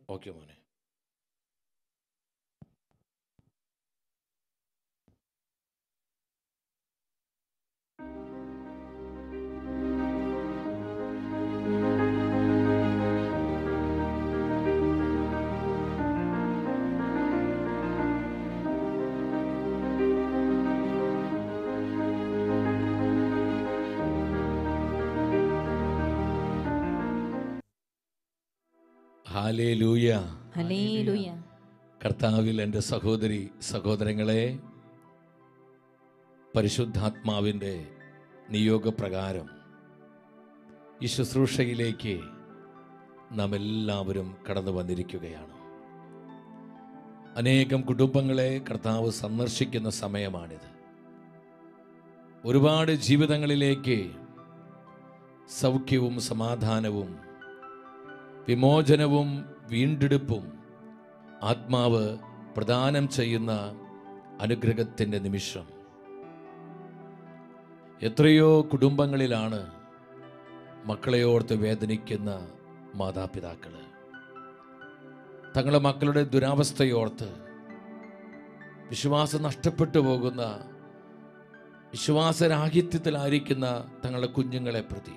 Okay മോനെ ഹാലേ ലൂയ ഹല്ലേലൂയ കർത്താവിൽ എൻ്റെ സഹോദരി സഹോദരങ്ങളെ പരിശുദ്ധാത്മാവിൻ്റെ നിയോഗപ്രകാരം ഈ ശുശ്രൂഷയിലേക്ക് നാം എല്ലാവരും കടന്നു വന്നിരിക്കുകയാണ് അനേകം കുടുംബങ്ങളെ കർത്താവ് സന്ദർശിക്കുന്ന സമയമാണിത് ഒരുപാട് ജീവിതങ്ങളിലേക്ക് സൗഖ്യവും സമാധാനവും വിമോചനവും വീണ്ടെടുപ്പും ആത്മാവ് പ്രദാനം ചെയ്യുന്ന അനുഗ്രഹത്തിൻ്റെ നിമിഷം എത്രയോ കുടുംബങ്ങളിലാണ് മക്കളെ ഓർത്ത് വേദനിക്കുന്ന മാതാപിതാക്കൾ തങ്ങളുടെ മക്കളുടെ ദുരാവസ്ഥയോർത്ത് വിശ്വാസം നഷ്ടപ്പെട്ടു പോകുന്ന വിശ്വാസരാഹിത്യത്തിലായിരിക്കുന്ന തങ്ങളുടെ കുഞ്ഞുങ്ങളെ പ്രതി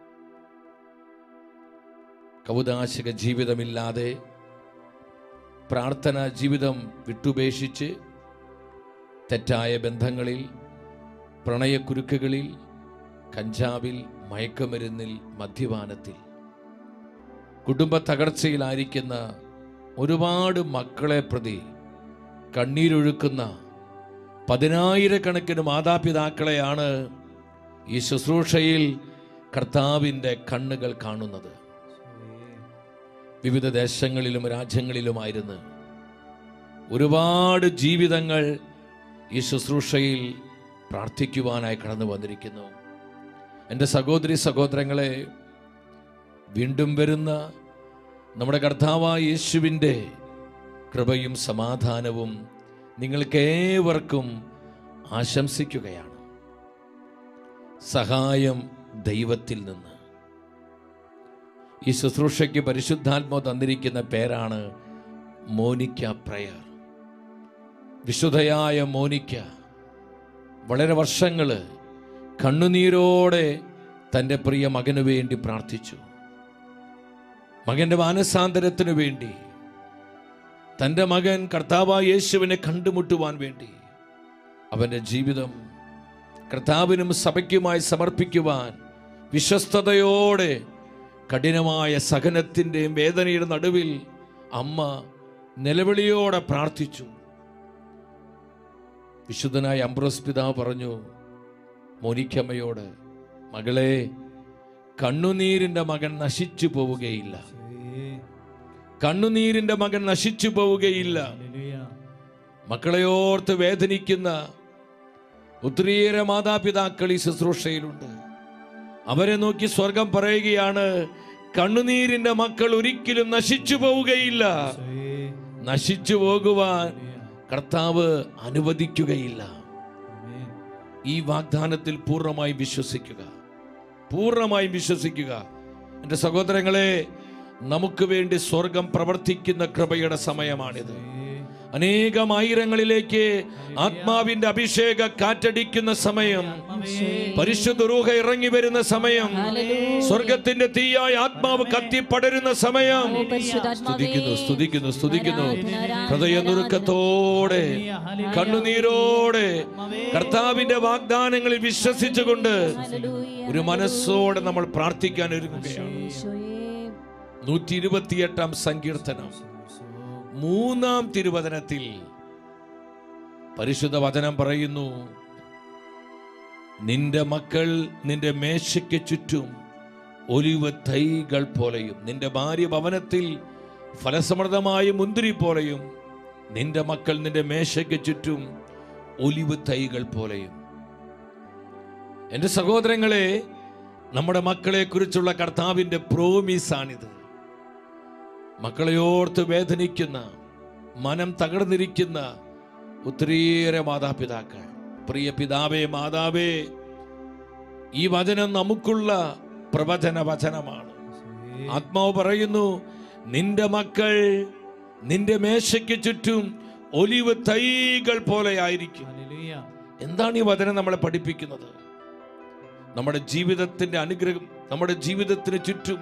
കൗതാശിക ജീവിതമില്ലാതെ പ്രാർത്ഥന ജീവിതം വിട്ടുപേക്ഷിച്ച് തെറ്റായ ബന്ധങ്ങളിൽ പ്രണയക്കുരുക്കുകളിൽ കഞ്ചാവിൽ മയക്കുമരുന്നിൽ മദ്യപാനത്തിൽ കുടുംബ തകർച്ചയിലായിരിക്കുന്ന ഒരുപാട് മക്കളെ പ്രതി കണ്ണീരൊഴുക്കുന്ന പതിനായിരക്കണക്കിന് മാതാപിതാക്കളെയാണ് ഈ ശുശ്രൂഷയിൽ കർത്താവിൻ്റെ കണ്ണുകൾ കാണുന്നത് വിവിധ ദേശങ്ങളിലും രാജ്യങ്ങളിലുമായിരുന്ന് ഒരുപാട് ജീവിതങ്ങൾ ഈ ശുശ്രൂഷയിൽ പ്രാർത്ഥിക്കുവാനായി കടന്നു വന്നിരിക്കുന്നു എൻ്റെ സഹോദരി സഹോദരങ്ങളെ വീണ്ടും വരുന്ന നമ്മുടെ കർത്താവായ യേശുവിൻ്റെ കൃപയും സമാധാനവും നിങ്ങൾക്കേവർക്കും ആശംസിക്കുകയാണ് സഹായം ദൈവത്തിൽ നിന്ന് ഈ ശുശ്രൂഷയ്ക്ക് പരിശുദ്ധാത്മാവ് തന്നിരിക്കുന്ന പേരാണ് മോനിക്ക പ്രയർ വിശുദ്ധയായ മോനിക്ക വളരെ വർഷങ്ങൾ കണ്ണുനീരോടെ തൻ്റെ പ്രിയ മകനു വേണ്ടി പ്രാർത്ഥിച്ചു മകന്റെ മാനസാന്തരത്തിനു വേണ്ടി തൻ്റെ മകൻ കർത്താവായ യേശുവിനെ കണ്ടുമുട്ടുവാൻ വേണ്ടി അവൻ്റെ ജീവിതം കർത്താവിനും സഭയ്ക്കുമായി സമർപ്പിക്കുവാൻ വിശ്വസ്തയോടെ കഠിനമായ സഹനത്തിൻ്റെയും വേദനയുടെ നടുവിൽ അമ്മ നിലവിളിയോടെ പ്രാർത്ഥിച്ചു വിശുദ്ധനായ അംബ്രോസ് പിതാവ് പറഞ്ഞു മോനിക്കമ്മയോട് മകളെ കണ്ണുനീരിന്റെ മകൻ നശിച്ചു പോവുകയില്ല കണ്ണുനീരിന്റെ മകൻ നശിച്ചു പോവുകയില്ല മക്കളെ ഓർത്ത് വേദനിക്കുന്ന ഒത്തിരിയേറെ മാതാപിതാക്കൾ ഈ ശുശ്രൂഷയിലുണ്ട് അവരെ നോക്കി സ്വർഗം പറയുകയാണ് കണ്ണുനീരിന്റെ മക്കൾ ഒരിക്കലും നശിച്ചു പോവുകയില്ല നശിച്ചു പോകുവാൻ കർത്താവ് അനുവദിക്കുകയില്ല ഈ വാഗ്ദാനത്തിൽ പൂർണ്ണമായി വിശ്വസിക്കുക പൂർണ്ണമായും വിശ്വസിക്കുക എൻ്റെ സഹോദരങ്ങളെ നമുക്ക് വേണ്ടി സ്വർഗം പ്രവർത്തിക്കുന്ന കൃപയുടെ സമയമാണിത് അനേകം ആയിരങ്ങളിലേക്ക് ആത്മാവിന്റെ അഭിഷേക കാറ്റടിക്കുന്ന സമയം പരിശുദ്ധ റൂഹ ഇറങ്ങി വരുന്ന സമയം സ്വർഗത്തിന്റെ തീയായ ആത്മാവ് കത്തിപ്പടരുന്ന സമയം സ്തുതിക്കുന്നു സ്തുതിക്കുന്നു സ്തുതിക്കുന്നു ഹൃദയനുറുക്കത്തോടെ കണ്ണുനീരോടെ കർത്താവിന്റെ വാഗ്ദാനങ്ങളിൽ വിശ്വസിച്ചുകൊണ്ട് ഒരു മനസ്സോടെ നമ്മൾ പ്രാർത്ഥിക്കാൻ ഒരുങ്ങുകയാണ് നൂറ്റി ഇരുപത്തിയെട്ടാം സങ്കീർത്തനം മൂന്നാം തിരുവചനത്തിൽ പരിശുദ്ധ വചനം പറയുന്നു നിന്റെ മക്കൾ നിന്റെ മേശയ്ക്ക് ചുറ്റും ഒലിവ് തൈകൾ പോലെയും നിന്റെ ഭാര്യ ഭവനത്തിൽ ഫലസമൃദ്ധമായ മുന്തിരി പോലെയും നിന്റെ മക്കൾ നിന്റെ മേശയ്ക്ക് ചുറ്റും ഒലിവ് തൈകൾ പോലെയും എൻ്റെ സഹോദരങ്ങളെ നമ്മുടെ മക്കളെ കുറിച്ചുള്ള കർത്താവിൻ്റെ പ്രോമിസാണിത് മക്കളെ ഓർത്ത് വേദനിക്കുന്ന മനം തകർന്നിരിക്കുന്ന ഒത്തിരിയേറെ മാതാപിതാക്കൾ പ്രിയ പിതാവേ മാതാവേ ഈ വചനം നമുക്കുള്ള പ്രവചന വചനമാണ് ആത്മാവ് പറയുന്നു നിന്റെ മക്കൾ നിന്റെ മേശയ്ക്ക് ചുറ്റും ഒലിവ് തൈകൾ പോലെ ആയിരിക്കും Hallelujah. എന്താണ് ഈ വചനം നമ്മളെ പഠിപ്പിക്കുന്നത് നമ്മുടെ ജീവിതത്തിന്റെ അനുഗ്രഹം നമ്മുടെ ജീവിതത്തിന് ചുറ്റും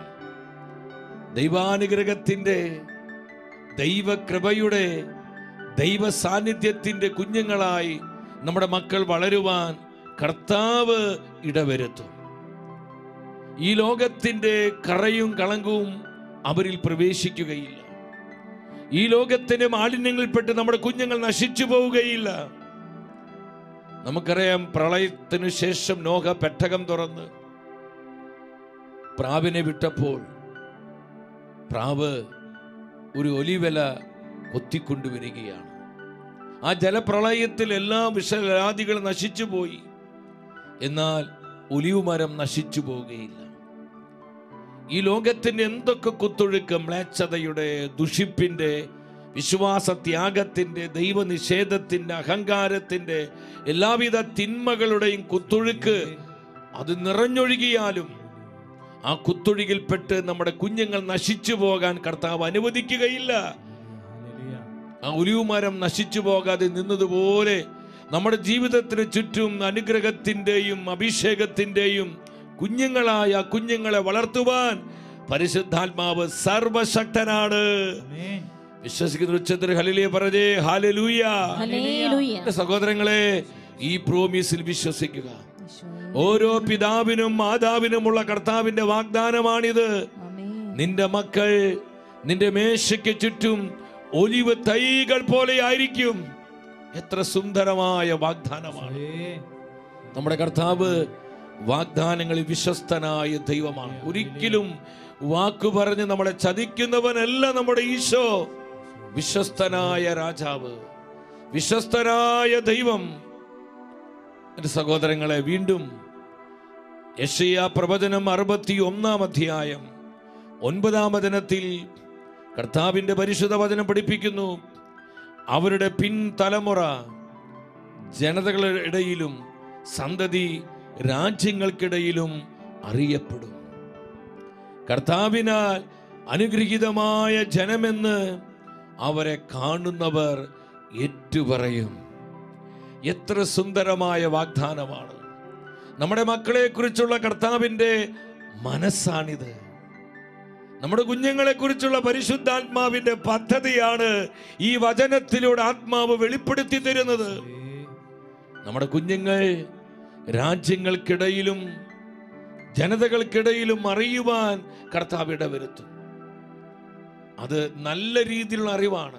ദൈവാനുഗ്രഹത്തിന്റെ ദൈവകൃപയുടെ ദൈവ സാന്നിധ്യത്തിന്റെ കുഞ്ഞുങ്ങളായി നമ്മുടെ മക്കൾ വളരുവാൻ കർത്താവ് ഇടവരുത്തും ഈ ലോകത്തിന്റെ കറയും കളങ്കവും അവരിൽ പ്രവേശിക്കുകയില്ല ഈ ലോകത്തിന്റെ മാലിന്യങ്ങളിൽപ്പെട്ട് നമ്മുടെ കുഞ്ഞുങ്ങൾ നശിച്ചു പോവുകയില്ല നമുക്കറിയാം പ്രളയത്തിനു ശേഷം നോഹ പെട്ടകം തുറന്ന് പ്രാവിനെ വിട്ടപ്പോൾ പ്രാവ് ഒരു ഒലിവല കൊത്തിക്കൊണ്ടുവരികയാണ് ആ ജലപ്രളയത്തിൽ എല്ലാ വിഷലാദികളും നശിച്ചുപോയി എന്നാൽ ഒലിവ് മരം നശിച്ചു പോവുകയില്ല ഈ ലോകത്തിന്റെ എന്തൊക്കെ കുത്തൊഴുക്ക് മ്ലേച്ഛതയുടെ ദുഷിപ്പിന്റെ വിശ്വാസ ത്യാഗത്തിന്റെ ദൈവനിഷേധത്തിന്റെ അഹങ്കാരത്തിന്റെ എല്ലാവിധ തിന്മകളുടെയും കുത്തൊഴുക്ക് അത് നിറഞ്ഞൊഴുകിയാലും ആ കുത്തൊഴുകിൽപ്പെട്ട് നമ്മുടെ കുഞ്ഞുങ്ങൾ നശിച്ചു പോകാൻ കർത്താവ് അനുവദിക്കുകയില്ല Hallelujah. ആ ഒലിവുമരം നശിച്ചു പോകാതെ നിന്നതുപോലെ നമ്മുടെ ജീവിതത്തിന് ചുറ്റും അനുഗ്രഹത്തിൻ്റെയും അഭിഷേകത്തിൻ്റെയും കുഞ്ഞുങ്ങളായ ആ കുഞ്ഞുങ്ങളെ വളർത്തുവാൻ പരിശുദ്ധാത്മാവ് സർവശക്തനാണ് Amen. വിശ്വസിക്കുന്ന ഉച്ചത്തിൽ ഹലിലിയ പറഞ്ഞേ ഹാലലൂയ ഹല്ലേലൂയ എന്റെ സഹോദരങ്ങളെ ഈ പ്രോമിസിൽ വിശ്വസിക്കുക ഓരോ പിതാവിനും മാതാവിനുമുള്ള കർത്താവിന്റെ വാഗ്ദാനമാണിത് ആമേൻ നിന്റെ മക്കൾ നിന്റെ മേശയ്ക്ക് ചുറ്റും ഒലിവ് തൈകൾ പോലെ ആയിരിക്കും എത്ര സുന്ദരമായ വാഗ്ദാനമാണ് Amen. നമ്മുടെ കർത്താവ് വാഗ്ദാനങ്ങളിൽ വിശ്വസ്തനായ ദൈവമാണ് ഒരിക്കലും വാക്കു പറഞ്ഞ് നമ്മളെ ചതിക്കുന്നവനല്ല നമ്മുടെ ഈശോ വിശ്വസ്തനായ രാജാവ് വിശ്വസ്തനായ ദൈവം എൻ്റെ സഹോദരങ്ങളെ വീണ്ടും യശയ പ്രവചനം അറുപത്തി ഒന്നാം അധ്യായം ഒൻപതാം വചനത്തിൽ കർത്താവിൻ്റെ പരിശുദ്ധ വചനം പഠിപ്പിക്കുന്നു അവരുടെ പിൻതലമുറ ജനതകളുടെ ഇടയിലും സന്തതി രാജ്യങ്ങൾക്കിടയിലും അറിയപ്പെടും കർത്താവിനാൽ അനുഗ്രഹീതമായ ജനമെന്ന് അവരെ കാണുന്നവർ ഏറ്റുപറയും എത്ര സുന്ദരമായ വാഗ്ദാനമാണ് നമ്മുടെ മക്കളെ കുറിച്ചുള്ള കർത്താവിൻ്റെ മനസ്സാണിത് നമ്മുടെ കുഞ്ഞുങ്ങളെ കുറിച്ചുള്ള പരിശുദ്ധാത്മാവിന്റെ പദ്ധതിയാണ് ഈ വചനത്തിലൂടെ ആത്മാവ് വെളിപ്പെടുത്തി തരുന്നത് നമ്മുടെ കുഞ്ഞുങ്ങൾ രാജ്യങ്ങൾക്കിടയിലും ജനതകൾക്കിടയിലും അറിയുവാൻ കർത്താവ് ഇടവരുത്തും അത് നല്ല രീതിയിലുള്ള അറിവാണ്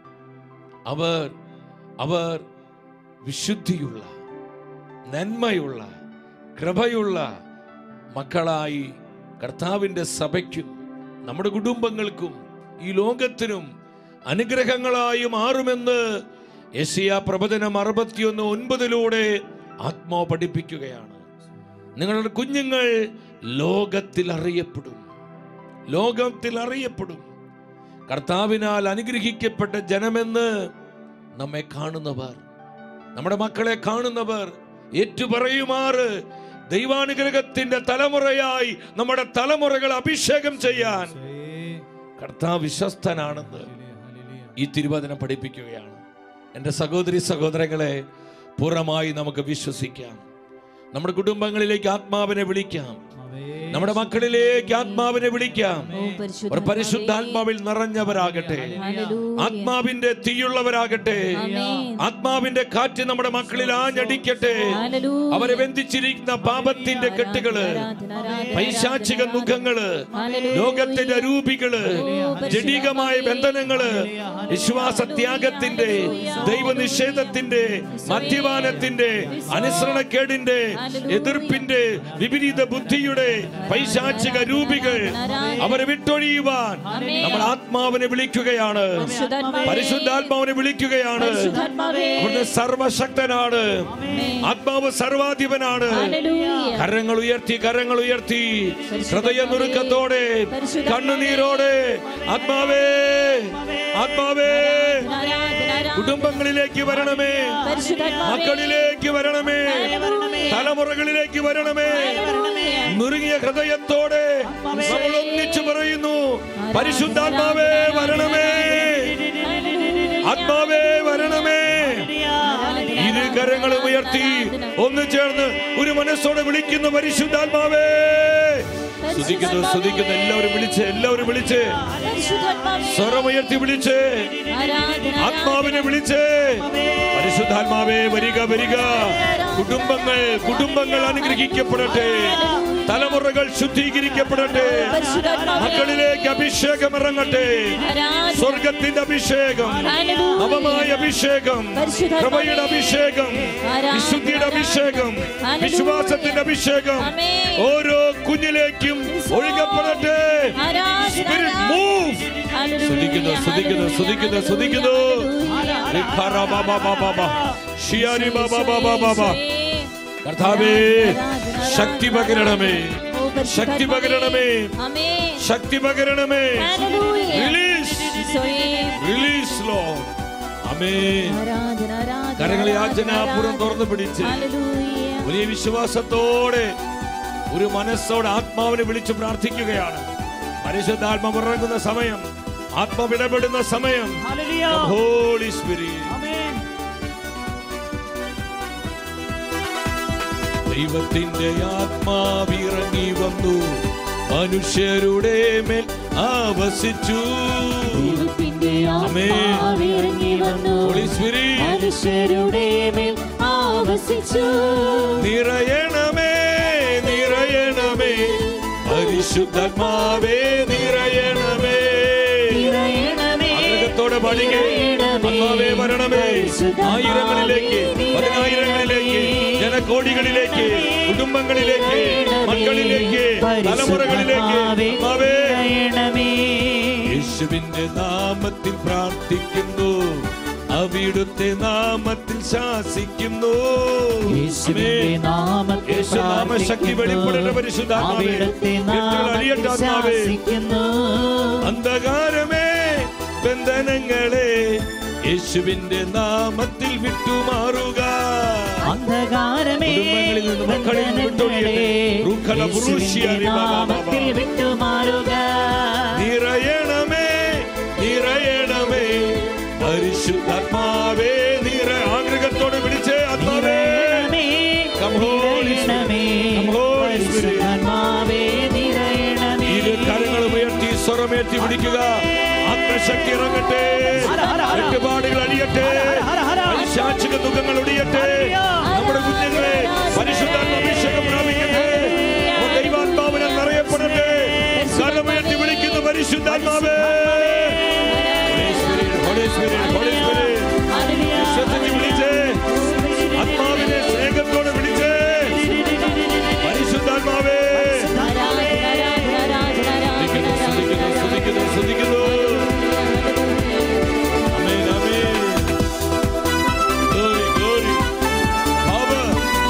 അവർ അവർ വിശുദ്ധിയുള്ള നന്മയുള്ള കൃപയുള്ള മക്കളായി കർത്താവിൻ്റെ സഭയ്ക്കും നമ്മുടെ കുടുംബങ്ങൾക്കും ഈ ലോകത്തിനും അനുഗ്രഹങ്ങളായി മാറുമെന്ന് യശയ പ്രവചനം അറുപത്തിയൊന്ന് ഒൻപതിലൂടെ ആത്മാവ് പഠിപ്പിക്കുകയാണ് നിങ്ങളുടെ കുഞ്ഞുങ്ങൾ ലോകത്തിൽ അറിയപ്പെടും ലോകത്തിൽ അറിയപ്പെടും കർത്താവിനാൽ അനുഗ്രഹിക്കപ്പെട്ട ജനമെന്ന് നമ്മെ കാണുന്നവർ നമ്മുടെ മക്കളെ കാണുന്നവർ ഏറ്റുപറയുമാറ് ദൈവാനുഗ്രഹത്തിന്റെ തലമുറയായി നമ്മുടെ തലമുറകൾ അഭിഷേകം ചെയ്യാൻ Amen. കർത്താവ് വിശ്വസ്തനാണെന്ന് Hallelujah. ഈ തിരുവചനം പഠിപ്പിക്കുകയാണ് എൻ്റെ സഹോദരി സഹോദരങ്ങളെ പൂർണ്ണമായി നമുക്ക് വിശ്വസിക്കാം നമ്മുടെ കുടുംബങ്ങളിലേക്ക് ആത്മാവിനെ വിളിക്കാം Amen. നമ്മുടെ മക്കളിലേക്ക് ആത്മാവിനെ വിളിക്കാം ഓ ഒരു പരിശുദ്ധാത്മാവിൽ നിറഞ്ഞവരാകട്ടെ ഹല്ലേലൂയ ആത്മാവിന്റെ തീയുള്ളവരാകട്ടെ ആമേൻ ആത്മാവിന്റെ കാറ്റ് നമ്മുടെ മക്കളിൽ ആഞ്ഞടിക്കട്ടെ ഹല്ലേലൂയ അവരെ ബന്ധിച്ചിരിക്കുന്ന പാപത്തിന്റെ കെട്ടുകള് പൈശാചിക മുഖങ്ങള് ലോകത്തിന്റെ രൂപികള് ജഡികമായ ബന്ധനങ്ങള് വിശ്വാസത്യാഗത്തിന്റെ ദൈവനിഷേധത്തിന്റെ മദ്യപാനത്തിന്റെ അനുസരണക്കേടിന്റെ എതിർപ്പിന്റെ വിപരീത ബുദ്ധിയുടെ പൈശാചിക രൂപികൾ അവരെ വിട്ടൊഴിയുവാൻ നമ്മൾ ആത്മാവിനെ വിളിക്കുകയാണ് പരിശുദ്ധാത്മാവിനെ വിളിക്കുകയാണ് പരിശുദ്ധാത്മാവേ അവിടുന്ന് സർവശക്തനാണ് ആത്മാവ് സർവാധിപനാണ് ഹല്ലേലൂയ കരങ്ങൾ ഉയർത്തി കരങ്ങൾ ഉയർത്തി ഹൃദയനുറുക്കത്തോടെ കണ്ണുനീരോടെ ആത്മാവേ ആത്മാവേ കുടുംബങ്ങളിലേക്ക് വരണമേ മക്കളിലേക്ക് വരണമേ തലമുറകളിലേക്ക് വരണമേ നുറുങ്ങിയ ഹൃദയത്തോടെ നമ്മൾ ഒന്നിച്ചു പറയുന്നു പരിശുദ്ധാത്മാവേ വരണമേ ആത്മാവേ വരണമേ ഇരു കരങ്ങളും ഉയർത്തി ഒന്ന് ചേർന്ന് ഒരു മനസ്സോടെ വിളിക്കുന്നു പരിശുദ്ധാത്മാവേ സ്തുതിക്കുന്നു സ്തുതിക്കുന്നു എല്ലാവരും വിളിച്ച് എല്ലാവരും വിളിച്ച് സ്വരമുയർത്തി വിളിച്ച് ആത്മാവിനെ വിളിച്ച് പരിശുദ്ധാത്മാവേ വരിക വരിക കുടുംബങ്ങൾ കുടുംബങ്ങൾ അനുഗ്രഹിക്കപ്പെടട്ടെ തലമുറകൾ ശുദ്ധീകരിക്കപ്പെടട്ടെ മക്കളിലേക്ക് അഭിഷേകം ഇറങ്ങട്ടെ സ്വർഗത്തിന്റെ അഭിഷേകം നവമായ അഭിഷേകം കൃപയുടെ അഭിഷേകം വിശുദ്ധിയുടെ അഭിഷേകം വിശ്വാസത്തിന്റെ അഭിഷേകം ഓരോ കുഞ്ഞിലേക്കും ഒഴുകപ്പെടട്ടെ Spirit move. സ്തുതിക്കുന്നു സ്തുതിക്കുന്നു സ്തുതിക്കുന്നു സ്തുതിക്കുന്നു റിഖാറാ ബാബാ ബാബാ ബാ. ഷിയാരി ബാബാ ബാബാ ബാബാ. കർത്താവേ ശക്തി പകരണമേ ശക്തി പകരണമേ ശക്തി പകരണമേ റിലീസ് റിലീസ് ലോ അമേ കരങ്ങളെ യാചനാപുരം തുറന്നു പിടിച്ച് വലിയ വിശ്വാസത്തോടെ ഒരു മനസ്സോടെ ആത്മാവിനെ വിളിച്ച് പ്രാർത്ഥിക്കുകയാണ് പരിശുദ്ധാത്മ ഇറങ്ങുന്ന സമയം ആത്മാവ് ഇടപെടുന്ന സമയം ഹോളി സ്പിരിറ്റ് ദൈവത്തിന്റെ ആത്മാവിറങ്ങി വന്നു മനുഷ്യരുടെ മേൽ ആവസിച്ചു ഹോളി സ്പിരിറ്റ് മനുഷ്യരുടെ മേൽ ആവസിച്ചു നിറയണമേ നിറയണമേ പരിശുദ്ധാത്മാവേ നിറയണമേ നിറയണമേ ആഗ്രഹത്തോടെ പാടിക്കേ ആത്മാവേ വരണമേ ആയിരങ്ങളിലേക്ക് പതിനായിരങ്ങളിലേക്ക് ജനകോടികളിലേക്ക് കുടുംബങ്ങളിലേക്ക് മക്കളിലേക്ക് തലമുറകളിലേക്ക് ആത്മാവേ യേശുവിന്റെ നാമത്തിൽ പ്രാർത്ഥിക്കുന്നു അവിടുത്തെ നാമത്തിൽ ശാസിക്കുന്നു യേശുവിന്റെ നാമത്തിൽ യേശുനാമ ശക്തി വെളിപ്പെടേണ്ട പരിശുദ്ധാത്മാവേ അവിടുത്തെ കെട്ടുകൾ അഴിയട്ടെ നാമത്തിൽ ആത്മാവേ ശാസിക്കുന്നു അന്ധകാരമേ ബന്ധനങ്ങളെ യേശുവിന്റെ നാമത്തിൽ വിട്ടുമാറുക അന്ധകാരമേ കുടുംബങ്ങളിൽ നിന്ന് മക്കളിൽ നിന്ന് വിട്ടൊഴിയട്ടെ. റുഖല ബുറുഷിയ യേശുവിന്റെ റിബാബാ ബാബാ. നാമത്തിൽ വിട്ടുമാറുക നിറയണമേ നിറയണമേ പരിശുദ്ധാത്മാവേ നിറ ആഗ്രഹത്തോടെ വിളിച്ചേ ആത്മാവേ നിറയണമേ Come, Holy Spirit. നിറയണമേ Come, Holy Spirit. പരിശുദ്ധാത്മാവേ നിറയണമേ ഇരു കരങ്ങൾ ഉയർത്തി സ്വരമേറ്റി പിടിക്കുക ആത്മശക്തി ഇറങ്ങട്ടെ കെട്ടുപാടുകൾ അഴിയട്ടെ പൈശാചിക ദുഃഖങ്ങൾ ഒടിയട്ടെ നമ്മുടെ കുഞ്ഞുങ്ങളെ പരിശുദ്ധാത്മ അഭിഷേകം പ്രാപിക്കട്ടെ അവർ ദൈവാത്മാവിനെ നിറയപ്പെടട്ടെ സ്വരമുയർത്തി വിളിക്കുന്നു പരിശുദ്ധാത്മാവേ Holy Spirit, Holy Spirit, Holy Spirit. വിശ്വസിച്ച് വിളിച്ചേ ആത്മാവിനെ സ്നേഹത്തോടെ വിളിച്ചേ പരിശുദ്ധാത്മാവേ സ്തുതിക്കുന്നു സ്തുതിക്കുന്നു സ്തുതിക്കുന്നു സ്തുതിക്കുന്നു Amen, amen. Glory, glory. Power.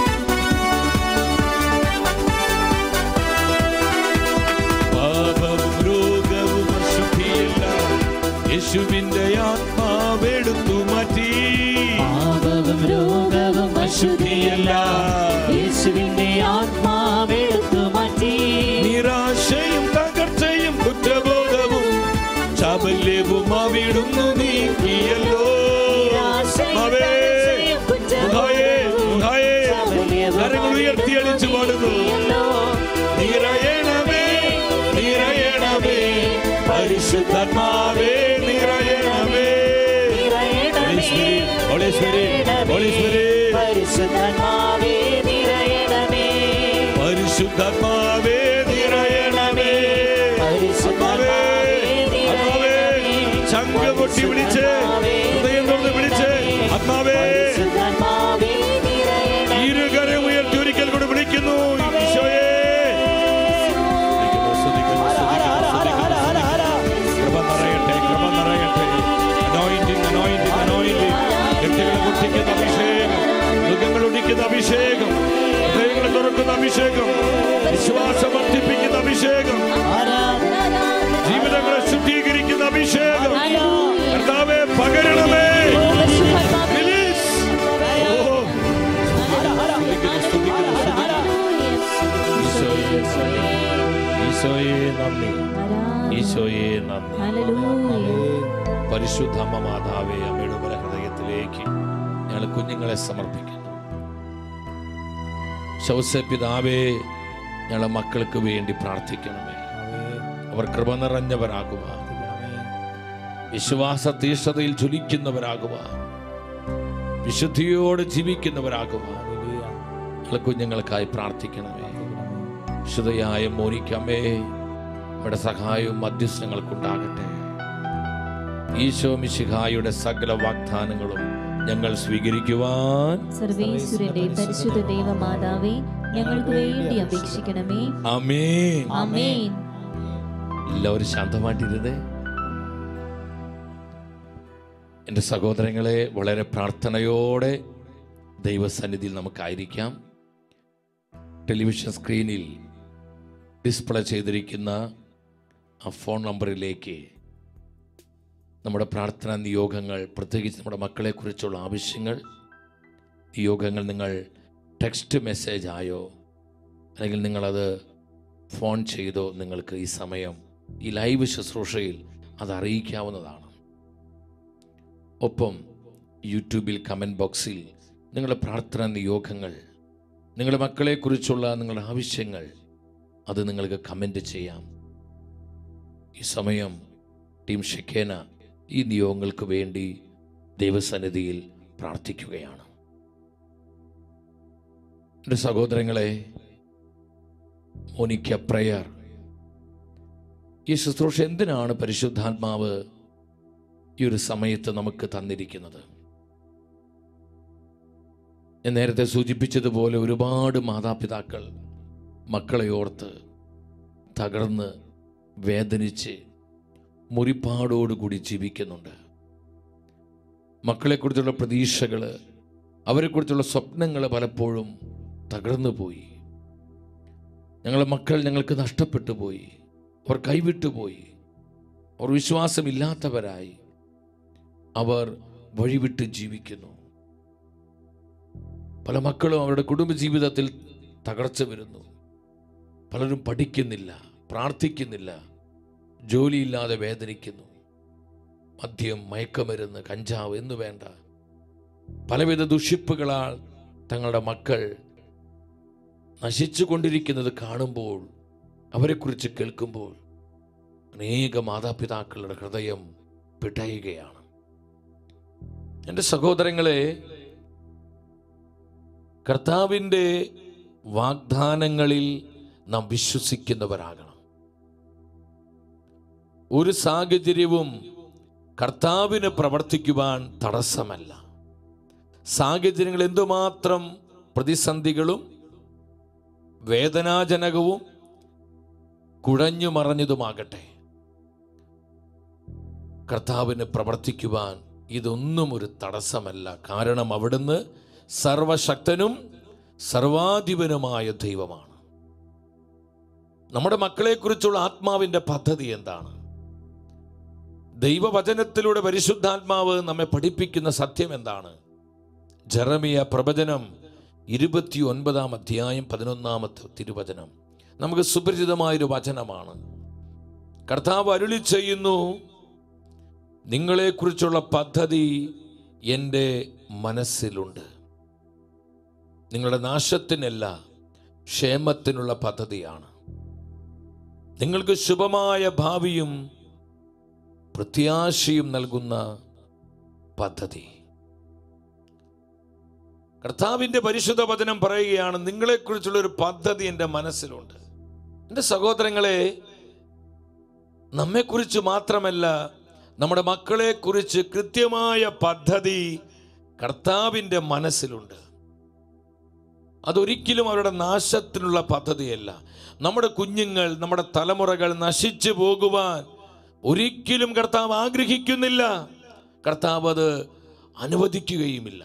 പാപവും രോഗവും അശുദ്ധിയില്ല യേശുവിന്റെ ആത്മാവെടുത്തു മാറ്റി പാപവും രോഗവും അശുദ്ധിയല്ല യേശുവിന്റെ ആത്മാവെടുത്തു മാറ്റി നിരാശയും തകർച്ചയും കുറ്റബോധവും ചാബല്യവും അവിടുന്നു നീക്കിയല്ലോ ആത്മാവേ, മുഖായേ, മുഖായേ, കരങ്ങൾ ഉയർത്തി അടിച്ചു പാടുന്നു നിറയണമേ നിറയണമേ പരിശുദ്ധാത്മാവേ നിറയണമേ Holy Spirit, Holy Spirit, Holy Spirit. പരിശുദ്ധമാവേ നിറയണമേ പരിശുദ്ധാത്മാവേ നിറയണമേ ആത്മാവേ, ആത്മാവേ, ചങ്ക് പൊട്ടി വിളിച്ച് ഹൃദയം തുറന്ന് വിളിച്ച് ആത്മാവേ പരിശുദ്ധമാവേ നിറയണമേ ഇരുകരം ഉയർത്തി ഒരിക്കൽ കൂടെ വിളിക്കുന്നു ഈശോയെ സ്തുതിക്കുന്നു, സ്തുതിക്കുന്നു, സ്തുതിക്കുന്നു, സ്തുതിക്കുന്നു. കൃപ നിറയട്ടെ കൃപ നിറയട്ടെ anointing, anointing, anointing. കെട്ടുകളെ പൊട്ടിക്കുന്ന അഭിഷേകം മൃഗങ്ങൾ ഒടിക്കുന്ന അഭിഷേകം ഹൃദയങ്ങളെ തുറക്കുന്ന അഭിഷേകം വിശ്വാസം വർദ്ധിപ്പിക്കുന്ന അഭിഷേകം ജീവിതങ്ങളെ ശുദ്ധീകരിക്കുന്ന അഭിഷേകം കർത്താവെ പകരണമേ Release. ഓ, സ്തുതിക്കുന്നു, സ്തുതിക്കുന്നു, സ്തുതിക്കുന്നു. ഈശോയെ, ഈശോയെ നന്ദി ഈശോയെ നന്ദി ഹല്ലേലൂയ പരിശുദ്ധ അമ്മ മാതാവേ അമ്മയുടെ ഉപര ഹൃദയത്തിലേക്ക് ഞങ്ങൾ കുഞ്ഞുങ്ങളെ സമർപ്പിക്കുന്നു ശൗസ പിതാവേ ഞങ്ങളെ മക്കൾക്ക് വേണ്ടി പ്രാർത്ഥിക്കണമേ അവർ കൃപ നിറഞ്ഞവരാകുവാൻ വിശ്വാസ തീഷ്ണതയിൽ ജ്വലിക്കുന്നവരാകുവാൻ വിശുദ്ധിയോടെ ജീവിക്കുന്നവരാകുവാൻ ഞങ്ങളെ കുഞ്ഞുങ്ങൾക്കായി പ്രാർത്ഥിക്കണമേ വിശുദ്ധയായ മോനിക്കമ്മേ നമ്മുടെ സഹായവും മധ്യസ്ഥങ്ങൾക്കുണ്ടാകട്ടെ ഈശോ മിശിഹായുടെ സകല വാഗ്ദാനങ്ങളും ഞങ്ങൾ സ്വീകരിക്കുവാൻ സർവേശ്വരന്റെ പരിശുദ്ധ ദൈവമാതാവേ ഞങ്ങൾക്ക് വേണ്ടി അപേക്ഷിക്കണമേ അമേ ആമേൻ എല്ലാവരും ശാന്തമായിട്ടിരുന്നേ എൻ്റെ സഹോദരങ്ങളെ വളരെ പ്രാർത്ഥനയോടെ ദൈവസന്നിധിയിൽ നമുക്കായിരിക്കാം ടെലിവിഷൻ സ്ക്രീനിൽ ഡിസ്പ്ലേ ചെയ്തിരിക്കുന്ന ആ ഫോൺ നമ്പറിലേക്ക് നമ്മുടെ പ്രാർത്ഥനാ നിയോഗങ്ങൾ പ്രത്യേകിച്ച് നമ്മുടെ മക്കളെക്കുറിച്ചുള്ള ആവശ്യങ്ങൾ നിയോഗങ്ങൾ നിങ്ങൾ ടെക്സ്റ്റ് മെസ്സേജ് ആയോ അല്ലെങ്കിൽ നിങ്ങളത് ഫോൺ ചെയ്തോ നിങ്ങൾക്ക് ഈ സമയം ഈ ലൈവ് ശുശ്രൂഷയിൽ അത് അറിയിക്കാവുന്നതാണ് ഒപ്പം യൂട്യൂബിൽ കമൻറ്റ് ബോക്സിൽ നിങ്ങളുടെ പ്രാർത്ഥനാ നിയോഗങ്ങൾ നിങ്ങളുടെ മക്കളെക്കുറിച്ചുള്ള നിങ്ങളുടെ ആവശ്യങ്ങൾ അത് നിങ്ങൾക്ക് കമൻ്റ് ചെയ്യാം ഈ സമയം ടീം ഷെക്കേന ഈ നിയോഗങ്ങൾക്ക് വേണ്ടി ദൈവസന്നിധിയിൽ പ്രാർത്ഥിക്കുകയാണ് എൻ്റെ സഹോദരങ്ങളെ മോനിക്ക പ്രയർ ഈ ശുശ്രൂഷ എന്തിനാണ് പരിശുദ്ധാത്മാവ് ഈ ഒരു സമയത്ത് നമുക്ക് തന്നിരിക്കുന്നത് ഞാൻ നേരത്തെ സൂചിപ്പിച്ചതുപോലെ ഒരുപാട് മാതാപിതാക്കൾ മക്കളെ ഓർത്ത് തകർന്ന് വേദനിച്ച് മുറിപ്പാടോടുകൂടി ജീവിക്കുന്നുണ്ട് മക്കളെക്കുറിച്ചുള്ള പ്രതീക്ഷകൾ അവരെക്കുറിച്ചുള്ള സ്വപ്നങ്ങൾ പലപ്പോഴും തകർന്നു പോയി ഞങ്ങളുടെ മക്കൾ ഞങ്ങൾക്ക് നഷ്ടപ്പെട്ടു പോയി അവർ കൈവിട്ടു പോയി അവർ വിശ്വാസമില്ലാത്തവരായി അവർ വഴിവിട്ട് ജീവിക്കുന്നു പല മക്കളും അവരുടെ കുടുംബജീവിതത്തിൽ തകർച്ച വരുന്നു പലരും പഠിക്കുന്നില്ല പ്രാർത്ഥിക്കുന്നില്ല ജോലിയില്ലാതെ വേദനിക്കുന്നു മദ്യം മയക്കമരുന്ന് കഞ്ചാവ് എന്ന് വേണ്ട പലവിധ ദുഷിപ്പുകളാൽ തങ്ങളുടെ മക്കൾ നശിച്ചു കൊണ്ടിരിക്കുന്നത് കാണുമ്പോൾ അവരെക്കുറിച്ച് കേൾക്കുമ്പോൾ അനേക മാതാപിതാക്കളുടെ ഹൃദയം പിടയുകയാണ് എൻ്റെ സഹോദരങ്ങളെ കർത്താവിൻ്റെ വാഗ്ദാനങ്ങളിൽ നാം വിശ്വസിക്കുന്നവരാകണം ഒരു സാഹചര്യവും കർത്താവിന് പ്രവർത്തിക്കുവാൻ തടസ്സമല്ല സാഹചര്യങ്ങൾ എന്തുമാത്രം പ്രതിസന്ധികളും വേദനാജനകവും കുഴഞ്ഞു മറഞ്ഞതുമാകട്ടെ കർത്താവിന് പ്രവർത്തിക്കുവാൻ ഇതൊന്നും ഒരു തടസ്സമല്ല കാരണം അവിടുന്ന് സർവശക്തനും സർവാധിപനുമായ ദൈവമാണ് നമ്മുടെ മക്കളെക്കുറിച്ചുള്ള ആത്മാവിൻ്റെ പദ്ധതി എന്താണ് ദൈവവചനത്തിലൂടെ പരിശുദ്ധാത്മാവ് നമ്മെ പഠിപ്പിക്കുന്ന സത്യം എന്താണ് ജെറമിയ പ്രവചനം ഇരുപത്തി ഒൻപതാം അധ്യായം പതിനൊന്നാമത്തെ തിരുവചനം നമുക്ക് സുപരിചിതമായൊരു വചനമാണ് കർത്താവ് അരുളി ചെയ്യുന്നു നിങ്ങളെക്കുറിച്ചുള്ള പദ്ധതി എൻ്റെ മനസ്സിലുണ്ട് നിങ്ങളുടെ നാശത്തിനല്ല ക്ഷേമത്തിനുള്ള പദ്ധതിയാണ് നിങ്ങൾക്ക് ശുഭമായ ഭാവിയും പ്രത്യാശയും നൽകുന്ന പദ്ധതി കർത്താവിൻ്റെ പരിശുദ്ധ വചനം പറയുകയാണ് നിങ്ങളെക്കുറിച്ചുള്ള ഒരു പദ്ധതി എൻ്റെ മനസ്സിലുണ്ട് എൻ്റെ സഹോദരങ്ങളെ നമ്മെക്കുറിച്ച് മാത്രമല്ല നമ്മുടെ മക്കളെക്കുറിച്ച് കൃത്യമായ പദ്ധതി കർത്താവിൻ്റെ മനസ്സിലുണ്ട് അതൊരിക്കലും അവരുടെ നാശത്തിനുള്ള പദ്ധതിയല്ല നമ്മുടെ കുഞ്ഞുങ്ങൾ നമ്മുടെ തലമുറകൾ നശിച്ചു പോകുവാൻ ഒരിക്കലും കർത്താവ് ആഗ്രഹിക്കുന്നില്ല കർത്താവ് അത് അനുവദിക്കുകയുമില്ല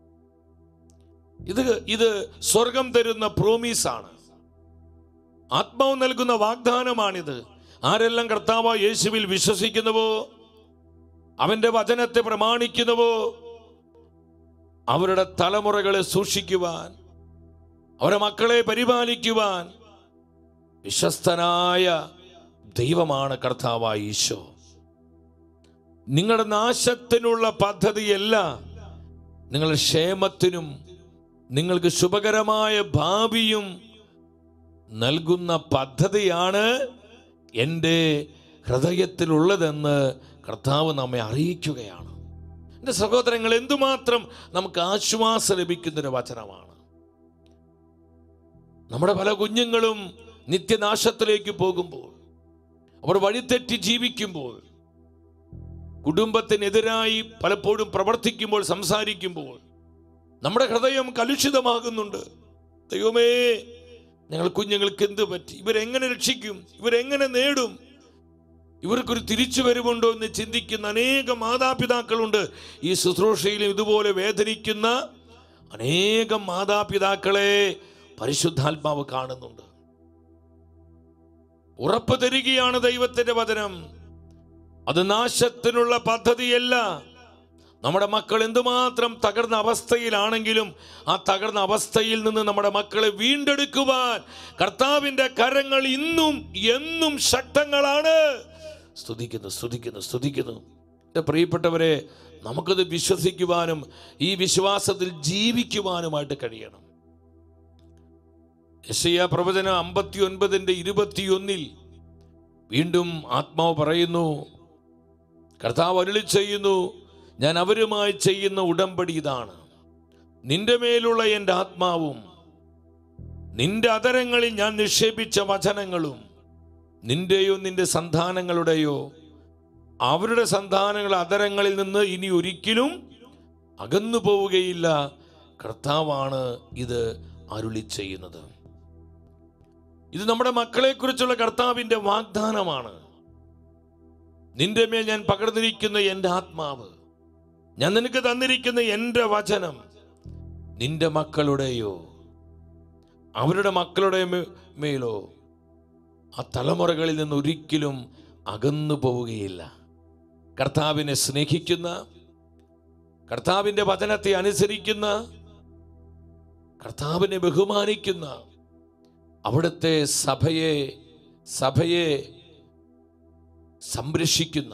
ഇത് ഇത് സ്വർഗം തരുന്ന പ്രോമീസാണ് ആത്മാവ് നൽകുന്ന വാഗ്ദാനമാണിത് ആരെല്ലാം കർത്താവ് യേശുവിൽ വിശ്വസിക്കുന്നുവോ അവന്റെ വചനത്തെ പ്രമാണിക്കുന്നുവോ അവരുടെ തലമുറകളെ സൂക്ഷിക്കുവാൻ അവരുടെ മക്കളെ പരിപാലിക്കുവാൻ വിശ്വസ്തനായ ദൈവമാണ് കർത്താവായ ഈശോ നിങ്ങളുടെ നാശത്തിനുള്ള പദ്ധതിയല്ല നിങ്ങളുടെ ക്ഷേമത്തിനും നിങ്ങൾക്ക് ശുഭകരമായ ഭാവിയും നൽകുന്ന പദ്ധതിയാണ് എൻ്റെ ഹൃദയത്തിലുള്ളതെന്ന് കർത്താവ് നമ്മെ അറിയിക്കുകയാണ് എൻ്റെ സഹോദരങ്ങൾ എന്തുമാത്രം നമുക്ക് ആശ്വാസം ലഭിക്കുന്നൊരു വചനമാണ് നമ്മുടെ പല കുഞ്ഞുങ്ങളും നിത്യനാശത്തിലേക്ക് പോകുമ്പോൾ അവർ വഴിതെറ്റി ജീവിക്കുമ്പോൾ കുടുംബത്തിനെതിരായി പലപ്പോഴും പ്രവർത്തിക്കുമ്പോൾ സംസാരിക്കുമ്പോൾ നമ്മുടെ ഹൃദയം കലുഷിതമാകുന്നുണ്ട് ദൈവമേ ഞങ്ങൾ കുഞ്ഞുങ്ങൾക്ക് എന്ത് പറ്റി ഇവരെങ്ങനെ രക്ഷിക്കും ഇവരെങ്ങനെ നേടും ഇവർക്കൊരു തിരിച്ചു വരുമുണ്ടോ എന്ന് ചിന്തിക്കുന്ന അനേക മാതാപിതാക്കളുണ്ട് ഈ ശുശ്രൂഷയിലും ഇതുപോലെ വേദനിക്കുന്ന അനേകം മാതാപിതാക്കളെ പരിശുദ്ധാത്മാവ് കാണുന്നുണ്ട് ഉറപ്പ് തരികയാണ് ദൈവത്തിന്റെ വചനം അത് നാശത്തിനുള്ള പദ്ധതിയല്ല നമ്മുടെ മക്കൾ എന്തുമാത്രം തകർന്ന അവസ്ഥയിലാണെങ്കിലും ആ തകർന്ന അവസ്ഥയിൽ നിന്ന് നമ്മുടെ മക്കളെ വീണ്ടെടുക്കുവാൻ കർത്താവിന്റെ കരങ്ങൾ ഇന്നും എന്നും ശക്തങ്ങളാണ് സ്തുതിക്കുന്നു സ്തുതിക്കുന്നു സ്തുതിക്കുന്നു എൻ്റെ പ്രിയപ്പെട്ടവരെ നമുക്കത് വിശ്വസിക്കുവാനും ഈ വിശ്വാസത്തിൽ ജീവിക്കുവാനുമായിട്ട് കഴിയണം യശയ പ്രവചനം അമ്പത്തി ഒൻപതിൻ്റെ ഇരുപത്തിയൊന്നിൽ വീണ്ടും ആത്മാവ് പറയുന്നു കർത്താവ് അരുളി ചെയ്യുന്നു ഞാൻ അവരുമായി ചെയ്യുന്ന ഉടമ്പടി ഇതാണ് നിന്റെ മേലുള്ള എൻ്റെ ആത്മാവും നിന്റെ അതരങ്ങളിൽ ഞാൻ നിക്ഷേപിച്ച വചനങ്ങളും നിന്റെയോ നിന്റെ സന്താനങ്ങളുടെയോ അവരുടെ സന്താനങ്ങൾ അതരങ്ങളിൽ നിന്ന് ഇനി ഒരിക്കലും അകന്നു പോവുകയില്ല കർത്താവാണ് ഇത് അരുളി ചെയ്യുന്നത് ഇത് നമ്മുടെ മക്കളെക്കുറിച്ചുള്ള കർത്താവിൻ്റെ വാഗ്ദാനമാണ് നിന്റെ മേൽ ഞാൻ പകർന്നിരിക്കുന്ന എൻ്റെ ആത്മാവ് ഞാൻ നിനക്ക് തന്നിരിക്കുന്ന എൻ്റെ വചനം നിന്റെ മക്കളുടെയോ അവരുടെ മക്കളുടെ മേ- മേലോ ആ തലമുറകളിൽ നിന്ന് ഒരിക്കലും അകന്നു പോവുകയില്ല കർത്താവിനെ സ്നേഹിക്കുന്ന കർത്താവിൻ്റെ വചനത്തെ അനുസരിക്കുന്ന കർത്താവിനെ ബഹുമാനിക്കുന്ന അവിടുത്തെ സഭയെ സഭയെ സംരക്ഷിക്കുന്ന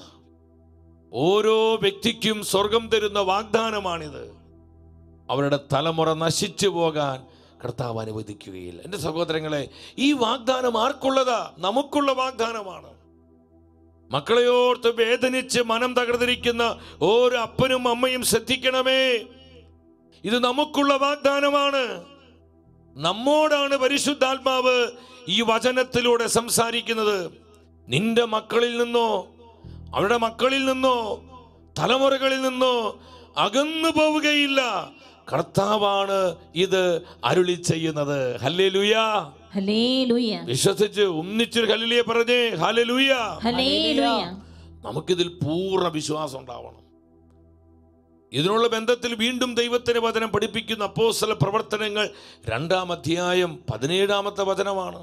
ഓരോ വ്യക്തിക്കും സ്വർഗം തരുന്ന വാഗ്ദാനമാണിത് അവരുടെ തലമുറ നശിച്ചു പോകാൻ കർത്താവ് അനുവദിക്കുകയില്ല എൻ്റെ സഹോദരങ്ങളെ ഈ വാഗ്ദാനം ആർക്കുള്ളതാ നമുക്കുള്ള വാഗ്ദാനമാണ് മക്കളെ ഓർത്ത് വേദനിച്ച് മനം തകർന്നിരിക്കുന്ന ഓരോ അപ്പനും അമ്മയും ശ്രദ്ധിക്കണമേ ഇത് നമുക്കുള്ള വാഗ്ദാനമാണ് നമ്മോടാണ് പരിശുദ്ധാത്മാവ് ഈ വചനത്തിലൂടെ സംസാരിക്കുന്നത് നിന്റെ മക്കളിൽ നിന്നോ അവരുടെ മക്കളിൽ നിന്നോ തലമുറകളിൽ നിന്നോ അകന്നു പോവുകയില്ല കർത്താവാണ് ഇത് അരുളി ചെയ്യുന്നത് ഹല്ലേ ഹല്ലേലൂയ വിശ്വസിച്ച് ഒന്നിച്ചൊരു ഹല്ലേലൂയ പറഞ്ഞേ ഹല്ലേലൂയ ഹല്ലേലൂയ നമുക്കിതിൽ പൂർണ്ണ വിശ്വാസം ഉണ്ടാവണം ഇതിനുള്ള ബന്ധത്തിൽ വീണ്ടും ദൈവത്തിന്റെ വചനം പഠിപ്പിക്കുന്ന അപ്പോസ്തല പ്രവർത്തനങ്ങൾ രണ്ടാം അധ്യായം പതിനേഴാമത്തെ വചനമാണ്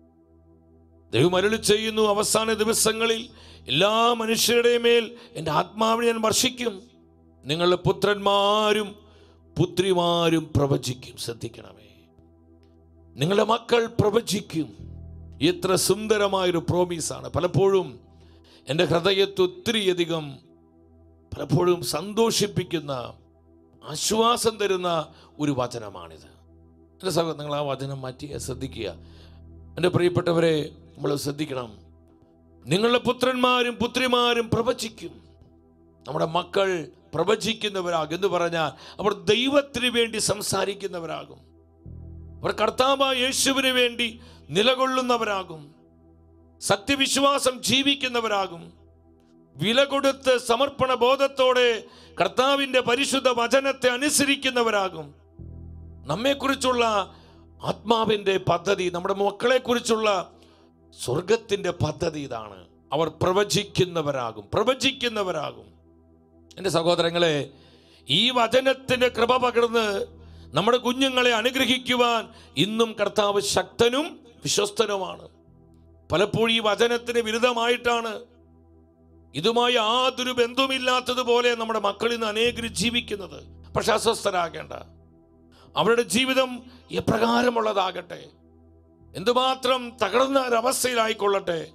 ദൈവം അരുളി ചെയ്യുന്നു അവസാന ദിവസങ്ങളിൽ എല്ലാ മനുഷ്യരുടെയും മേൽ എൻ്റെ ആത്മാവിനെ ഞാൻ വർഷിക്കും നിങ്ങളുടെ പുത്രന്മാരും പുത്രിമാരും പ്രവചിക്കും ശ്രദ്ധിക്കണമേ നിങ്ങളുടെ മക്കൾ പ്രവചിക്കും എത്ര സുന്ദരമായൊരു പ്രോമീസാണ് പലപ്പോഴും എൻ്റെ ഹൃദയത്തെ ഒത്തിരിയധികം പലപ്പോഴും സന്തോഷിപ്പിക്കുന്ന ആശ്വാസം തരുന്ന ഒരു വചനമാണിത് എൻ്റെ സഹോദരൻ നിങ്ങൾ ആ വചനം മാറ്റി ശ്രദ്ധിക്കുക എൻ്റെ പ്രിയപ്പെട്ടവരെ നമ്മൾ ശ്രദ്ധിക്കണം നിങ്ങളുടെ പുത്രന്മാരും പുത്രിമാരും പ്രവചിക്കും നമ്മുടെ മക്കൾ പ്രവചിക്കുന്നവരാകും എന്ന് പറഞ്ഞാൽ അവർ ദൈവത്തിന് വേണ്ടി സംസാരിക്കുന്നവരാകും അവർ കർത്താവായ യേശുവിന് വേണ്ടി നിലകൊള്ളുന്നവരാകും സത്യവിശ്വാസം ജീവിക്കുന്നവരാകും വില കൊടുത്ത് സമർപ്പണ ബോധത്തോടെ കർത്താവിൻ്റെ പരിശുദ്ധ വചനത്തെ അനുസരിക്കുന്നവരാകും നമ്മെക്കുറിച്ചുള്ള ആത്മാവിൻ്റെ പദ്ധതി നമ്മുടെ മക്കളെക്കുറിച്ചുള്ള സ്വർഗത്തിൻ്റെ പദ്ധതി ഇതാണ് അവർ പ്രവചിക്കുന്നവരാകും പ്രവചിക്കുന്നവരാകും എൻ്റെ സഹോദരങ്ങളെ ഈ വചനത്തിൻ്റെ കൃപ പകർന്ന് നമ്മുടെ കുഞ്ഞുങ്ങളെ അനുഗ്രഹിക്കുവാൻ ഇന്നും കർത്താവ് ശക്തനും വിശ്വസ്തനുമാണ് പലപ്പോഴും ഈ വചനത്തിന് വിരുദ്ധമായിട്ടാണ് ഇതുമായി യാതൊരു ബന്ധവുമില്ലാത്തതുപോലെ നമ്മുടെ മക്കളിൽ നിന്ന് അനേകർ ജീവിക്കുന്നത് പക്ഷെ അസ്വസ്ഥരാകേണ്ട അവരുടെ ജീവിതം എപ്രകാരമുള്ളതാകട്ടെ എന്തുമാത്രം തകർന്ന ഒരവസ്ഥയിലായിക്കൊള്ളട്ടെ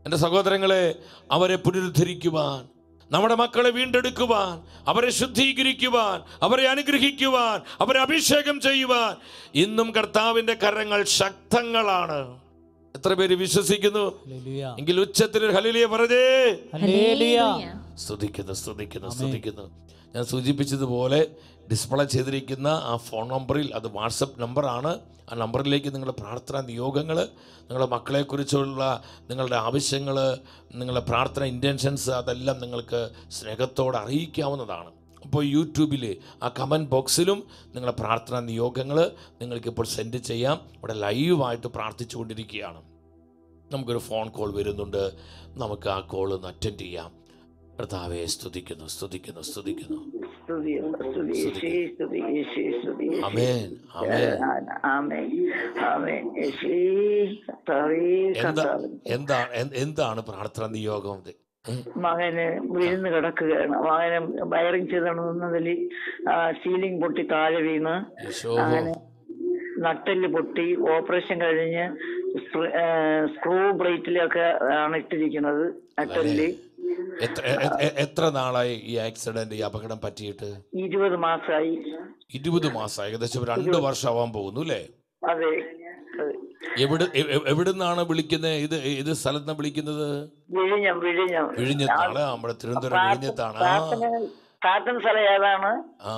എൻ്റെ സഹോദരങ്ങളെ അവരെ പുനരുദ്ധരിക്കുവാൻ നമ്മുടെ മക്കളെ വീണ്ടെടുക്കുവാൻ അവരെ ശുദ്ധീകരിക്കുവാൻ അവരെ അനുഗ്രഹിക്കുവാൻ അവരെ അഭിഷേകം ചെയ്യുവാൻ ഇന്നും കർത്താവിൻ്റെ കരങ്ങൾ ശക്തങ്ങളാണ് എത്ര പേര് വിശ്വസിക്കുന്നു ഹല്ലേലൂയ എങ്കിൽ ഉച്ചത്തിൽ ഒരു ഹലിലിയ പറഞ്ഞേ ഹല്ലേലൂയ സ്തുതിക്കുന്നു സ്തുതിക്കുന്നു സ്തുതിക്കുന്നു ഞാൻ സൂചിപ്പിച്ചതുപോലെ ഡിസ്പ്ലേ ചെയ്തിരിക്കുന്ന ആ ഫോൺ നമ്പറിൽ അത് വാട്സപ്പ് നമ്പറാണ് ആ നമ്പറിലേക്ക് നിങ്ങളുടെ പ്രാർത്ഥനാ നിയോഗങ്ങൾ നിങ്ങളുടെ മക്കളെക്കുറിച്ചുള്ള നിങ്ങളുടെ ആവശ്യങ്ങൾ നിങ്ങളുടെ പ്രാർത്ഥന ഇൻറ്റൻഷൻസ് അതെല്ലാം നിങ്ങൾക്ക് സ്നേഹത്തോടെ അറിയിക്കാവുന്നതാണ് അപ്പോൾ യൂട്യൂബിൽ ആ കമൻറ്റ് ബോക്സിലും നിങ്ങളുടെ പ്രാർത്ഥനാ നിയോഗങ്ങൾ നിങ്ങൾക്കിപ്പോൾ സെൻഡ് ചെയ്യാം ഇവിടെ ലൈവായിട്ട് പ്രാർത്ഥിച്ചുകൊണ്ടിരിക്കുകയാണ് നമുക്കൊരു ഫോൺ കോൾ വരുന്നുണ്ട് നമുക്ക് ആ കോൾ ഒന്ന് അറ്റൻഡ് ചെയ്യാം കർത്താവെ സ്തുതിക്കുന്നു സ്തുതിക്കുന്നു സ്തുതിക്കുന്നു സ്തുതിയുണ്ട് സ്തുതി യേശുവേ, സ്തുതി യേശുവേ, സ്തുതി യേശുവേ. അമേൻ അമേൻ ആമേൻ ആമേൻ യേശുവേ, കർത്താവേ, എന്താ കർത്താവേ. എന്താ എന്ത്- എന്താണ് പ്രാർത്ഥന നിയോഗം ഇത്? ഏ? മകന് വീഴ്ന്ന് കിടക്കുകയാണ് മകന് വയറിങ് ചെയ്തതിൽ സീലിംഗ് പൊട്ടി താഴെ വീണ് ഈശോ അങ്ങനെ നട്ടെല്ല് പൊട്ടി ഓപ്പറേഷൻ കഴിഞ്ഞ് സ്ക്രൂ- ആ, സ്ക്രൂ ബ്രേറ്റിലൊക്കെ ആണ് ഇട്ടിരിക്കുന്നത് നട്ടെല്ല് എത്ര എ- എ- എ- എത്ര നാളായി ഈ ആക്സിഡന്റ് ഈ അപകടം പറ്റിയിട്ട് ഇരുപത് മാസമായി ഇരുപത് മാസം ഏകദേശം രണ്ട് വർഷമാവാൻ പോകുന്നു അല്ലേ അതെ അതെ. എവിടെ എ- എ- എവിടുന്നാണ് വിളിക്കുന്നത് ഇത് ഏത് സ്ഥലത്ത് വിളിക്കുന്നത് വിഴിഞ്ഞം വിഴിഞ്ഞം വിഴിഞ്ഞത്താണ് നമ്മുടെ തിരുവനന്തപുരം വിഴിഞ്ഞത്താണ് ആ പ്രാർത്ഥന പ്രാർത്ഥന സ്ഥലം ഏതാണ് ആ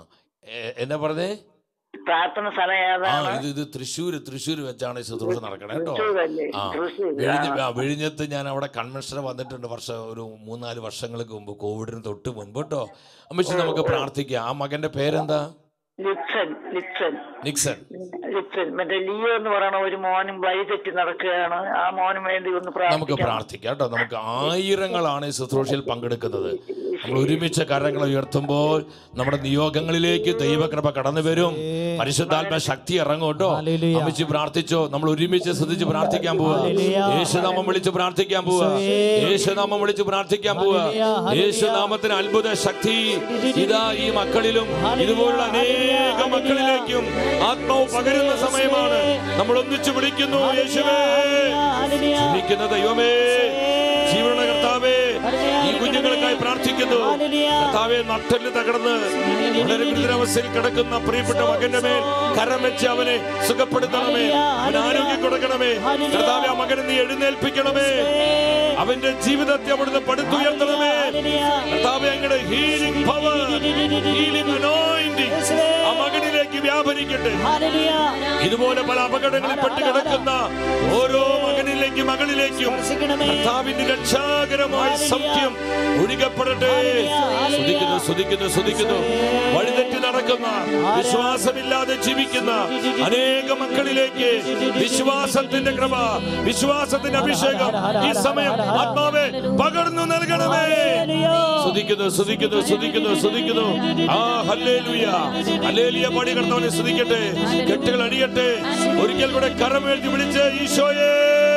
എ- എന്നാ പറഞ്ഞേ പ്രാർത്ഥന സ്ഥലം ആ ഏതാണ് ഇത് ഇത് തൃശ്ശൂര് തൃശ്ശൂര് വെച്ചാണ് ഈ ശുശ്രൂഷ നടക്കണേ കേട്ടോ തൃശ്ശൂരല്ലേ? ആ തൃശ്ശൂർ, വിഴിഞ്ഞ ആ, വിഴിഞ്ഞത്ത് ഞാൻ അവിടെ കൺവെൻഷന് വന്നിട്ടുണ്ട് വർഷം ഒരു മൂന്നാല് വർഷങ്ങൾക്ക് മുമ്പ് കോവിഡിന് തൊട്ട് മുൻപ് കേട്ടോ അമ്മച്ചി നമുക്ക് പ്രാർത്ഥിക്കാം ആ മകന്റെ പേരെന്താ ലിപ്സൺ ലിപ്സൺ നിക്സൺ ലിപ്സൺ മറ്റേ ലിയോ എന്ന് പറയുന്ന ഒരു മോനും വഴി തെറ്റി നടക്കുകയാണ് ആ മോനും വേണ്ടി ഒന്ന് നമുക്ക് പ്രാർത്ഥിക്കാം പ്രാർത്ഥിക്കാം കേട്ടോ നമുക്ക് ആയിരങ്ങളാണ് ഈ ശുശ്രൂഷയിൽ പങ്കെടുക്കുന്നത് നമ്മൾ ഒരുമിച്ച് കരങ്ങൾ ഉയർത്തുമ്പോൾ നമ്മുടെ നിയോഗങ്ങളിലേക്ക് ദൈവകൃപ കടന്നു വരും പരിശുദ്ധാത്മ ശക്തി ഇറങ്ങും കേട്ടോ ഹല്ലേലൂയ. അമ്മച്ചി പ്രാർത്ഥിച്ചോ നമ്മൾ ഒരുമിച്ച് ശ്രദ്ധിച്ച് പ്രാർത്ഥിക്കാൻ പോവുക ഹല്ലേലൂയ. യേശുനാമം വിളിച്ച് പ്രാർത്ഥിക്കാൻ പോവുക യേശുനാമം വിളിച്ച് പ്രാർത്ഥിക്കാൻ പോവുക ഹല്ലേലൂയ, ഹല്ലേലൂയ. യേശുനാമത്തിന് അത്ഭുത ശക്തി ഇതാ ഈ മക്കളിലും ഇതുപോലുള്ള അനേക മക്കളിലേക്കും ആത്മാവ് പകരുന്ന സമയമാണ് നമ്മൾ ഒന്നിച്ച് വിളിക്കുന്നു യേശുവേ ഹല്ലേലൂയ. ജീവിക്കുന്ന ദൈവമേ ജീവനുള്ള കർത്താവേ ഈ കുഞ്ഞുങ്ങൾക്കായി പ്രാർത്ഥിക്കുന്നു കർത്താവെ നട്ടല് തകർന്ന് വളരെ ഗുരുതരാവസ്ഥയിൽ കിടക്കുന്ന പ്രിയപ്പെട്ട മകന്റെ മേൽ കരം വെച്ച് അവനെ സുഖപ്പെടുത്തണമേ അവന് ആരോഗ്യം കൊടുക്കണമേ കർത്താവെ ആ മകനെ നീ എഴുന്നേൽപ്പിക്കണമേ അവന്റെ ജീവിതത്തെ അവിടുന്ന് പടുത്തുയർത്തണമേ കർത്താവെ അങ്ങയുടെ ഹീലിംഗ് പവർ ഹീലിംഗ് അനോയിന്റിംഗ് ആ മകനിലേക്ക് വ്യാപരിക്കട്ടെ ഹല്ലേലൂയ. ഇതുപോലെ പല അപകടങ്ങളിൽ പെട്ട് കിടക്കുന്ന ഓരോ മകനിലേക്കും മകളിലേക്കും സ്പർശിക്കണമേ. കർത്താവിന്റെ രക്ഷാകരമായ സത്യം ഒഴുകപ്പെടട്ടെ സ്തുതിക്കുന്നു സ്തുതിക്കുന്നു സ്തുതിക്കുന്നു വഴിതെറ്റി നടക്കുന്ന വിശ്വാസമില്ലാതെ ജീവിക്കുന്ന അനേക മക്കളിലേക്ക് വിശ്വാസത്തിന്റെ കൃപ വിശ്വാസത്തിന്റെ അഭിഷേകം ഈ സമയം ആത്മാവെ പകർന്നു നൽകണമേ സ്തുതിക്കുന്നു സ്തുതിക്കുന്നു സ്തുതിക്കുന്നു സ്തുതിക്കുന്നു ആ ഹല്ലേലൂയ ഹല്ലേലൂയ പാടി കർത്താവിനെ സ്തുതിക്കട്ടെ കെട്ടുകൾ അടിയട്ടെ ഒരിക്കൽ കൂടെ കരമേഴ്ത്തി വിളിച്ച് ഈശോയെ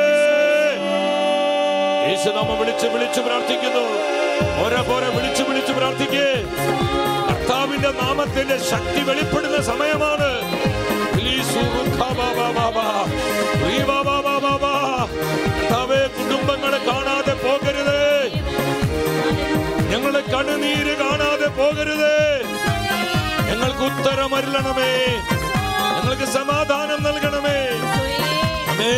യേശുനാമം വിളിച്ച് വിളിച്ച് പ്രാർത്ഥിക്കുന്നു ഓരോ പോരെ വിളിച്ച് വിളിച്ച് പ്രാർത്ഥിക്കേ കർത്താവിന്റെ നാമത്തിന്റെ ശക്തി വെളിപ്പെടുന്ന സമയമാണ് പ്ലീസ് കർത്താവേ കുടുംബങ്ങളെ കാണാതെ പോകരുത് ഞങ്ങളുടെ കണ്ണുനീര് കാണാതെ പോകരുത് ഞങ്ങൾക്ക് ഉത്തരം അരുളണമേ ഞങ്ങൾക്ക് സമാധാനം നൽകണമേ അമേ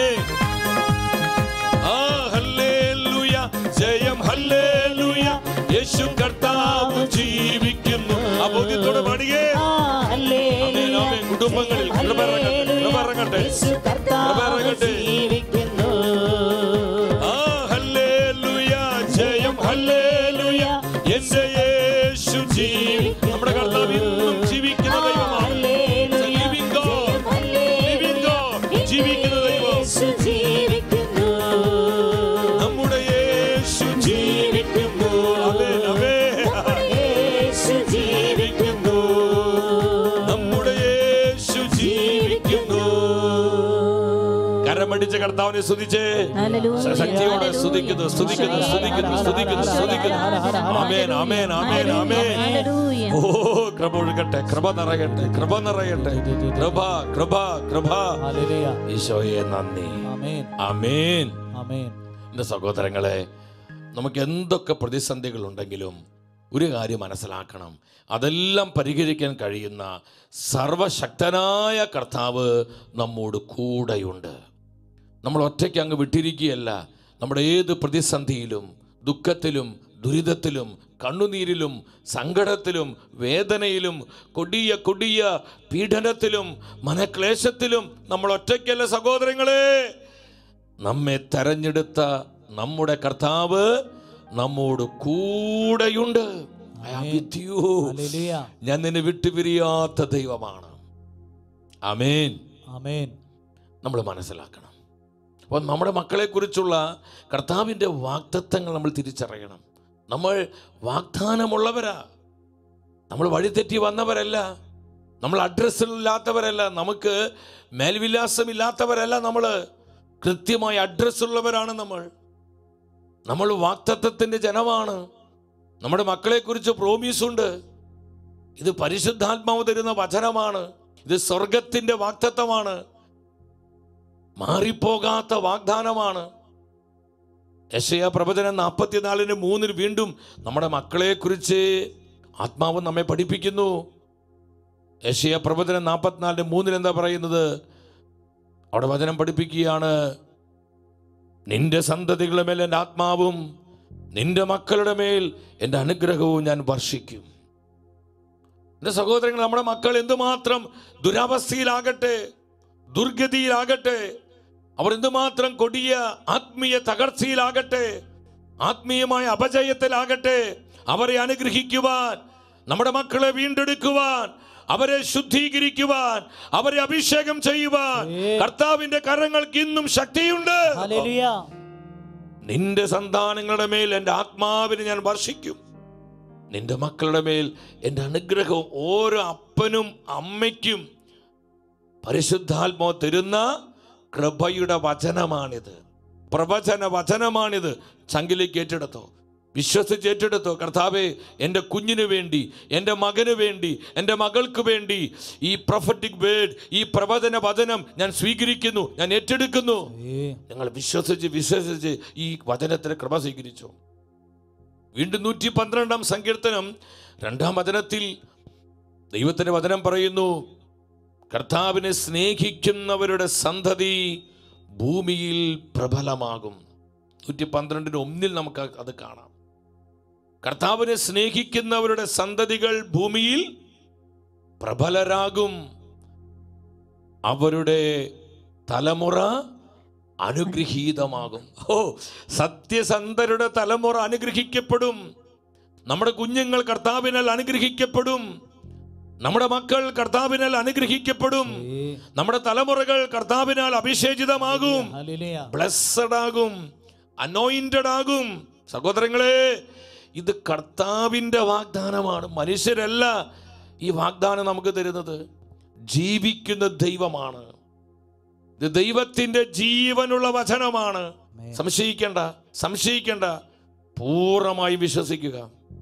ആ ഹല്ലേലൂയ ജയം ഹല്ലേലൂയ യേശു കർത്താവ് ജീവിക്കുന്നു ആ ബോധ്യത്തോടെ പാടിയേ ആമേൻ, ആമേൻ. കുടുംബങ്ങളിൽ കൃപ ഇറങ്ങട്ടെ കൃപ ഇറങ്ങട്ടെ കൃപ ഇറങ്ങട്ടെ ആ ഹല്ലേലൂയ ജയം ഹല്ലേലൂയ എന്റെ യേശു ജീവി നമ്മുടെ കർത്താവ് ഇന്നും ജീവിക്കുന്ന ദൈവമാണ് Living God. Living God. ജീവിക്കുന്ന ദൈവം നമ്മുടെ യേശു ജീവിക്കുന്നു ആമേൻ, ആമേൻ. ജീവിക്കുന്നു നമ്മുടെ യേശു ജീവിക്കുന്നു കരമടിച്ച കർത്താവിനെ സ്തുതിച്ചേ ഹല്ലേലൂയ. ശക്തിയോടെ സ്തുതിക്കുന്നു സ്തുതിക്കുന്നു സ്തുതിക്കുന്നു സ്തുതിക്കുന്നു സ്തുതിക്കുന്നു ആമേൻ ആമേൻ ആമേൻ ആമേൻ ഹല്ലേലൂയ. ഓ കൃപ ഒഴുകട്ടെ കൃപ നിറയട്ടെ കൃപ നിറയട്ടെ കൃപ കൃപ കൃപ ഹല്ലേലൂയ. ഈശോയെ നന്ദി ആമേൻ ആമേൻ ആമേൻ എൻ്റെ സഹോദരങ്ങളെ നമുക്ക് എന്തൊക്കെ പ്രതിസന്ധികളുണ്ടെങ്കിലും ഒരു കാര്യം മനസ്സിലാക്കണം അതെല്ലാം പരിഹരിക്കാൻ കഴിയുന്ന സർവശക്തനായ കർത്താവ് നമ്മോട് കൂടെയുണ്ട് നമ്മൾ ഒറ്റയ്ക്ക് അങ്ങ് വിട്ടിരിക്കുകയല്ല നമ്മുടെ ഏത് പ്രതിസന്ധിയിലും ദുഃഖത്തിലും ദുരിതത്തിലും കണ്ണുനീരിലും സങ്കടത്തിലും വേദനയിലും കൊടിയ കൊടിയ പീഡനത്തിലും മനക്ലേശത്തിലും നമ്മൾ ഒറ്റയ്ക്കല്ല സഹോദരങ്ങളെ നമ്മെ തെരഞ്ഞെടുത്ത നമ്മുടെ കർത്താവ് നമ്മോട് കൂടെയുണ്ട് I am with you. ഹല്ലേലൂയ ഞാൻ നിന്നെ വിട്ടുപിരിയാത്ത ദൈവമാണ് അമേൻ ആമേൻ നമ്മൾ മനസ്സിലാക്കണം അപ്പോൾ നമ്മുടെ മക്കളെക്കുറിച്ചുള്ള കർത്താവിൻ്റെ വാഗ്ദത്തങ്ങൾ നമ്മൾ തിരിച്ചറിയണം നമ്മൾ വാഗ്ദാനമുള്ളവരാ നമ്മൾ വഴിതെറ്റി വന്നവരല്ല നമ്മൾ അഡ്രസ്സില്ലാത്തവരല്ല നമുക്ക് മേൽവിലാസമില്ലാത്തവരല്ല നമ്മൾ കൃത്യമായ അഡ്രസ്സുള്ളവരാണ് നമ്മൾ നമ്മൾ വാക്തത്വത്തിൻ്റെ ജനമാണ് നമ്മുടെ മക്കളെക്കുറിച്ച് പ്രോമിസ് ഉണ്ട് ഇത് പരിശുദ്ധാത്മാവ് തരുന്ന വചനമാണ് ഇത് സ്വർഗത്തിൻ്റെ വാക്തത്വമാണ് മാറിപ്പോകാത്ത വാഗ്ദാനമാണ് യശയ പ്രവചനം നാൽപ്പത്തിനാലിന് മൂന്നിൽ വീണ്ടും നമ്മുടെ മക്കളെക്കുറിച്ച് ആത്മാവ് നമ്മെ പഠിപ്പിക്കുന്നു യശയ പ്രവചനം നാൽപ്പത്തിനാലിന് മൂന്നിൽ എന്താ പറയുന്നത് അവിടെ വചനം പഠിപ്പിക്കുകയാണ് നിന്റെ സന്തതികളുടെ മേൽ എൻ്റെ ആത്മാവും നിന്റെ മക്കളുടെ മേൽ എൻ്റെ അനുഗ്രഹവും ഞാൻ വർഷിക്കും എൻ്റെ സഹോദരങ്ങൾ നമ്മുടെ മക്കൾ എന്തുമാത്രം ദുരവസ്ഥയിലാകട്ടെ ദുർഗതിയിലാകട്ടെ അവർ എന്തുമാത്രം കൊടിയ ആത്മീയ തകർച്ചയിലാകട്ടെ ആത്മീയമായ അപജയത്തിലാകട്ടെ അവരെ അനുഗ്രഹിക്കുവാൻ നമ്മുടെ മക്കളെ വീണ്ടെടുക്കുവാൻ അവരെ ശുദ്ധീകരിക്കുവാൻ അവരെ അഭിഷേകം ചെയ്യുവാൻ കർത്താവിന്റെ കരങ്ങൾക്ക് ഇന്നും ശക്തിയുണ്ട് ഹല്ലേലൂയ നിന്റെ സന്താനങ്ങളുടെ മേൽ എൻ്റെ ആത്മാവിനെ ഞാൻ വർഷിക്കും നിന്റെ മക്കളുടെ മേൽ എൻ്റെ അനുഗ്രഹവും ഓരോ അപ്പനും അമ്മയ്ക്കും പരിശുദ്ധാത്മാവ് തരുന്ന കൃപയുടെ വചനമാണിത് പ്രവചന വചനമാണിത് ചങ്കിലേക്ക് ഏറ്റെടുത്തോ വിശ്വസിച്ച് ഏറ്റെടുത്തോ കർത്താവെ എൻ്റെ കുഞ്ഞിന് വേണ്ടി എൻ്റെ മകന് വേണ്ടി എൻ്റെ മകൾക്ക് വേണ്ടി ഈ പ്രൊഫറ്റിക് വേർഡ് ഈ പ്രവചന വചനം ഞാൻ സ്വീകരിക്കുന്നു ഞാൻ ഏറ്റെടുക്കുന്നു ഏ നിങ്ങൾ വിശ്വസിച്ച് വിശ്വസിച്ച് ഈ വചനത്തിന് കൃപ സ്വീകരിച്ചു വീണ്ടും നൂറ്റി പന്ത്രണ്ടാം സങ്കീർത്തനം രണ്ടാം വചനത്തിൽ ദൈവത്തിന്റെ വചനം പറയുന്നു കർത്താവിനെ സ്നേഹിക്കുന്നവരുടെ സന്തതി ഭൂമിയിൽ പ്രബലമാകും നൂറ്റി പന്ത്രണ്ടിന് ഒന്നിൽ നമുക്ക് അത് കാണാം കർത്താവിനെ സ്നേഹിക്കുന്നവരുടെ സന്തതികൾ ഭൂമിയിൽ പ്രബലരാകും അവരുടെ തലമുറ അനുഗ്രഹീതമാകും ഓ സത്യസന്ധരുടെ തലമുറ അനുഗ്രഹിക്കപ്പെടും നമ്മുടെ കുഞ്ഞുങ്ങൾ കർത്താവിനാൽ അനുഗ്രഹിക്കപ്പെടും നമ്മുടെ മക്കൾ കർത്താവിനാൽ അനുഗ്രഹിക്കപ്പെടും ഏ നമ്മുടെ തലമുറകൾ കർത്താവിനാൽ അഭിഷേചിതമാകും ഹല്ലേലൂയ ബ്ലസ്സഡ് ആകും അനോയിന്റഡ് ആകും സഹോദരങ്ങളെ ഇത് കർത്താവിൻ്റെ വാഗ്ദാനമാണ് മനുഷ്യരല്ല ഈ വാഗ്ദാനം നമുക്ക് തരുന്നത് ജീവിക്കുന്ന ദൈവമാണ് ഇത് ദൈവത്തിൻ്റെ ജീവനുള്ള വചനമാണ് ആമേൻ. സംശയിക്കേണ്ട സംശയിക്കേണ്ട പൂർണ്ണമായി വിശ്വസിക്കുക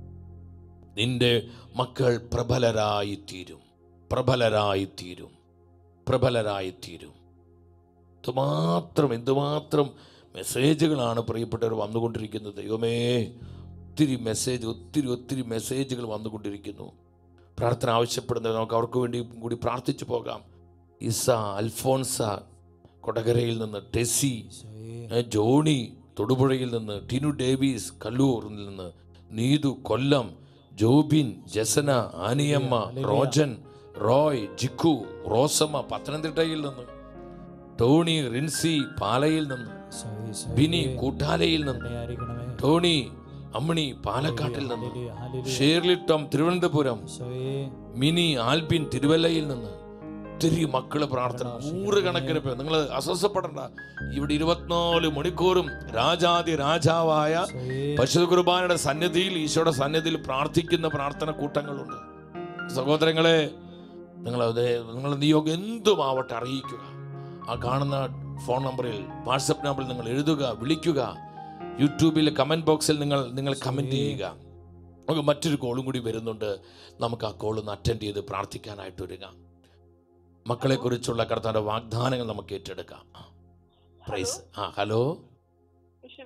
നിന്റെ മക്കൾ പ്രബലരായി തീരും പ്രബലരായി തീരും പ്രബലരായി തീരും എന്തുമാത്രം എന്തുമാത്രം മെസ്സേജുകളാണ് പ്രിയപ്പെട്ടവർ വന്നുകൊണ്ടിരിക്കുന്നത് ദൈവമേ ഒത്തിരി മെസ്സേജ് ഒത്തിരി ഒത്തിരി മെസ്സേജുകൾ വന്നുകൊണ്ടിരിക്കുന്നു പ്രാർത്ഥന ആവശ്യപ്പെടുന്നത് നമുക്ക് അവർക്ക് വേണ്ടി കൂടി പ്രാർത്ഥിച്ചു പോകാം ഇസ അൽഫോൻസ കൊടകരയിൽ നിന്ന് ടെസി ഈശോയേ. ഏ, ജോണി തൊടുപുഴയിൽ നിന്ന് ടിനു ഡേവീസ് കല്ലൂറിൽ നിന്ന് നീതു കൊല്ലം ജോബിൻ ജസന ആനിയമ്മ റോജൻ റോയ് ജിക്കു റോസമ്മ പത്തനംതിട്ടയിൽ നിന്ന് ടോണി റിൻസി പാലയിൽ നിന്ന് ഈശോയേ, ഈശോയേ. ബിനി കൂട്ടാലയിൽ നിന്ന് ദയായിരിക്കണമേ. ടോണി അമ്മിണി പാലക്കാട്ടിൽ നിന്ന് ഹല്ലേലൂയ, ഹല്ലേലൂയ. ഷേർലി ടോം തിരുവനന്തപുരം ഈശോയേ. മിനി ആൽബിൻ തിരുവല്ലയിൽ നിന്ന് ഒത്തിരി മക്കള് പ്രാർത്ഥന നൂറുകണക്കിന് പേർ നിങ്ങൾ അസ്വസ്ഥപ്പെടണ്ട ഇവിടെ ഇരുപത്തിനാല് മണിക്കൂറും രാജാതി രാജാവായ ഈശോയേ. പരിശുദ്ധ കുർബാനയുടെ സന്നിധിയിൽ ഈശോയുടെ സന്നിധിയിൽ പ്രാർത്ഥിക്കുന്ന പ്രാർത്ഥന കൂട്ടങ്ങളുണ്ട് സഹോദരങ്ങളെ നിങ്ങൾ അത് നിങ്ങൾ നിയോഗം എന്തുമാവട്ടെ അറിയിക്കുക ആ കാണുന്ന ഫോൺ നമ്പറിൽ വാട്സപ്പ് നമ്പറിൽ നിങ്ങൾ എഴുതുക വിളിക്കുക യൂട്യൂബിൽ കമൻറ്റ് ബോക്സിൽ നിങ്ങൾ നിങ്ങൾ കമൻറ്റ് ചെയ്യുക നമുക്ക് മറ്റൊരു കോളും കൂടി വരുന്നുണ്ട് നമുക്ക് ആ കോൾ ഒന്ന് അറ്റൻഡ് ചെയ്ത് പ്രാർത്ഥിക്കാനായിട്ട് ഒരുങ്ങാം മക്കളെക്കുറിച്ചുള്ള കർത്താൻ്റെ വാഗ്ദാനങ്ങൾ നമുക്ക് ഏറ്റെടുക്കാം പ്രൈസ് ആ ഹലോ വിഷം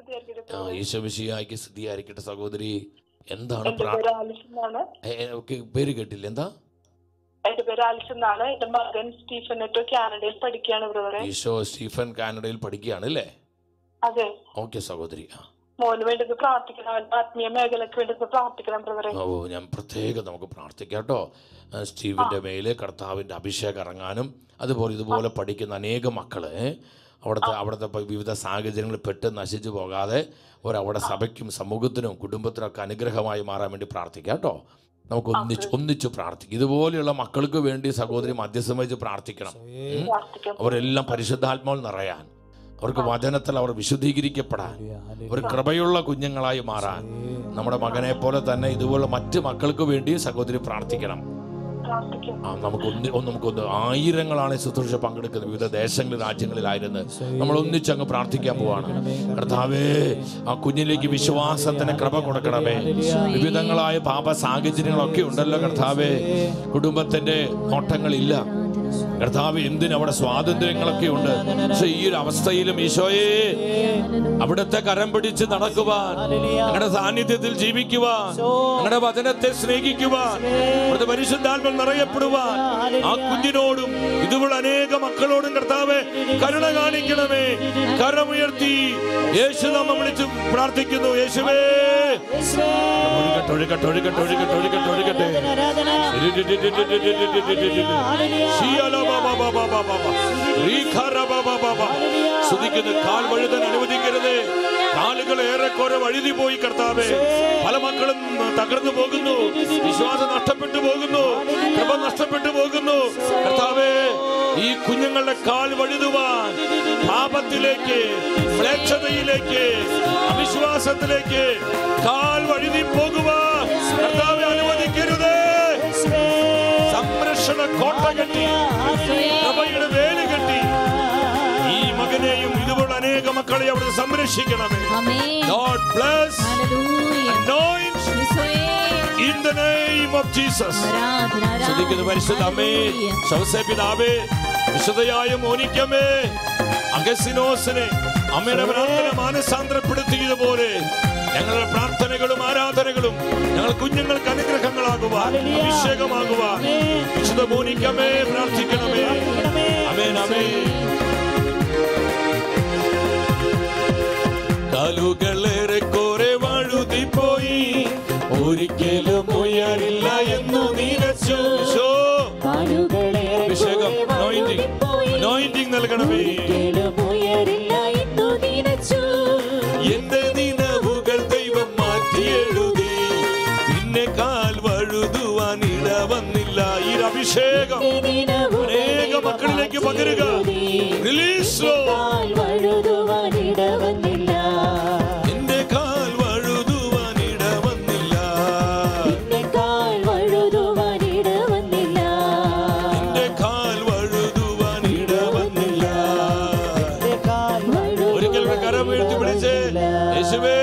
സ്തുതിയായിരിക്കട്ടെ ആ ഈശോമിശിയായിക്ക് സ്ഥിതിയായിരിക്കട്ടെ സഹോദരി എന്താണ് എന്റെ പ്രാ- പേര് ആലിസ് എന്നാണ് ഏ, ഏ, ഓക്കേ, പേര് കേട്ടില്ല എന്താ എന്റെ പേര് ആലിസ് എന്നാണ് എന്റെ മകൻ സ്റ്റീഫൻ നെറ്റോ കാനഡയിൽ പഠിക്കുകയാണ് ബ്രദറെ ഈശോ സ്റ്റീഫൻ കാനഡയിൽ പഠിക്കുകയാണ് അല്ലേ അതെ ഓക്കെ സഹോദരി ആ മോന് വേണ്ടത് പ്രാർത്ഥിക്കണം അവന്റെ ആത്മീയ മേഖലക്ക് വേണ്ടത് പ്രാർത്ഥിക്കണം ബ്രദറെ ഓ ഞാൻ പ്രത്യേകം നമുക്ക് പ്രാർത്ഥിക്കാം കേട്ടോ ആ, സ്റ്റീവിൻ്റെ മേലെ കർത്താവിൻ്റെ അഭിഷേകം ഇറങ്ങാനും അതുപോലെ ഇതുപോലെ പഠിക്കുന്ന അനേകം മക്കള് അവിടുത്തെ അവിടുത്തെ പ- വിവിധ സാഹചര്യങ്ങളിൽ പെട്ട് നശിച്ചു പോകാതെ ഒരവിടെ സഭയ്ക്കും സമൂഹത്തിനും കുടുംബത്തിനും ഒക്കെ അനുഗ്രഹമായി മാറാൻ വേണ്ടി പ്രാർത്ഥിക്കാം കേട്ടോ നമുക്ക് ഒന്നിച്ച് ഒന്നിച്ച് പ്രാർത്ഥിക്കാം ഇതുപോലെയുള്ള മക്കൾക്ക് വേണ്ടി സഹോദരി മധ്യസ്ഥം വഹിച്ച് പ്രാർത്ഥിക്കണം ഉം. പ്രാർത്ഥിക്കാം അവരെല്ലാം പരിശുദ്ധാത്മാവിൽ നിറയാൻ അവർക്ക് വചനത്തിൽ അവർ വിശുദ്ധീകരിക്കപ്പെടാൻ ഒരു കൃപയുള്ള കുഞ്ഞുങ്ങളായി മാറാൻ നമ്മുടെ മകനെ പോലെ തന്നെ ഇതുപോലെ മറ്റ് മക്കൾക്ക് വേണ്ടി സഹോദരി പ്രാർത്ഥിക്കണം പ്രാർത്ഥിക്കാം ആ നമുക്ക് ഒന്ന് ഒന്ന് നമുക്കൊന്ന് ആയിരങ്ങളാണ് ഈ ശുശ്രൂഷ പങ്കെടുക്കുന്നത് വിവിധ ദേശങ്ങളിൽ രാജ്യങ്ങളിലായിരുന്നു നമ്മൾ ഒന്നിച്ചങ്ങ് പ്രാർത്ഥിക്കാൻ പോവാണ് കർത്താവേ ആ കുഞ്ഞിലേക്ക് വിശ്വാസത്തിന് കൃപ കൊടുക്കണമേ വിവിധങ്ങളായ പാപ സാഹചര്യങ്ങളൊക്കെ ഉണ്ടല്ലോ കർത്താവേ കുടുംബത്തിന്റെ നോട്ടങ്ങളില്ല കർത്താവ് എന്തിന് അവിടെ സ്വാതന്ത്ര്യങ്ങളൊക്കെ ഉണ്ട് പക്ഷെ ഈ ഒരു അവസ്ഥയിലും ഈശോയെ അവിടുത്തെ കരം പിടിച്ച് നടക്കുവാൻ ഞങ്ങളുടെ സാന്നിധ്യത്തിൽ ജീവിക്കുവാൻ ഞങ്ങളുടെ വചനത്തെ സ്നേഹിക്കുവാൻ അവിടുത്തെ പരിശുദ്ധാത്മ നിറയപ്പെടുവാൻ ആ കുഞ്ഞിനോടും ഇതുപോലെ അനേക മക്കളോടും കർത്താവ് കരുണ കാണിക്കണമേ കരമുയർത്തി യേശു നാമം വിളിച്ച് പ്രാർത്ഥിക്കുന്നു യേശുവേ ഒഴുകട്ടെ ഒഴുകട്ടെ ഒഴുകട്ടെ ഒഴുകട്ടെ ഒഴുകട്ടെ ഒഴുകട്ടെ സ്തുതിക്കുന്ന കാൽ വഴുതാൻ അനുവദിക്കരുത് കാലുകൾ ഏറെക്കുറെ വഴുതി പോയി കർത്താവേ പല മക്കളും തകർന്നു പോകുന്നു വിശ്വാസം നഷ്ടപ്പെട്ടു പോകുന്നു കൃപ നഷ്ടപ്പെട്ടു പോകുന്നു കർത്താവേ ഈ കുഞ്ഞുങ്ങളുടെ കാൽ വഴുതുവാൻ പാപത്തിലേക്ക് മ്ലേച്ഛതയിലേക്ക് അവിശ്വാസത്തിലേക്ക് കാൽ വഴുതി പോകുവാൻ കർത്താവെ അനുവദിക്കരുത് സംരക്ഷണ കോട്ട കെട്ടി കൃപയുടെ വേലി കെട്ടി ഈ മകനെയും ഇതുപോലെ അനേക മക്കളെ അവിടെ സംരക്ഷിക്കണമേ ആമേൻ God bless, ഹല്ലേലൂയ anoint യേശുവേ in the name of Jesus. ആരാധന ശ്രദ്ധിക്കുന്ന പരിശുദ്ധ അമ്മേ ഹല്ലേലൂയ. ശവസേ പിതാവേ വിശുദ്ധയായ മോനിക്കമ്മേ അഗസിനോസിനെ അമ്മയുടെ പ്രാർത്ഥന മാനസാന്തരപ്പെടുത്തിയതുപോലെ ഞങ്ങളുടെ പ്രാർത്ഥനകളും ആരാധനകളും ഞങ്ങൾ കുഞ്ഞുങ്ങൾക്ക് അനുഗ്രഹങ്ങളാകുവാൻ അഭിഷേകമാകുവാൻ വിശുദ്ധ മോനിക്കമ്മേ പ്രാർത്ഥിക്കണമേ അമേൻ അമേൻ കാലുകളേറെ കോരെ വഴുതിപ്പോയി ഒരിക്കലും ഉയരില്ല എന്നു നീരച്ചു ശോ. അഭിഷേകം anointing anointing നൽകണമേ എന്റെ നിലവുകൾ ദൈവം മാറ്റി എഴുതി പിന്നെ കാൽ വഴുതുവാൻ ഇട വന്നില്ല ഈ ഒരു അഭിഷേകം അനേക മക്കളിലേക്ക് പകരുക റിലീസ് എന്റെ കാൽ വഴുതുവാൻ ഇട വന്നില്ല എന്റെ കാൽ വഴുതുവാൻ ഇട വന്നില്ല ഒരിക്കൽ കൂടെ കരം വീഴ്ത്തി പിടിച്ച് യേശുവേ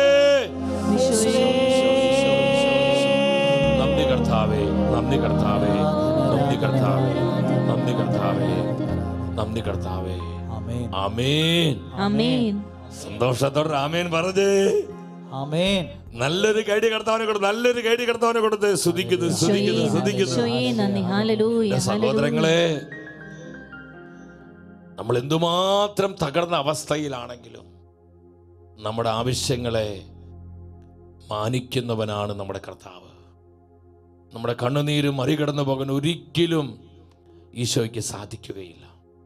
നന്ദി കർത്താവേ നന്ദി കർത്താവേ നന്ദി കർത്താവേ നന്ദി കർത്താവേ നന്ദി കർത്താവേ ആമേൻ ആമേൻ ആമേൻ സന്തോഷത്തോടെ ആമേൻ പറഞ്ഞേ ആമേൻ നല്ലൊരു കൈഡി കർത്താവിനെ കൊടുത്ത് നല്ലൊരു കൈഡി കർത്താവിനെ കൊടുത്ത് സ്തുതിക്കുന്നു സ്തുതിക്കുന്നു സ്തുതിക്കുന്നു ഈശോയെ നന്ദി ഹല്ലേലൂയ എന്റെ സഹോദരങ്ങളെ നമ്മൾ എന്തുമാത്രം തകർന്ന അവസ്ഥയിലാണെങ്കിലും നമ്മുടെ ആവശ്യങ്ങളെ മാനിക്കുന്നവനാണ് നമ്മുടെ കർത്താവ് നമ്മുടെ കണ്ണുനീര് മറികടന്നു പോകാൻ ഒരിക്കലും ഈശോയ്ക്ക് സാധിക്കുകയില്ല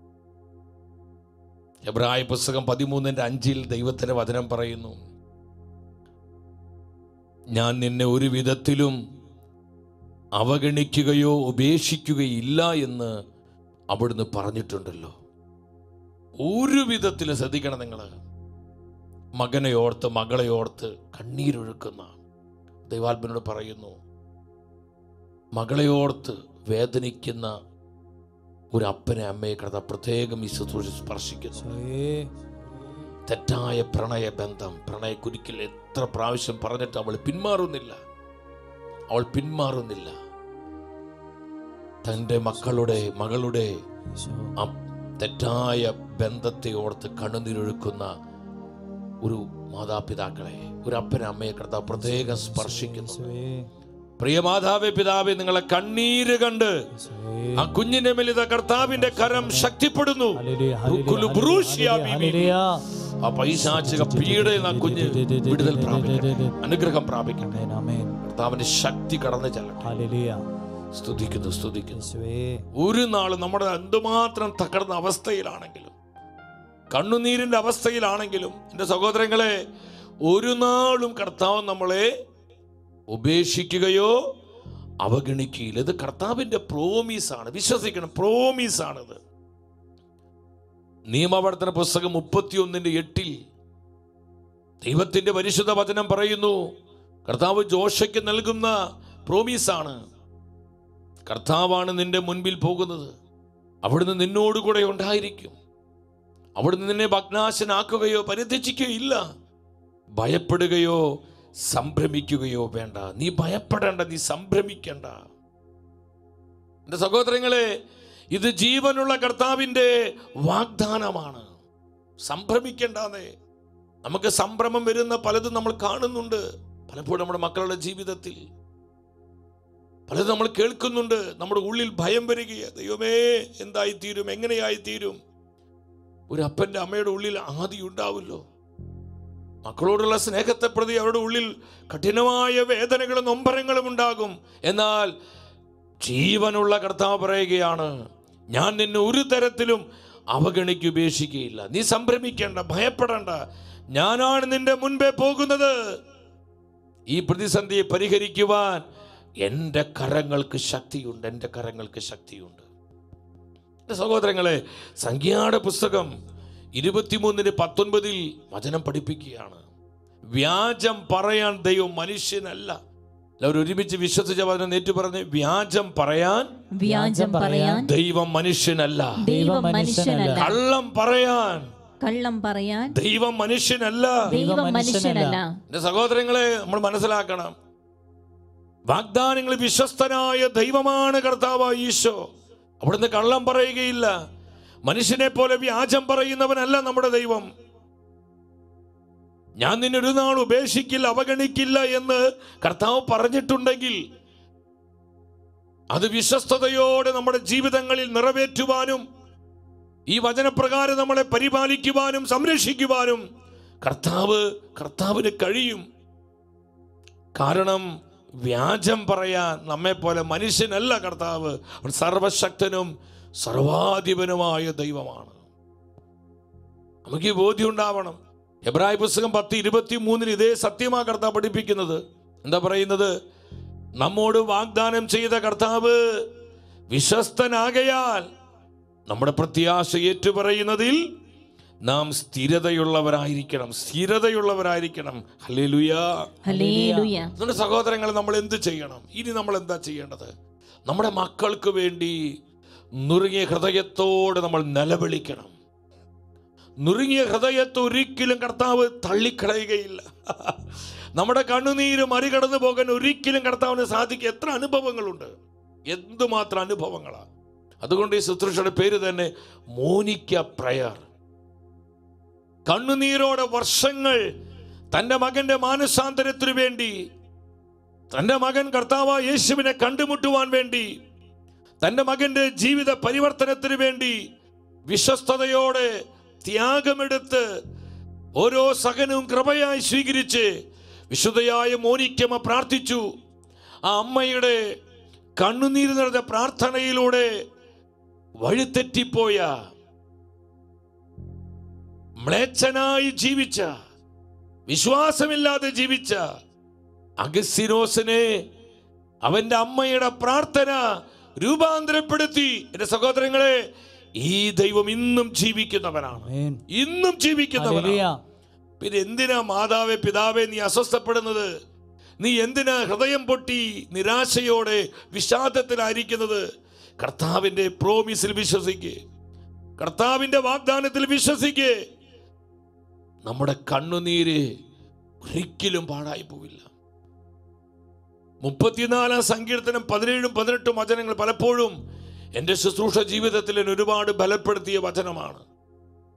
എബ്രായ പുസ്തകം പതിമൂന്നിന്റെ അഞ്ചിൽ ദൈവത്തിന്റെ വചനം പറയുന്നു ഞാൻ നിന്നെ ഒരു വിധത്തിലും അവഗണിക്കുകയോ ഉപേക്ഷിക്കുകയില്ല എന്ന് അവിടുന്ന് പറഞ്ഞിട്ടുണ്ടല്ലോ ഒരു വിധത്തിലും ശ്രദ്ധിക്കണം നിങ്ങൾ മകനെ ഓർത്ത് മകളെ ഓർത്ത് കണ്ണീരൊഴുക്കുന്ന ദൈവാത്മനോട് പറയുന്നു മകളെ ഓർത്ത് വേദനിക്കുന്ന ഒരു അപ്പനെ അമ്മയെ കടത്ത പ്രത്യേകം ഈ ശുശ്രൂഷ സ്പർശിക്കുന്നു ഈശോയേ തെറ്റായ പ്രണയ ബന്ധം പ്രണയക്കുരുക്കിൽ എത്ര പ്രാവശ്യം പറഞ്ഞിട്ട് അവൾ പിന്മാറുന്നില്ല അവൾ പിന്മാറുന്നില്ല തൻ്റെ മക്കളുടെ മകളുടെ ഈശോ ആ തെറ്റായ ബന്ധത്തെ ഓർത്ത് കണ്ണുനീരൊഴുക്കുന്ന ഒരു മാതാപിതാക്കളെ ഒരു അപ്പനെ അമ്മയെ കർത്താവ് പ്രത്യേകം സ്പർശിക്കുന്നു യേശുവേ പ്രിയ മാതാവേ പിതാവേ നിങ്ങളെ കണ്ണീര് കണ്ട് ആ കുഞ്ഞിന്റെ മേൽ ഇതാ കർത്താവിന്റെ കരം ശക്തിപ്പെടുന്നു ഹല്ലേലൂയ റുക്കുലു ബ്രൂഷ്യ ബിബി. ഹല്ലേലൂയ ആ പൈശാചിക പീഡയിൽ ആ കുഞ്ഞ് വിടുതൽ പ്രാപിക്കട്ടെ അനുഗ്രഹം പ്രാപിക്കട്ടെ ആമേൻ ആമേൻ കർത്താവിന്റെ ശക്തി കടന്നു ചെല്ലട്ടെ ഹല്ലേലൂയ സ്തുതിക്കുന്നു സ്തുതിക്കുന്നു യേശുവേ ഒരു നാളും നമ്മുടെ എന്തുമാത്രം തകർന്ന അവസ്ഥയിലാണെങ്കിലും കണ്ണുനീരിന്റെ അവസ്ഥയിലാണെങ്കിലും എൻ്റെ സഹോദരങ്ങളെ ഒരു നാളും കർത്താവ് നമ്മളെ ഉപേക്ഷിക്കുകയോ അവഗണിക്കുകയില്ല ഇത് കർത്താവിന്റെ പ്രോമീസാണ് വിശ്വസിക്കണം പ്രോമീസാണിത് നിയമവർത്തന പുസ്തകം മുപ്പത്തിയൊന്നിന്റെ എട്ടിൽ ദൈവത്തിന്റെ പരിശുദ്ധ വചനം പറയുന്നു കർത്താവ് ജോഷയ്ക്ക് നൽകുന്ന പ്രോമീസാണ് കർത്താവാണ് നിന്റെ മുൻപിൽ പോകുന്നത് അവിടുന്ന് നിന്നോടുകൂടെ ഉണ്ടായിരിക്കും അവിടുന്ന് നിന്നെ ഭഗ്നാശനാക്കുകയോ പരിത്യജിക്കുകയോ ഇല്ല ഭയപ്പെടുകയോ സംഭ്രമിക്കുകയോ വേണ്ട നീ ഭയപ്പെടേണ്ട നീ സംഭ്രമിക്കേണ്ട എൻ്റെ സഹോദരങ്ങളെ ഇത് ജീവനുള്ള കർത്താവിൻ്റെ വാഗ്ദാനമാണ് സംഭ്രമിക്കേണ്ടാന്നേ നമുക്ക് സംഭ്രമം വരുന്ന പലതും നമ്മൾ കാണുന്നുണ്ട് പലപ്പോഴും നമ്മുടെ മക്കളുടെ ജീവിതത്തിൽ പലതും നമ്മൾ കേൾക്കുന്നുണ്ട് നമ്മുടെ ഉള്ളിൽ ഭയം വരികയാണ് ദൈവമേ എന്തായിത്തീരും എങ്ങനെയായിത്തീരും ഒരു അപ്പൻ്റെ അമ്മയുടെ ഉള്ളിൽ ആദി ഉണ്ടാവുമല്ലോ മക്കളോടുള്ള സ്നേഹത്തെ പ്രതി അവരുടെ ഉള്ളിൽ കഠിനമായ വേദനകളും നൊമ്പരങ്ങളും ഉണ്ടാകും എന്നാൽ ജീവനുള്ള കർത്താവ് പറയുകയാണ് ഞാൻ നിന്നെ ഒരു തരത്തിലും അവഗണിക്ക് ഉപേക്ഷിക്കുകയില്ല നീ സംഭ്രമിക്കേണ്ട ഭയപ്പെടേണ്ട ഞാനാണ് നിന്റെ മുൻപേ പോകുന്നത് ഈ പ്രതിസന്ധിയെ പരിഹരിക്കുവാൻ എൻ്റെ കരങ്ങൾക്ക് ശക്തിയുണ്ട് എൻ്റെ കരങ്ങൾക്ക് ശക്തിയുണ്ട് എൻ്റെ സഹോദരങ്ങളെ സംഖ്യാടെ പുസ്തകം ഇരുപത്തിമൂന്നിന് പത്തൊൻപതിൽ വചനം പഠിപ്പിക്കുകയാണ് വ്യാജം പറയാൻ ദൈവം മനുഷ്യനല്ല എല്ലാവരും ഒരുമിച്ച് വിശ്വസിച്ച വചനം നേറ്റു പറഞ്ഞ് വ്യാജം പറയാൻ വ്യാജം പറയാൻ ദൈവം മനുഷ്യനല്ല ദൈവം മനുഷ്യനല്ല കള്ളം പറയാൻ കള്ളം പറയാൻ ദൈവം മനുഷ്യനല്ല ദൈവം മനുഷ്യനല്ല എന്റെ സഹോദരങ്ങളെ നമ്മൾ മനസ്സിലാക്കണം വാഗ്ദാനങ്ങൾ വിശ്വസ്തനായ ദൈവമാണ് കർത്താവ് ഈശോ അവിടുന്ന് കള്ളം പറയുകയില്ല മനുഷ്യനെ പോലെ വ്യാജം പറയുന്നവനല്ല നമ്മുടെ ദൈവം ഞാൻ നിന്നെ ഒരു നാൾ ഉപേക്ഷിക്കില്ല അവഗണിക്കില്ല എന്ന് കർത്താവ് പറഞ്ഞിട്ടുണ്ടെങ്കിൽ അത് വിശ്വസ്തയോടെ നമ്മുടെ ജീവിതങ്ങളിൽ നിറവേറ്റുവാനും ഈ വചനപ്രകാരം നമ്മളെ പരിപാലിക്കുവാനും സംരക്ഷിക്കുവാനും കർത്താവ് കർത്താവിന് കഴിയും കാരണം വ്യാജം പറയാൻ നമ്മെ പോലെ മനുഷ്യനല്ല കർത്താവ് അവൻ സർവശക്തനും സർവാധിപനുമായ ദൈവമാണ് നമുക്ക് ഈ ബോധ്യം ഉണ്ടാവണം എബ്രായ പുസ്തകം പത്ത് ഇരുപത്തി മൂന്നിന് ഇതേ സത്യമാ കർത്താവ് പഠിപ്പിക്കുന്നത് എന്താ പറയുന്നത് നമ്മോട് വാഗ്ദാനം ചെയ്ത കർത്താവ് വിശ്വസ്തനാകയാൽ നമ്മുടെ പ്രത്യാശ ഏറ്റുപറയുന്നതിൽ നാം സ്ഥിരതയുള്ളവരായിരിക്കണം സ്ഥിരതയുള്ളവരായിരിക്കണം ഹല്ലേലൂയാ ഹല്ലേലൂയ നമ്മുടെ സഹോദരങ്ങൾ നമ്മൾ എന്ത് ചെയ്യണം ഇനി നമ്മൾ എന്താ ചെയ്യേണ്ടത് നമ്മുടെ മക്കൾക്ക് വേണ്ടി നുറുങ്ങിയ ഹൃദയത്തോടെ നമ്മൾ നിലവിളിക്കണം നുറുങ്ങിയ ഹൃദയത്തെ ഒരിക്കലും കർത്താവ് തള്ളിക്കളയുകയില്ല നമ്മുടെ കണ്ണുനീര് മറികടന്നു പോകാൻ ഒരിക്കലും കർത്താവിന് സാധിക്കും എത്ര അനുഭവങ്ങളുണ്ട് എന്തുമാത്രം അനുഭവങ്ങളാണ് അതുകൊണ്ട് ഈ ശുശ്രൂഷയുടെ പേര് തന്നെ മോനിക്ക പ്രയർ കണ്ണുനീരോടെ വർഷങ്ങൾ തന്റെ മകന്റെ മാനസാന്തരത്തിനു വേണ്ടി തന്റെ മകൻ കർത്താവ് യേശുവിനെ കണ്ടുമുട്ടുവാൻ വേണ്ടി തന്റെ മകന്റെ ജീവിത പരിവർത്തനത്തിന് വേണ്ടി വിശ്വസ്തയോടെ ത്യാഗമെടുത്ത് ഓരോ സഹനവും കൃപയായി സ്വീകരിച്ച് വിശുദ്ധയായ മോനിക്കമ്മ പ്രാർത്ഥിച്ചു ആ അമ്മയുടെ കണ്ണുനീര് നിറഞ്ഞ പ്രാർത്ഥനയിലൂടെ വഴിതെറ്റിപ്പോയ മ്ലേച്ഛനായി ജീവിച്ച വിശ്വാസമില്ലാതെ ജീവിച്ച അഗസ്തിനോസിനെ അവന്റെ അമ്മയുടെ പ്രാർത്ഥന രൂപാന്തരപ്പെടുത്തി എന്റെ സഹോദരങ്ങളെ ഈ ദൈവം ഇന്നും ജീവിക്കുന്നവനാണ് ആമേൻ ഇന്നും ജീവിക്കുന്നവനാണ് ഹല്ലേലൂയ പിന്നെ എന്തിനാ മാതാവേ പിതാവേ നീ അസ്വസ്ഥപ്പെടുന്നത് നീ എന്തിനാ ഹൃദയം പൊട്ടി നിരാശയോടെ വിഷാദത്തിലായിരിക്കുന്നത് കർത്താവിന്റെ പ്രോമിസിൽ വിശ്വസിക്ക് കർത്താവിന്റെ വാഗ്ദാനത്തിൽ വിശ്വസിക്ക് നമ്മുടെ കണ്ണുനീര് ഒരിക്കലും പാഴായി പോവില്ല മുപ്പത്തിനാലാം സങ്കീർത്തനം പതിനേഴും പതിനെട്ടും വചനങ്ങൾ പലപ്പോഴും എൻ്റെ ശുശ്രൂഷ ജീവിതത്തിൽ എന്നെ ഒരുപാട് ബലപ്പെടുത്തിയ വചനമാണ്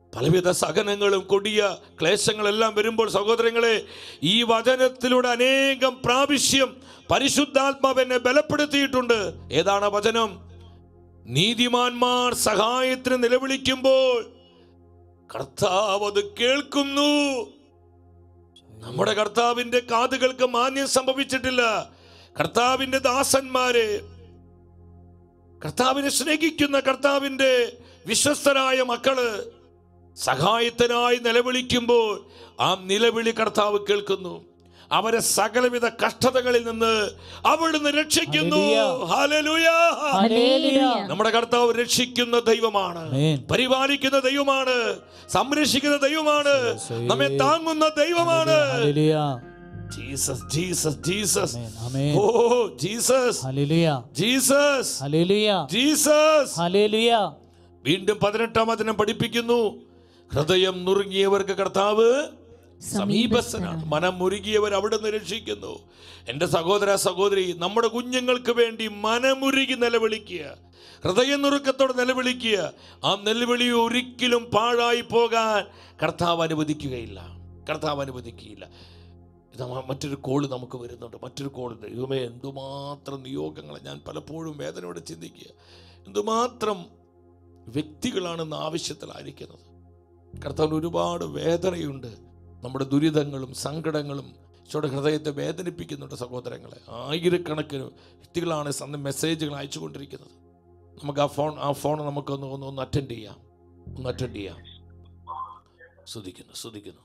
പലവിധ സഹനങ്ങളും കൊടിയ ക്ലേശങ്ങളെല്ലാം വരുമ്പോൾ സഹോദരങ്ങളെ ഈ വചനത്തിലൂടെ അനേകം പ്രാവശ്യം പരിശുദ്ധാത്മാവ് എന്നെ ബലപ്പെടുത്തിയിട്ടുണ്ട് ഏതാണ് ആ വചനം നീതിമാന്മാർ സഹായത്തിന് നിലവിളിക്കുമ്പോൾ കർത്താവ് അത് കേൾക്കുന്നു നമ്മുടെ കർത്താവിന്റെ കാതുകൾക്ക് മാന്യം സംഭവിച്ചിട്ടില്ല കർത്താവിന്റെ ദാസന്മാരെ കർത്താവിനെ സ്നേഹിക്കുന്ന കർത്താവിന്റെ വിശ്വസ്തരായ മക്കള് സഹായത്തിനായി നിലവിളിക്കുമ്പോൾ ആ നിലവിളി കർത്താവ് കേൾക്കുന്നു അവരെ സകലവിധ കഷ്ടതകളിൽ നിന്ന് അവിടുന്ന് രക്ഷിക്കുന്നു ഹല്ലേലൂയ. ഹല്ലേലൂയ. നമ്മുടെ കർത്താവ് രക്ഷിക്കുന്ന ദൈവമാണ് ആമേൻ. പരിപാലിക്കുന്ന ദൈവമാണ് സംരക്ഷിക്കുന്ന ദൈവമാണ് നമ്മെ താങ്ങുന്ന ദൈവമാണ് ഹല്ലേലൂയ. ജീസസ് ജീസസ് ജീസസ് ആമേൻ. ആമേൻ. ഓ ജീസസ് ഹല്ലേലൂയ. ജീസസ് ഹല്ലേലൂയ. ജീസസ് ഹല്ലേലൂയ. വീണ്ടും പതിനെട്ടാം വചനം പഠിപ്പിക്കുന്നു ഹൃദയം നുറുങ്ങിയവർക്ക് കർത്താവ് സമീപസ്ഥനാണ് മനം മുരുകിയവർ അവിടുന്ന് രക്ഷിക്കുന്നു എൻ്റെ സഹോദര സഹോദരി നമ്മുടെ കുഞ്ഞുങ്ങൾക്ക് വേണ്ടി മനമുരുകി നിലവിളിക്കുക ഹൃദയം നുറുക്കത്തോടെ നിലവിളിക്കുക ആ നിലവിളി ഒരിക്കലും പാഴായി പോകാൻ കർത്താവ് അനുവദിക്കുകയില്ല കർത്താവ് അനുവദിക്കുകയില്ല ഇത് മ- മറ്റൊരു കോള് നമുക്ക് വരുന്നുണ്ട് മറ്റൊരു കോള് ദൈവമേ എന്തുമാത്രം നിയോഗങ്ങളെ ഞാൻ പലപ്പോഴും വേദനയോടെ ചിന്തിക്കുക എന്തുമാത്രം വ്യക്തികളാണെന്ന് ആവശ്യത്തിലായിരിക്കുന്നത് കർത്താവിന് ഒരുപാട് വേദനയുണ്ട് നമ്മുടെ ദുരിതങ്ങളും സങ്കടങ്ങളും ഈശോയുടെ ഹൃദയത്തെ വേദനിപ്പിക്കുന്നുണ്ട് സഹോദരങ്ങളെ ആയിരക്കണക്കിന് വ്യക്തികളാണ് സന്ത മെസ്സേജുകൾ അയച്ചുകൊണ്ടിരിക്കുന്നത് നമുക്ക് ആ ഫോൺ ആ ഫോൺ നമുക്കൊന്ന് ഒന്ന് ഒന്ന് അറ്റൻഡ് ചെയ്യാം ഒന്ന് അറ്റൻഡ് ചെയ്യാം സ്തുതിക്കുന്നു സ്തുതിക്കുന്നു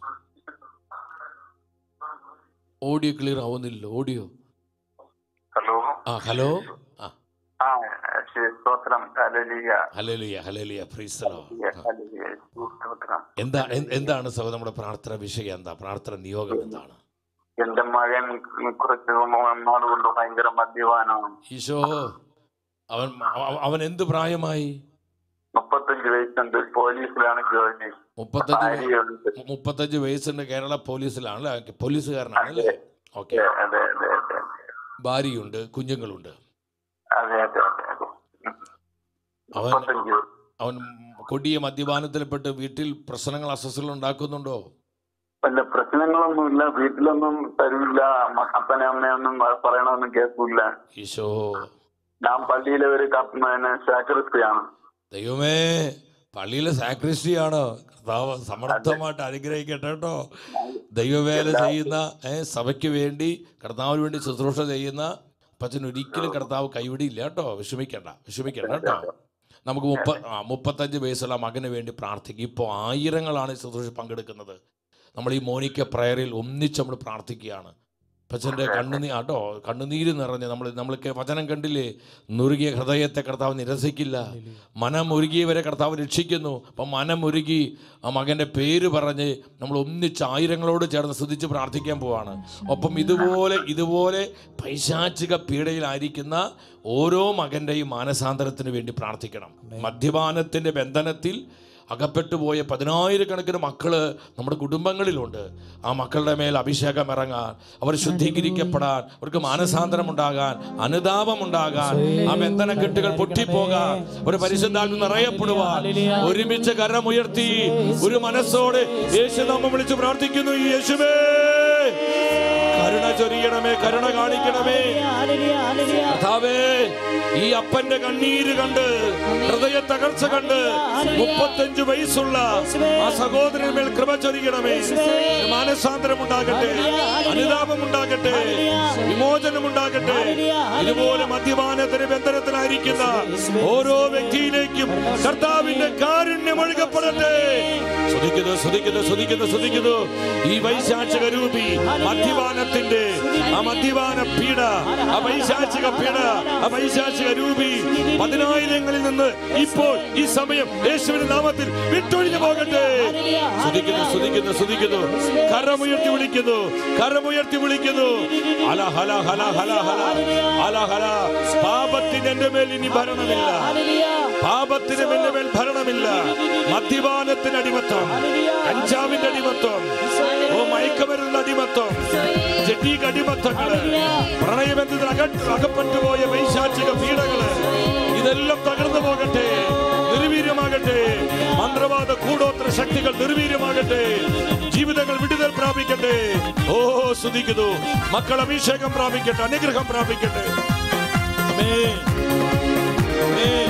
ഓഡിയോ ക്ലിയർ ആവുന്നില്ല ഓഡിയോ ഹലോ ആ ഹലോ ആ ആ ശരി, സ്തോത്രം ഹല്ലേലൂയ. ഹലേലിയ ഹലേലിയ പ്രീസ്തലോ ഹല്ലേലൂയ. സ്തോത്രം എന്താ എ- എന്താണ് സഹോദരൻ നമ്മുടെ പ്രാർത്ഥന വിഷയം എന്താ പ്രാർത്ഥന നിയോഗം എന്താണ് എന്റെ മകൻ കുറച്ച് നാട് കൊണ്ട് ഭയങ്കര മദ്യപാനമാണ് ഈശോ അവൻ അവ- അവൻ എന്ത് പ്രായമായി മുപ്പത്തഞ്ച് വയസ്സുണ്ട് പോലീസിലാണ് ജോലി മുപ്പത്തഞ്ച് വയ- ഭാര്യയുണ്ട് മു- മുപ്പത്തഞ്ച് വയസ്സുണ്ട് കേരള പോലീസിലാണ് അല്ലേ പോലീസുകാരനാണ് അല്ലേ ഓക്കെ അതെ അതെ അതെ അതെ ഭാര്യയുണ്ട് കുഞ്ഞുങ്ങളുണ്ട് അതെ അതെ അതെ അതെ അവൻ മുപ്പത്തഞ്ച് അവൻ കൊടിയ മദ്യപാനത്തിൽപ്പെട്ട് വീട്ടിൽ പ്രശ്നങ്ങൾ അസ്വസ്ഥകൾ ഉണ്ടാക്കുന്നുണ്ടോ വല്ല പ്രശ്നങ്ങളൊന്നുമില്ല വീട്ടിലൊന്നും തരൂല്ല മ- അപ്പനെ അമ്മയൊന്നും പറയണമെന്നും കേൾക്കൂല ഈശോ ഞാൻ പള്ളിയിലെ ഒരു കപ്പ് സാക്രിസ്റ്റിയാണ് ദൈവമേ പള്ളിയിലെ സാക്രിസ്റ്റിയാണോ കർത്താവ് സമർത്ഥമായിട്ട് അനുഗ്രഹിക്കട്ടെ കേട്ടോ ദൈവവേല ചെയ്യുന്ന ഏ, സഭയ്ക്ക് വേണ്ടി കർത്താവിന് വേണ്ടി ശുശ്രൂഷ ചെയ്യുന്ന അപ്പച്ചൻ ഒരിക്കലും കർത്താവ് കൈവിടിയില്ല കേട്ടോ വിഷമിക്കണ്ട വിഷമിക്കണ്ട കേട്ടോ നമുക്ക് മുപ്പ ആ, മുപ്പത്തഞ്ച് വയസ്സുള്ള മകന് വേണ്ടി പ്രാർത്ഥിക്കും ഇപ്പോൾ ആയിരങ്ങളാണ് ഈ ശുശ്രൂഷ പങ്കെടുക്കുന്നത് നമ്മൾ ഈ മോനിക്ക പ്രയറിൽ ഒന്നിച്ച് നമ്മൾ പ്രാർത്ഥിക്കുകയാണ് അപ്പച്ചൻ്റെ കണ്ണുനീ ആട്ടോ കണ്ണുനീര് നിറഞ്ഞ് നമ്മൾ നമ്മൾക്ക് വചനം കണ്ടില്ലേ നുറുകിയ ഹൃദയത്തെ കർത്താവ് നിരസിക്കില്ല മനമൊരുകിയവരെ കർത്താവ് രക്ഷിക്കുന്നു അപ്പം മനമൊരുകി ആ മകൻ്റെ പേര് പറഞ്ഞ് നമ്മൾ ഒന്നിച്ച് ആയിരങ്ങളോട് ചേർന്ന് സ്തുതിച്ച് പ്രാർത്ഥിക്കാൻ പോവാണ് ഒപ്പം ഇതുപോലെ ഇതുപോലെ പൈശാചിക പീഡയിലായിരിക്കുന്ന ഓരോ മകൻ്റെയും മാനസാന്തരത്തിന് വേണ്ടി പ്രാർത്ഥിക്കണം മദ്യപാനത്തിൻ്റെ ബന്ധനത്തിൽ അകപ്പെട്ടു പോയ പതിനായിരക്കണക്കിന് മക്കള് നമ്മുടെ കുടുംബങ്ങളിലുണ്ട് ആ മക്കളുടെ മേൽ അഭിഷേകം ഇറങ്ങാൻ അവർ ശുദ്ധീകരിക്കപ്പെടാൻ അവർക്ക് മാനസാന്തരം ഉണ്ടാകാൻ അനുതാപം ഉണ്ടാകാൻ ആ ബന്ധനക്കെട്ടുകൾ പൊട്ടിപ്പോകാൻ ഒരു പരിശുദ്ധാത്മ നിറയപ്പെടുവാൻ ഒരുമിച്ച് കരമുയർത്തി ഒരു മനസ്സോടെ യേശു നാമം വിളിച്ച് പ്രാർത്ഥിക്കുന്നു യേശുവേ കരുണ ചൊരിയണമേ കരുണ കാണിക്കണമേ ഹല്ലേലൂയ. ഹല്ലേലൂയ. കർത്താവേ ഈ അപ്പന്റെ കണ്ണീര് കണ്ട് ഹൃദയ തകർച്ച കണ്ട് മുപ്പത്തഞ്ചു വയസ്സുള്ള ആ സഹോദരന് മേൽ കൃപ ചൊരിയണമേ മാനസാന്തരം ഉണ്ടാകട്ടെ അനുതാപം ഉണ്ടാകട്ടെ വിമോചനം ഉണ്ടാകട്ടെ ഇതുപോലെ മദ്യപാനത്തിന് ബന്ധനത്തിലായിരിക്കുന്ന ഓരോ വ്യക്തിയിലേക്കും കർത്താവിന്റെ കാരുണ്യം ഒഴുകപ്പെടട്ടെ സ്തുതിക്കുന്നു സ്തുതിക്കുന്നു സ്തുതിക്കുന്നു സ്തുതിക്കുന്നു ഈ വൈശാചിക രൂപി മദ്യപാനത്തിന്റെ ആ മദ്യപാന പീഡ ആ വൈശാചിക പീഡ ആ വൈശാചിക രൂപി പതിനായിരങ്ങളിൽ നിന്ന് ഇപ്പോൾ ഈ സമയം യേശുവിന്റെ നാമത്തിൽ വിട്ടൊഴിഞ്ഞു പോകട്ടെ സ്തുതിക്കുന്നു സ്തുതിക്കുന്നു സ്തുതിക്കുന്നു കരമുയർത്തി വിളിക്കുന്നു കരമുയർത്തി വിളിക്കുന്നു ഹല ഹല ഹല ഹല ഹല ഹല ഹല പാപത്തിന് എന്റെ മേൽ ഇനി ഭരണമില്ല പാപത്തിന് എന്റെ മേൽ ഭരണമില്ല മദ്യപാനത്തിന് അടിമത്തം കഞ്ചാവിന്റെ അടിമത്തം ഓ മയക്കമരുന്ന് അടിമത്തം ജഡീക അടിമത്തങ്ങള് പ്രണയബന്ധത്തിൽ അക അകപ്പെട്ടുപോയ വൈശാചിക പീഡകള് ഇതെല്ലാം തകർന്നു പോകട്ടെ നിർവീര്യമാകട്ടെ മന്ത്രവാദ കൂടോത്ര ശക്തികൾ നിർവീര്യമാകട്ടെ ജീവിതങ്ങൾ വിടുതൽ പ്രാപിക്കട്ടെ ഓ സ്തുതിക്കുന്നു മക്കൾ അഭിഷേകം പ്രാപിക്കട്ടെ അനുഗ്രഹം പ്രാപിക്കട്ടെ ആമേൻ. ആമേൻ.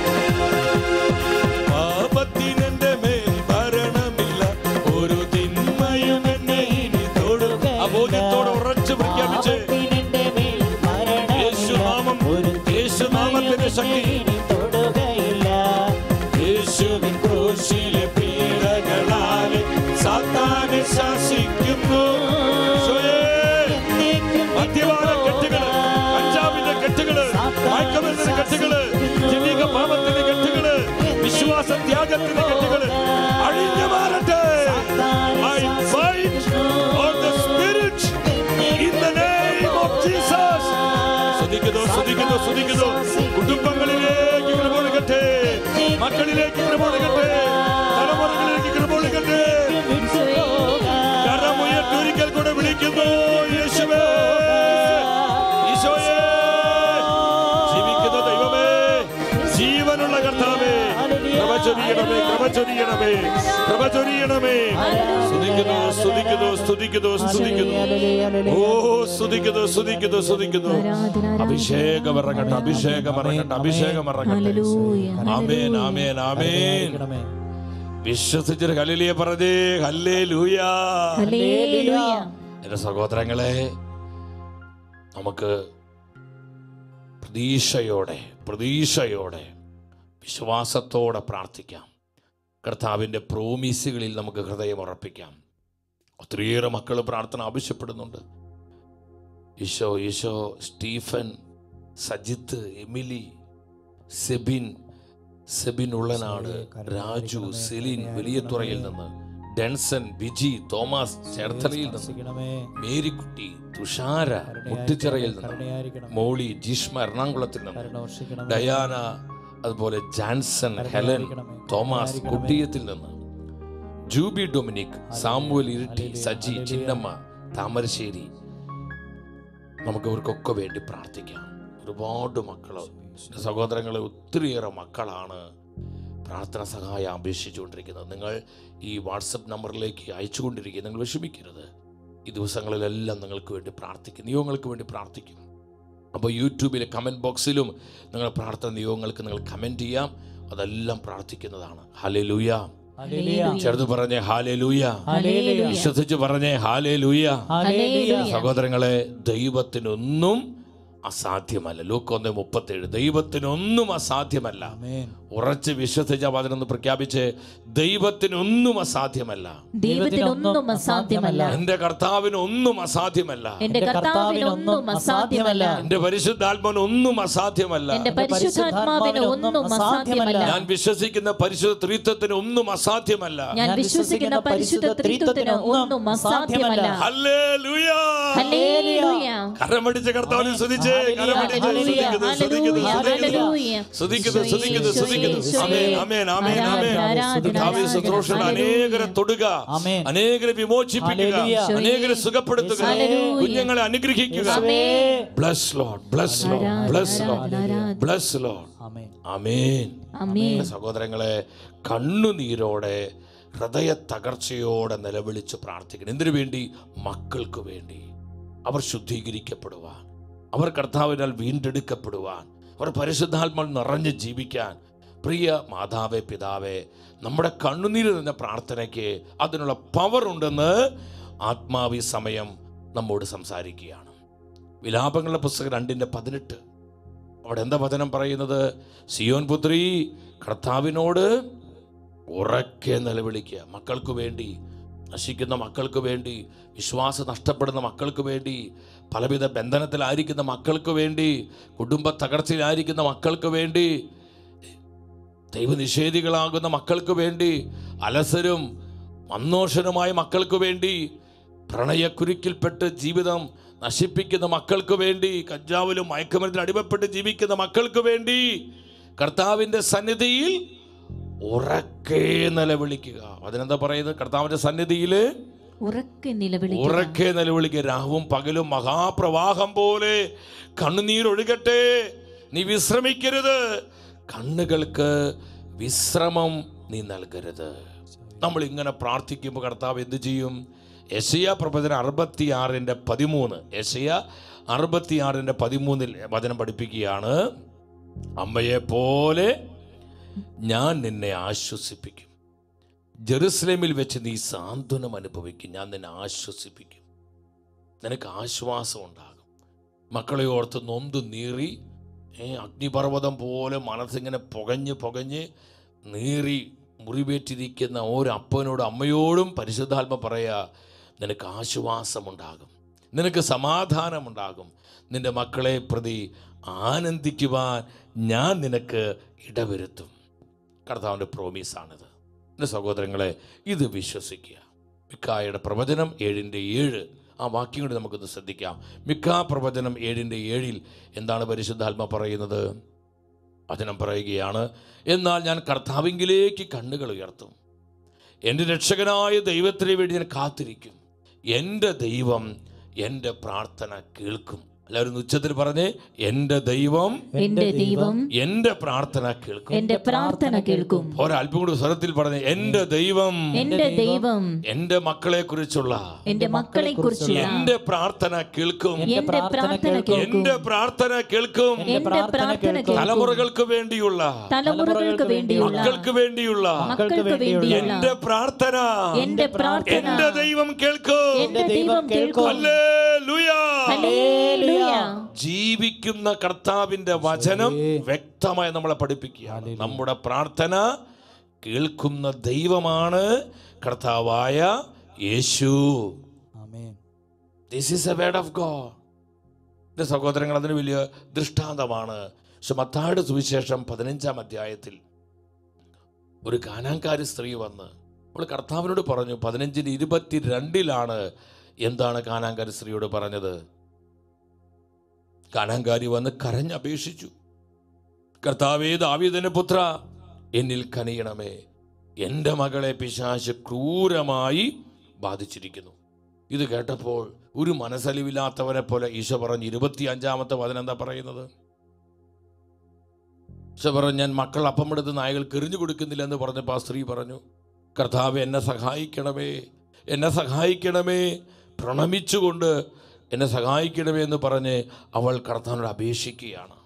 പാപത്തിനെന്റെ മേൽ ഭരണമില്ല ഒരു തിന്മയും എന്നെ ഇനി തൊടുക ആ ബോധ്യത്തോടെ ഉറച്ചു പ്രഖ്യാപിച്ച് പാപത്തിനെന്റെ മേൽ മരണമില്ല. യേശുനാമം ഒരു യേശുനാമത്തിന്റെ ശക്തി ഇനി തൊടുകയില്ല യേശുവിൻ ക്രൂശിലെ പീഡകളാലെ സാത്താനെ ശാസിക്കുന്നു ഈശോയേ, മദ്യപാന കെട്ടുകള് കഞ്ചാവിന്റെ കെട്ടുകള് മയക്കമരുന്നിന്റെ കെട്ടുകള് ജനീക പാപത്തിന്റെ കെട്ടുകള് വിശ്വാസ ത്യാഗത്തിന്റെ കെട്ടുകള് അഴിഞ്ഞു മാറട്ടെ I fight on the spirit in the name of Jesus. സ്തുതിക്കുന്നു സ്തുതിക്കുന്നു സ്തുതിക്കുന്നു കുടുംബങ്ങളിലേക്ക് കൃപൊഴുകട്ടെ മക്കളിലേക്ക് കൃപൊഴുകട്ടെ തലമുറകളിലേക്ക് കൃപൊഴുകട്ടെ കരമുയർത്തി കൂടെ വിളിക്കുന്നു യേശുവേ ഈശോയേ ജീവിക്കുന്ന ദൈവമേ ജീവനുള്ള കർത്താവേ കൃപ ചൊരിയണമേ കൃപ ചൊരിയണമേ കൃപ ചൊരിയണമേ സ്തുതിക്കുന്നു സ്തുതിക്കുന്നു സ്തുതിക്കുന്നു സ്തുതിക്കുന്നു ഓ സ്തുതിക്കുന്നു സ്തുതിക്കുന്നു സ്തുതിക്കുന്നു അഭിഷേകം ഇറങ്ങട്ടെ അഭിഷേകം ഇറങ്ങട്ടെ അഭിഷേകം ഇറങ്ങട്ടെ ഹല്ലേലൂയ. ആമേൻ ആമേൻ ആമേൻ ണമേ. വിശ്വസിച്ചൊരു ഹല്ലേലൂയ പറഞ്ഞേ ഹല്ലേ ലൂയാ ഹല്ലേലൂയ. എന്റെ സഹോദരങ്ങളെ നമുക്ക് പ്രതീക്ഷയോടെ പ്രതീക്ഷയോടെ വിശ്വാസത്തോടെ പ്രാർത്ഥിക്കാം കർത്താവിൻ്റെ പ്രോമിസുകളിൽ നമുക്ക് ഹൃദയം ഉറപ്പിക്കാം ഒത്തിരിയേറെ മക്കൾ പ്രാർത്ഥന ആവശ്യപ്പെടുന്നുണ്ട് ഈശോ ഈശോ Stephen Sajith Emily Sebin Sebin Ullanad Raju Celine വലിയതുറയിൽ നിന്ന് ഡെൻസൺ ബിജി തോമസ് ചേർത്തലയിൽ നിന്ന് സ്പർശിക്കണമേ. മേരിക്കുട്ടി തുഷാര മുട്ടിച്ചിറയിൽ നിന്ന് കരുണയായിരിക്കണം. മോളി ജീഷ്മ എറണാകുളത്തിൽ നിന്ന് കരുണ വർഷിക്കണമേ. ഡയാന അതുപോലെ ജാൻസൺ ഹെലൻ തോമസ് കുട്ടിയത്തിൽ നിന്ന് ജൂബി ഡൊമിനിക് സാമുവൽ ഇരിട്ടി സജി ചിന്നമ്മ താമരശ്ശേരി നമുക്ക് ഇവർക്കൊക്കെ വേണ്ടി പ്രാർത്ഥിക്കാം ഒരുപാട് മക്കള് സഹോദരങ്ങളെ ഒത്തിരിയേറെ മക്കളാണ് പ്രാർത്ഥന സഹായം അപേക്ഷിച്ചുകൊണ്ടിരിക്കുന്നത് നിങ്ങൾ ഈ വാട്സപ്പ് നമ്പറിലേക്ക് അയച്ചുകൊണ്ടിരിക്കുക നിങ്ങൾ വിഷമിക്കരുത് ഈ ദിവസങ്ങളിലെല്ലാം നിങ്ങൾക്ക് വേണ്ടി പ്രാർത്ഥിക്കും നിയോഗങ്ങൾക്ക് വേണ്ടി പ്രാർത്ഥിക്കും അപ്പോൾ യൂട്യൂബിലെ കമൻറ്റ് ബോക്സിലും നിങ്ങൾ പ്രാർത്ഥന നിയോഗങ്ങൾക്ക് നിങ്ങൾ കമൻറ്റ് ചെയ്യാം അതെല്ലാം പ്രാർത്ഥിക്കുന്നതാണ് ഹാലേ ലൂയ ഹല്ലേലൂയ. ചെറുത് പറഞ്ഞേ ഹാലേ ലൂയ ഹല്ലേലൂയ. വിശ്വസിച്ച് പറഞ്ഞേ ഹാലേ ലൂയ ഹല്ലേലൂയ. സഹോദരങ്ങളെ ദൈവത്തിനൊന്നും അസാധ്യമല്ല ലൂക്കൊന്ന് മുപ്പത്തേഴ് ദൈവത്തിനൊന്നും അസാധ്യമല്ല ആമേൻ. ഉറച്ച് വിശ്വസിച്ച വചനം പ്രഖ്യാപിച്ച് ദൈവത്തിനൊന്നും അസാധ്യമല്ല ദൈവത്തിനൊന്നും അസാധ്യമല്ല എന്റെ കർത്താവിന് ഒന്നും അസാധ്യമല്ല എന്റെ കർത്താവിനൊന്നും അസാധ്യമല്ല എന്റെ പരിശുദ്ധാത്മന് ഒന്നും അസാധ്യമല്ല എന്റെ പരിശുദ്ധാത്മാവിന് ഒന്നും അസാധ്യമല്ല ഞാൻ വിശ്വസിക്കുന്ന പരിശുദ്ധ ത്രിത്വത്തിന് ഒന്നും അസാധ്യമല്ല ഞാൻ വിശ്വസിക്കുന്ന പരിശുദ്ധ ത്രിത്വത്തിന് ഒന്നും അസാധ്യമല്ല ഹല്ലേലൂയ ഹല്ലേലൂയ. കരമടിച്ച കർത്താവിനെ സ്തുതിച്ച് കരമടിച്ച് ഹല്ലേലൂയ. സ്തുതിക്കുന്നു സ്തുതിക്കുന്നു ഹല്ലേലൂയ. സ്തുതിക്കുന്നു ഹല്ലേലൂയ. സ്തുതിക്കുന്നു സ്തുതിക്കുന്നു ഈശോയെ, ആമേൻ ആമേൻ ആമേൻ ആമേൻ ആരാധന, കർത്താവേ ആരാധന. ശുശ്രൂഷകൾ അനേകരെ തൊടുക ആമേൻ. അനേകരെ വിമോചിപ്പിക്കുക ഹല്ലേലൂയ. അനേകരെ സുഖപ്പെടുത്തുക ഹല്ലേലൂയ. കുഞ്ഞുങ്ങളെ അനുഗ്രഹിക്കുക ആമേൻ. ബ്ലസ് ലോഡ് ബ്ലസ് ലോഡ് ആരാധന, ബ്ലസ് ലോഡ് ആരാധന. ബ്ലസ് ലോഡ് ആമേൻ. ആമേൻ ആമേൻ. നമ്മുടെ സഹോദരങ്ങളെ കണ്ണുനീരോടെ ഹൃദയ തകർച്ചയോടെ നിലവിളിച്ച് പ്രാർത്ഥിക്കണം എന്തിനു വേണ്ടി മക്കൾക്ക് വേണ്ടി അവർ ശുദ്ധീകരിക്കപ്പെടുവാൻ അവർ കർത്താവിനാൽ വീണ്ടെടുക്കപ്പെടുവാൻ അവർ പരിശുദ്ധാത്മാൽ നിറഞ്ഞ് ജീവിക്കാൻ പ്രിയ മാതാവേ പിതാവേ നമ്മുടെ കണ്ണുനീര് നിന്ന പ്രാർത്ഥനയ്ക്ക് അതിനുള്ള പവർ ഉണ്ടെന്ന് ആത്മാവി സമയം നമ്മോട് സംസാരിക്കുകയാണ് വിലാപങ്ങളുടെ പുസ്തകം രണ്ടിൻ്റെ പതിനെട്ട് അവിടെ എന്താ വചനം പറയുന്നത് സിയോൻ പുത്രി കർത്താവിനോട് ഉറക്കെ നിലവിളിക്കുക മക്കൾക്ക് വേണ്ടി നശിക്കുന്ന മക്കൾക്ക് വേണ്ടി വിശ്വാസം നഷ്ടപ്പെടുന്ന മക്കൾക്ക് വേണ്ടി പലവിധ ബന്ധനത്തിലായിരിക്കുന്ന മക്കൾക്ക് വേണ്ടി കുടുംബ തകർച്ചയിലായിരിക്കുന്ന മക്കൾക്ക് വേണ്ടി ദൈവനിഷേധികളാകുന്ന മക്കൾക്ക് വേണ്ടി അലസരും മന്നോഷനുമായ മക്കൾക്ക് വേണ്ടി പ്രണയക്കുരുക്കിൽപ്പെട്ട് ജീവിതം നശിപ്പിക്കുന്ന മക്കൾക്ക് വേണ്ടി കഞ്ചാവിലും മയക്കുമരുന്നിൽ അടിമപ്പെട്ട് ജീവിക്കുന്ന മക്കൾക്ക് വേണ്ടി കർത്താവിൻ്റെ സന്നിധിയിൽ ഉറക്കെ നിലവിളിക്കുക അതിനെന്താ പറയുന്നത് കർത്താവിൻ്റെ സന്നിധിയിൽ ഉറക്കെ നിലവിളിക്കുക ഉറക്കെ നിലവിളിക്കുക രാവും പകലും മഹാപ്രവാഹം പോലെ കണ്ണുനീരൊഴുകട്ടെ നീ വിശ്രമിക്കരുത് കണ്ണുകൾക്ക് വിശ്രമം നീ നൽകരുത് നമ്മൾ ഇങ്ങനെ പ്രാർത്ഥിക്കുമ്പോൾ കർത്താവ് എന്ത് ചെയ്യും യശയ പ്രവചനം അറുപത്തിയാറിൻ്റെ പതിമൂന്ന് യശയ അറുപത്തിയാറിൻ്റെ പതിമൂന്നിൽ വചനം പഠിപ്പിക്കുകയാണ് അമ്മയെ പോലെ ഞാൻ നിന്നെ ആശ്വസിപ്പിക്കും ജെറുസലേമിൽ വെച്ച് നീ സാന്ത്വനം അനുഭവിക്കും ഞാൻ നിന്നെ ആശ്വസിപ്പിക്കും നിനക്ക് ആശ്വാസം ഉണ്ടാകും മക്കളെ ഓർത്ത് നൊന്ത് നീറി ഏ, അഗ്നിപർവ്വതം പോലെ മനസ്സിങ്ങനെ പുകഞ്ഞ് പുകഞ്ഞ് നീറി മുറിവേറ്റിരിക്കുന്ന ഓരോ അപ്പനോടും അമ്മയോടും പരിശുദ്ധാത്മ പറയാ നിനക്ക് ആശ്വാസമുണ്ടാകും നിനക്ക് സമാധാനമുണ്ടാകും നിന്റെ മക്കളെ പ്രതി ആനന്ദിക്കുവാൻ ഞാൻ നിനക്ക് ഇടവരുത്തും കർത്താവിൻ്റെ പ്രോമീസാണിത് എൻ്റെ സഹോദരങ്ങളെ ഇത് വിശ്വസിക്കുക മിക്കായുടെ പ്രവചനം ഏഴിൻ്റെ ഏഴ് ആ വാക്യം കൂടി നമുക്കൊന്ന് ശ്രദ്ധിക്കാം മിക്ക പ്രവചനം ഏഴിൻ്റെ ഏഴിൽ എന്താണ് പരിശുദ്ധാത്മ പറയുന്നത് വചനം പറയുകയാണ് എന്നാൽ ഞാൻ കർത്താവിങ്കിലേക്ക് കണ്ണുകൾ ഉയർത്തും എൻ്റെ രക്ഷകനായ ദൈവത്തിന് വേണ്ടി ഞാൻ കാത്തിരിക്കും എൻ്റെ ദൈവം എൻ്റെ പ്രാർത്ഥന കേൾക്കും എല്ലാവരും ഒന്ന് ഉച്ചത്തിൽ പറഞ്ഞേ എൻ്റെ ദൈവം എന്റെ ദൈവം എൻ്റെ പ്രാർത്ഥന കേൾക്കും എന്റെ പ്രാർത്ഥന കേൾക്കും ഒരല്പം കൂടി സ്വരത്തിൽ പറഞ്ഞേ എൻ്റെ ദൈവം എന്റെ ദൈവം എൻ്റെ മക്കളെ കുറിച്ചുള്ള എന്റെ മക്കളെ കുറിച്ചുള്ള എൻ്റെ പ്രാർത്ഥന കേൾക്കും എന്റെ പ്രാർത്ഥന കേൾക്കും എൻ്റെ പ്രാർത്ഥന കേൾക്കും എന്റെ പ്രാർത്ഥന കേൾക്കും തലമുറകൾക്ക് വേണ്ടിയുള്ള തലമുറകൾക്ക് വേണ്ടിയുള്ള മക്കൾക്ക് വേണ്ടിയുള്ള മക്കൾക്ക് വേണ്ടിയുള്ള എൻ്റെ പ്രാർത്ഥന എന്റെ പ്രാർത്ഥന എൻ്റെ ദൈവം കേൾക്കും എന്റെ ദൈവം കേൾക്കും ഹല്ലേലൂയാ. ഹല്ലേലൂയ ജീവിക്കുന്ന കർത്താവിന്റെ വചനം വ്യക്തമായി നമ്മളെ പഠിപ്പിക്കുകയാണ് നമ്മുടെ പ്രാർത്ഥന കേൾക്കുന്ന ദൈവമാണ് കർത്താവായ യേശു ആമേൻ this is a word of God എൻ്റെ സഹോദരങ്ങൾ അതിന് വലിയ ദൃഷ്ടാന്തമാണ് പക്ഷെ മത്തായുടെ സുവിശേഷം പതിനഞ്ചാം അധ്യായത്തിൽ ഒരു കാനാങ്കാരി സ്ത്രീ വന്ന് അവൾ കർത്താവിനോട് പറഞ്ഞു പതിനഞ്ചിന് ഇരുപത്തിരണ്ടിലാണ് എന്താണ് കാനാങ്കാരി സ്ത്രീയോട് പറഞ്ഞത് കാനാങ്കാരി വന്ന് കരഞ്ഞപേക്ഷിച്ചു കർത്താവേ ദാവീദിന്റെ പുത്ര എന്നിൽ കനിയണമേ എൻ്റെ മകളെ പിശാശ് ക്രൂരമായി ബാധിച്ചിരിക്കുന്നു ഇത് കേട്ടപ്പോൾ ഒരു മനസ്സലിവില്ലാത്തവനെ പോലെ ഈശോ പറഞ്ഞ് ഇരുപത്തി അഞ്ചാമത്തെ വചനം എന്താ പറയുന്നത് ഈശോ പറഞ്ഞു ഞാൻ മക്കൾ അപ്പമെടുത്ത് നായകൾക്ക് എറിഞ്ഞു കൊടുക്കുന്നില്ല എന്ന് പറഞ്ഞപ്പോൾ ആ സ്ത്രീ പറഞ്ഞു കർത്താവ് എന്നെ സഹായിക്കണമേ എന്നെ സഹായിക്കണമേ പ്രണമിച്ചുകൊണ്ട് എന്നെ സഹായിക്കണമേ എന്ന് പറഞ്ഞ് അവൾ കർത്താവിനോട് അപേക്ഷിക്കുകയാണ്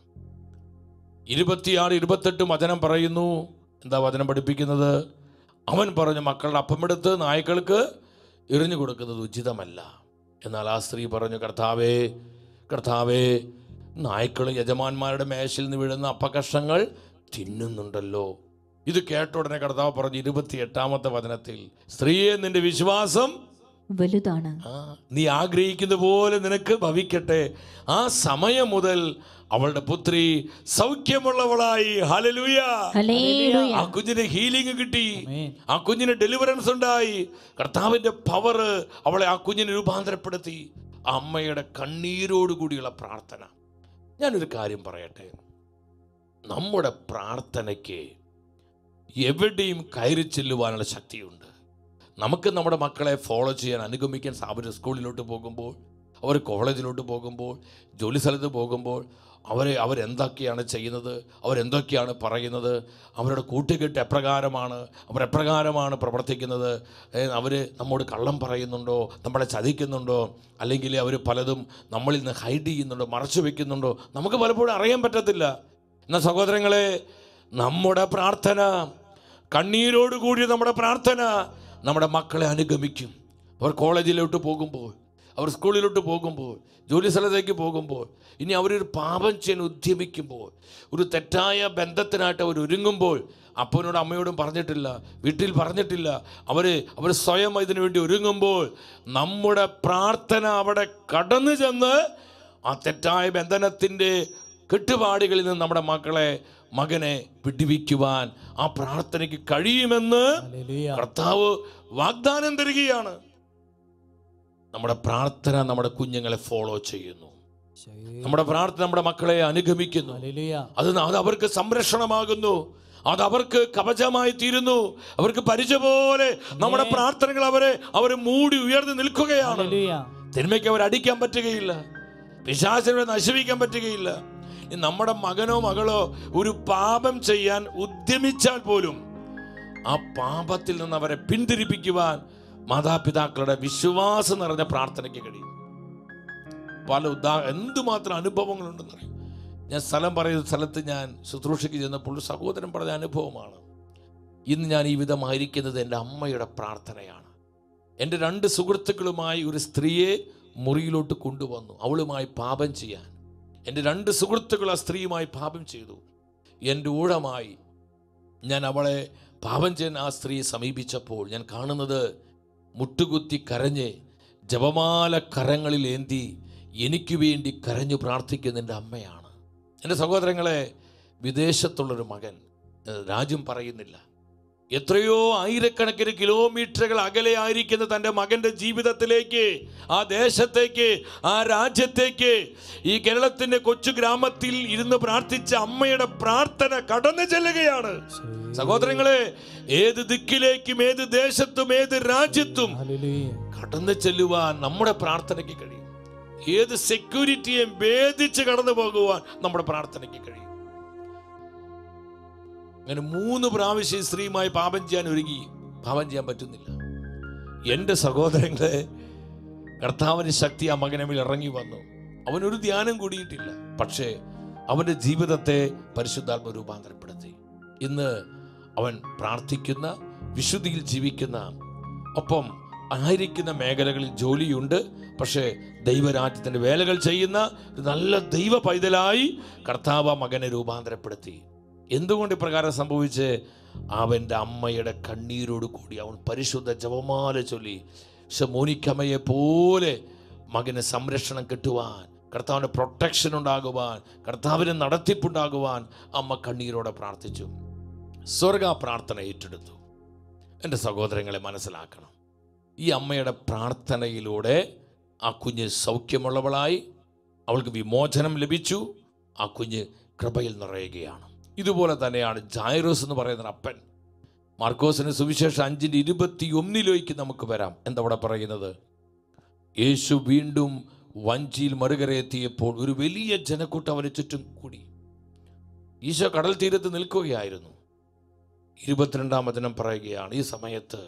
ഇരുപത്തിയാറ് ഇരുപത്തെട്ട് വചനം പറയുന്നു എന്താ വചനം പഠിപ്പിക്കുന്നത് അവൻ പറഞ്ഞു മക്കളുടെ അപ്പമെടുത്ത് നായ്ക്കൾക്ക് എറിഞ്ഞു കൊടുക്കുന്നത് ഉചിതമല്ല എന്നാൽ ആ സ്ത്രീ പറഞ്ഞു കർത്താവേ കർത്താവേ നായ്ക്കൾ യജമാന്മാരുടെ മേശയിൽ നിന്ന് വീഴുന്ന അപ്പകഷ്ണങ്ങൾ തിന്നുന്നുണ്ടല്ലോ ഇത് കേട്ട ഉടനെ കർത്താവ് പറഞ്ഞു ഇരുപത്തി എട്ടാമത്തെ വചനത്തിൽ സ്ത്രീയെ നിന്റെ വിശ്വാസം വലുതാണ് ആ, നീ ആഗ്രഹിക്കുന്ന പോലെ നിനക്ക് ഭവിക്കട്ടെ ആ സമയം മുതൽ അവളുടെ പുത്രി സൗഖ്യമുള്ളവളായി ഹലലൂയ ഹല്ലേലൂയ ആ കുഞ്ഞിന് ഹീലിംഗ് കിട്ടി ആമേൻ. ആ കുഞ്ഞിന് ഡെലിവറൻസ് ഉണ്ടായി കർത്താവിന്റെ പവർ അവളെ ആ കുഞ്ഞിനെ രൂപാന്തരപ്പെടുത്തി ആ അമ്മയുടെ കണ്ണീരോട് കൂടിയുള്ള പ്രാർത്ഥന ഞാനൊരു കാര്യം പറയട്ടെ നമ്മുടെ പ്രാർത്ഥനയ്ക്ക് എവിടെയും കയറി ചെല്ലുവാനുള്ള ശക്തിയുണ്ട് നമുക്ക് നമ്മുടെ മക്കളെ ഫോളോ ചെയ്യാൻ അനുഗമിക്കാൻ അവർ സ്കൂളിലോട്ട് പോകുമ്പോൾ അവർ കോളേജിലോട്ട് പോകുമ്പോൾ ജോലി സ്ഥലത്ത് പോകുമ്പോൾ അവരെ അവരെന്തൊക്കെയാണ് ചെയ്യുന്നത് അവരെന്തൊക്കെയാണ് പറയുന്നത് അവരുടെ കൂട്ടുകെട്ട് എപ്രകാരമാണ് അവർ എപ്രകാരമാണ് പ്രവർത്തിക്കുന്നത് അവർ നമ്മോട് കള്ളം പറയുന്നുണ്ടോ നമ്മളെ ചതിക്കുന്നുണ്ടോ അല്ലെങ്കിൽ അവർ പലതും നമ്മളിൽ നിന്ന് ഹൈഡ് ചെയ്യുന്നുണ്ടോ മറച്ചു വെക്കുന്നുണ്ടോ നമുക്ക് പലപ്പോഴും അറിയാൻ പറ്റത്തില്ല എന്നാൽ സഹോദരങ്ങളെ നമ്മുടെ പ്രാർത്ഥന കണ്ണീരോട് കൂടിയ നമ്മുടെ പ്രാർത്ഥന നമ്മുടെ മക്കളെ അനുഗമിക്കും അവർ കോളേജിലോട്ട് പോകുമ്പോൾ അവർ സ്കൂളിലോട്ട് പോകുമ്പോൾ ജോലി സ്ഥലത്തേക്ക് പോകുമ്പോൾ ഇനി അവരൊരു പാപം ചെയ്യാൻ ഉദ്യമിക്കുമ്പോൾ ഒരു തെറ്റായ ബന്ധത്തിനായിട്ട് അവർ ഒരുങ്ങുമ്പോൾ അപ്പനോടും അമ്മയോടും പറഞ്ഞിട്ടില്ല വീട്ടിൽ പറഞ്ഞിട്ടില്ല അവർ അവർ സ്വയം ഇതിനു വേണ്ടി ഒരുങ്ങുമ്പോൾ നമ്മുടെ പ്രാർത്ഥന അവിടെ കടന്നു ചെന്ന് ആ തെറ്റായ ബന്ധനത്തിൻ്റെ കെട്ടുപാടുകളിൽ നിന്ന് നമ്മുടെ മക്കളെ മകനെ വിടുവിക്കുവാൻ ആ പ്രാർത്ഥനയ്ക്ക് കഴിയുമെന്ന് ഹല്ലേലൂയ കർത്താവ് വാഗ്ദാനം തരികയാണ് നമ്മുടെ പ്രാർത്ഥന നമ്മുടെ കുഞ്ഞുങ്ങളെ ഫോളോ ചെയ്യുന്നു നമ്മുടെ പ്രാർത്ഥന നമ്മുടെ മക്കളെ അനുഗമിക്കുന്നു ഹല്ലേലൂയ അത് അത് അവർക്ക് സംരക്ഷണമാകുന്നു അത് അവർക്ക് കവചമായി തീരുന്നു അവർക്ക് പരിചയ പോലെ നമ്മുടെ പ്രാർത്ഥനകൾ അവരെ അവരെ മൂടി ഉയർന്നു നിൽക്കുകയാണ് ഹല്ലേലൂയ തിന്മയ്ക്ക് അവർ അടിക്കാൻ പറ്റുകയില്ല പിശാചിനെ നശിപ്പിക്കാൻ പറ്റുകയില്ല ഇനി നമ്മുടെ മകനോ മകളോ ഒരു പാപം ചെയ്യാൻ ഉദ്യമിച്ചാൽ പോലും ആ പാപത്തിൽ നിന്ന് അവരെ പിന്തിരിപ്പിക്കുവാൻ മാതാപിതാക്കളുടെ വിശ്വാസം നിറഞ്ഞ പ്രാർത്ഥനയ്ക്ക് കഴിയും പല ഉദാ എന്തുമാത്രം അനുഭവങ്ങളുണ്ടെന്നറിയാം ഞാൻ സ്ഥലം പറയുന്ന സ്ഥലത്ത് ഞാൻ ശുശ്രൂഷയ്ക്ക് ചെന്നപ്പോൾ ഒരു സഹോദരൻ പറഞ്ഞ അനുഭവമാണ് ഇന്ന് ഞാൻ ഈ വിധമായിരിക്കുന്നത് എൻ്റെ അമ്മയുടെ പ്രാർത്ഥനയാണ് എൻ്റെ രണ്ട് സുഹൃത്തുക്കളുമായി ഒരു സ്ത്രീയെ മുറിയിലോട്ട് കൊണ്ടുവന്നു അവളുമായി പാപം ചെയ്യാൻ എൻ്റെ രണ്ട് സുഹൃത്തുക്കൾ ആ സ്ത്രീയുമായി പാപം ചെയ്തു എൻ്റെ ഊഴമായി ഞാൻ അവളെ പാപം ചെയ്യാൻ ആ സ്ത്രീയെ സമീപിച്ചപ്പോൾ ഞാൻ കാണുന്നത് മുട്ടുകുത്തി കരഞ്ഞ് ജപമാല കരങ്ങളിൽ ഏന്തി എനിക്ക് വേണ്ടി കരഞ്ഞു പ്രാർത്ഥിക്കുന്ന എൻ്റെ അമ്മയാണ് എൻ്റെ സഹോദരങ്ങളെ വിദേശത്തുള്ളൊരു മകൻ ഏഹ് രാജ്യം പറയുന്നില്ല എത്രയോ ആയിരക്കണക്കിന് കിലോമീറ്ററുകൾ അകലെ ആയിരിക്കുന്ന തൻ്റെ മകൻ്റെ ജീവിതത്തിലേക്ക് ആ ദേശത്തേക്ക് ആ രാജ്യത്തേക്ക് ഈ കേരളത്തിൻ്റെ കൊച്ചു ഗ്രാമത്തിൽ ഇരുന്ന് പ്രാർത്ഥിച്ച അമ്മയുടെ പ്രാർത്ഥന കടന്നു ചെല്ലുകയാണ് സഹോദരങ്ങളെ ഏത് ദിക്കിലേക്കും ഏത് ദേശത്തും ഏത് രാജ്യത്തും ഹല്ലേലൂയ കടന്നു ചെല്ലുവാൻ നമ്മുടെ പ്രാർത്ഥനയ്ക്ക് കഴിയും ഏത് സെക്യൂരിറ്റിയെയും ഭേദിച്ച് കടന്നു പോകുവാൻ നമ്മുടെ പ്രാർത്ഥനയ്ക്ക് കഴിയും അങ്ങനെ മൂന്ന് പ്രാവശ്യം ഈ സ്ത്രീയുമായി പാപം ചെയ്യാൻ ഒരുങ്ങി പാപം ചെയ്യാൻ പറ്റുന്നില്ല എൻ്റെ സഹോദരങ്ങളെ കർത്താവിന് ശക്തി ആ മകനമിൽ ഇറങ്ങി വന്നു അവനൊരു ധ്യാനം കൂടിയിട്ടില്ല പക്ഷേ അവൻ്റെ ജീവിതത്തെ പരിശുദ്ധാത്മ രൂപാന്തരപ്പെടുത്തി ഇന്ന് അവൻ പ്രാർത്ഥിക്കുന്ന വിശുദ്ധിയിൽ ജീവിക്കുന്ന ഒപ്പം ആയിരിക്കുന്ന മേഖലകളിൽ ജോലിയുണ്ട് പക്ഷേ ദൈവരാജ്യത്തിൻ്റെ വേലകൾ ചെയ്യുന്ന ഒരു നല്ല ദൈവ പൈതലായി കർത്താവ് ആ മകനെ രൂപാന്തരപ്പെടുത്തി എന്തുകൊണ്ട് ഇപ്രകാരം സംഭവിച്ച് അവൻ്റെ അമ്മയുടെ കണ്ണീരോട് കൂടി അവൻ പരിശുദ്ധ ജപമാല ചൊല്ലി പക്ഷെ മോനിക്കമ്മയെ പോലെ മകന് സംരക്ഷണം കിട്ടുവാൻ കർത്താവിൻ്റെ പ്രൊട്ടക്ഷൻ ഉണ്ടാകുവാൻ കർത്താവിന് നടത്തിപ്പുണ്ടാകുവാൻ അമ്മ കണ്ണീരോടെ പ്രാർത്ഥിച്ചു സ്വർഗ പ്രാർത്ഥന ഏറ്റെടുത്തു എൻ്റെ സഹോദരങ്ങളെ മനസ്സിലാക്കണം ഈ അമ്മയുടെ പ്രാർത്ഥനയിലൂടെ ആ കുഞ്ഞ് സൗഖ്യമുള്ളവളായി അവൾക്ക് വിമോചനം ലഭിച്ചു ആ കുഞ്ഞ് കൃപയിൽ നിറയുകയാണ് ഇതുപോലെ തന്നെയാണ് ജായറോസ് എന്ന് പറയുന്ന ഒരു അപ്പൻ മാർക്കോസിന് സുവിശേഷം അഞ്ചിൻ്റെ ഇരുപത്തി ഒന്നിലേക്ക് നമുക്ക് വരാം എന്തവിടെ പറയുന്നത് യേശു വീണ്ടും വഞ്ചിയിൽ മറുകരയെത്തിയപ്പോൾ ഒരു വലിയ ജനക്കൂട്ടം അവന് ചുറ്റും കൂടി ഈശോ കടൽ തീരത്ത് നിൽക്കുകയായിരുന്നു ഇരുപത്തിരണ്ടാം വചനം പറയുകയാണ് ഈ സമയത്ത്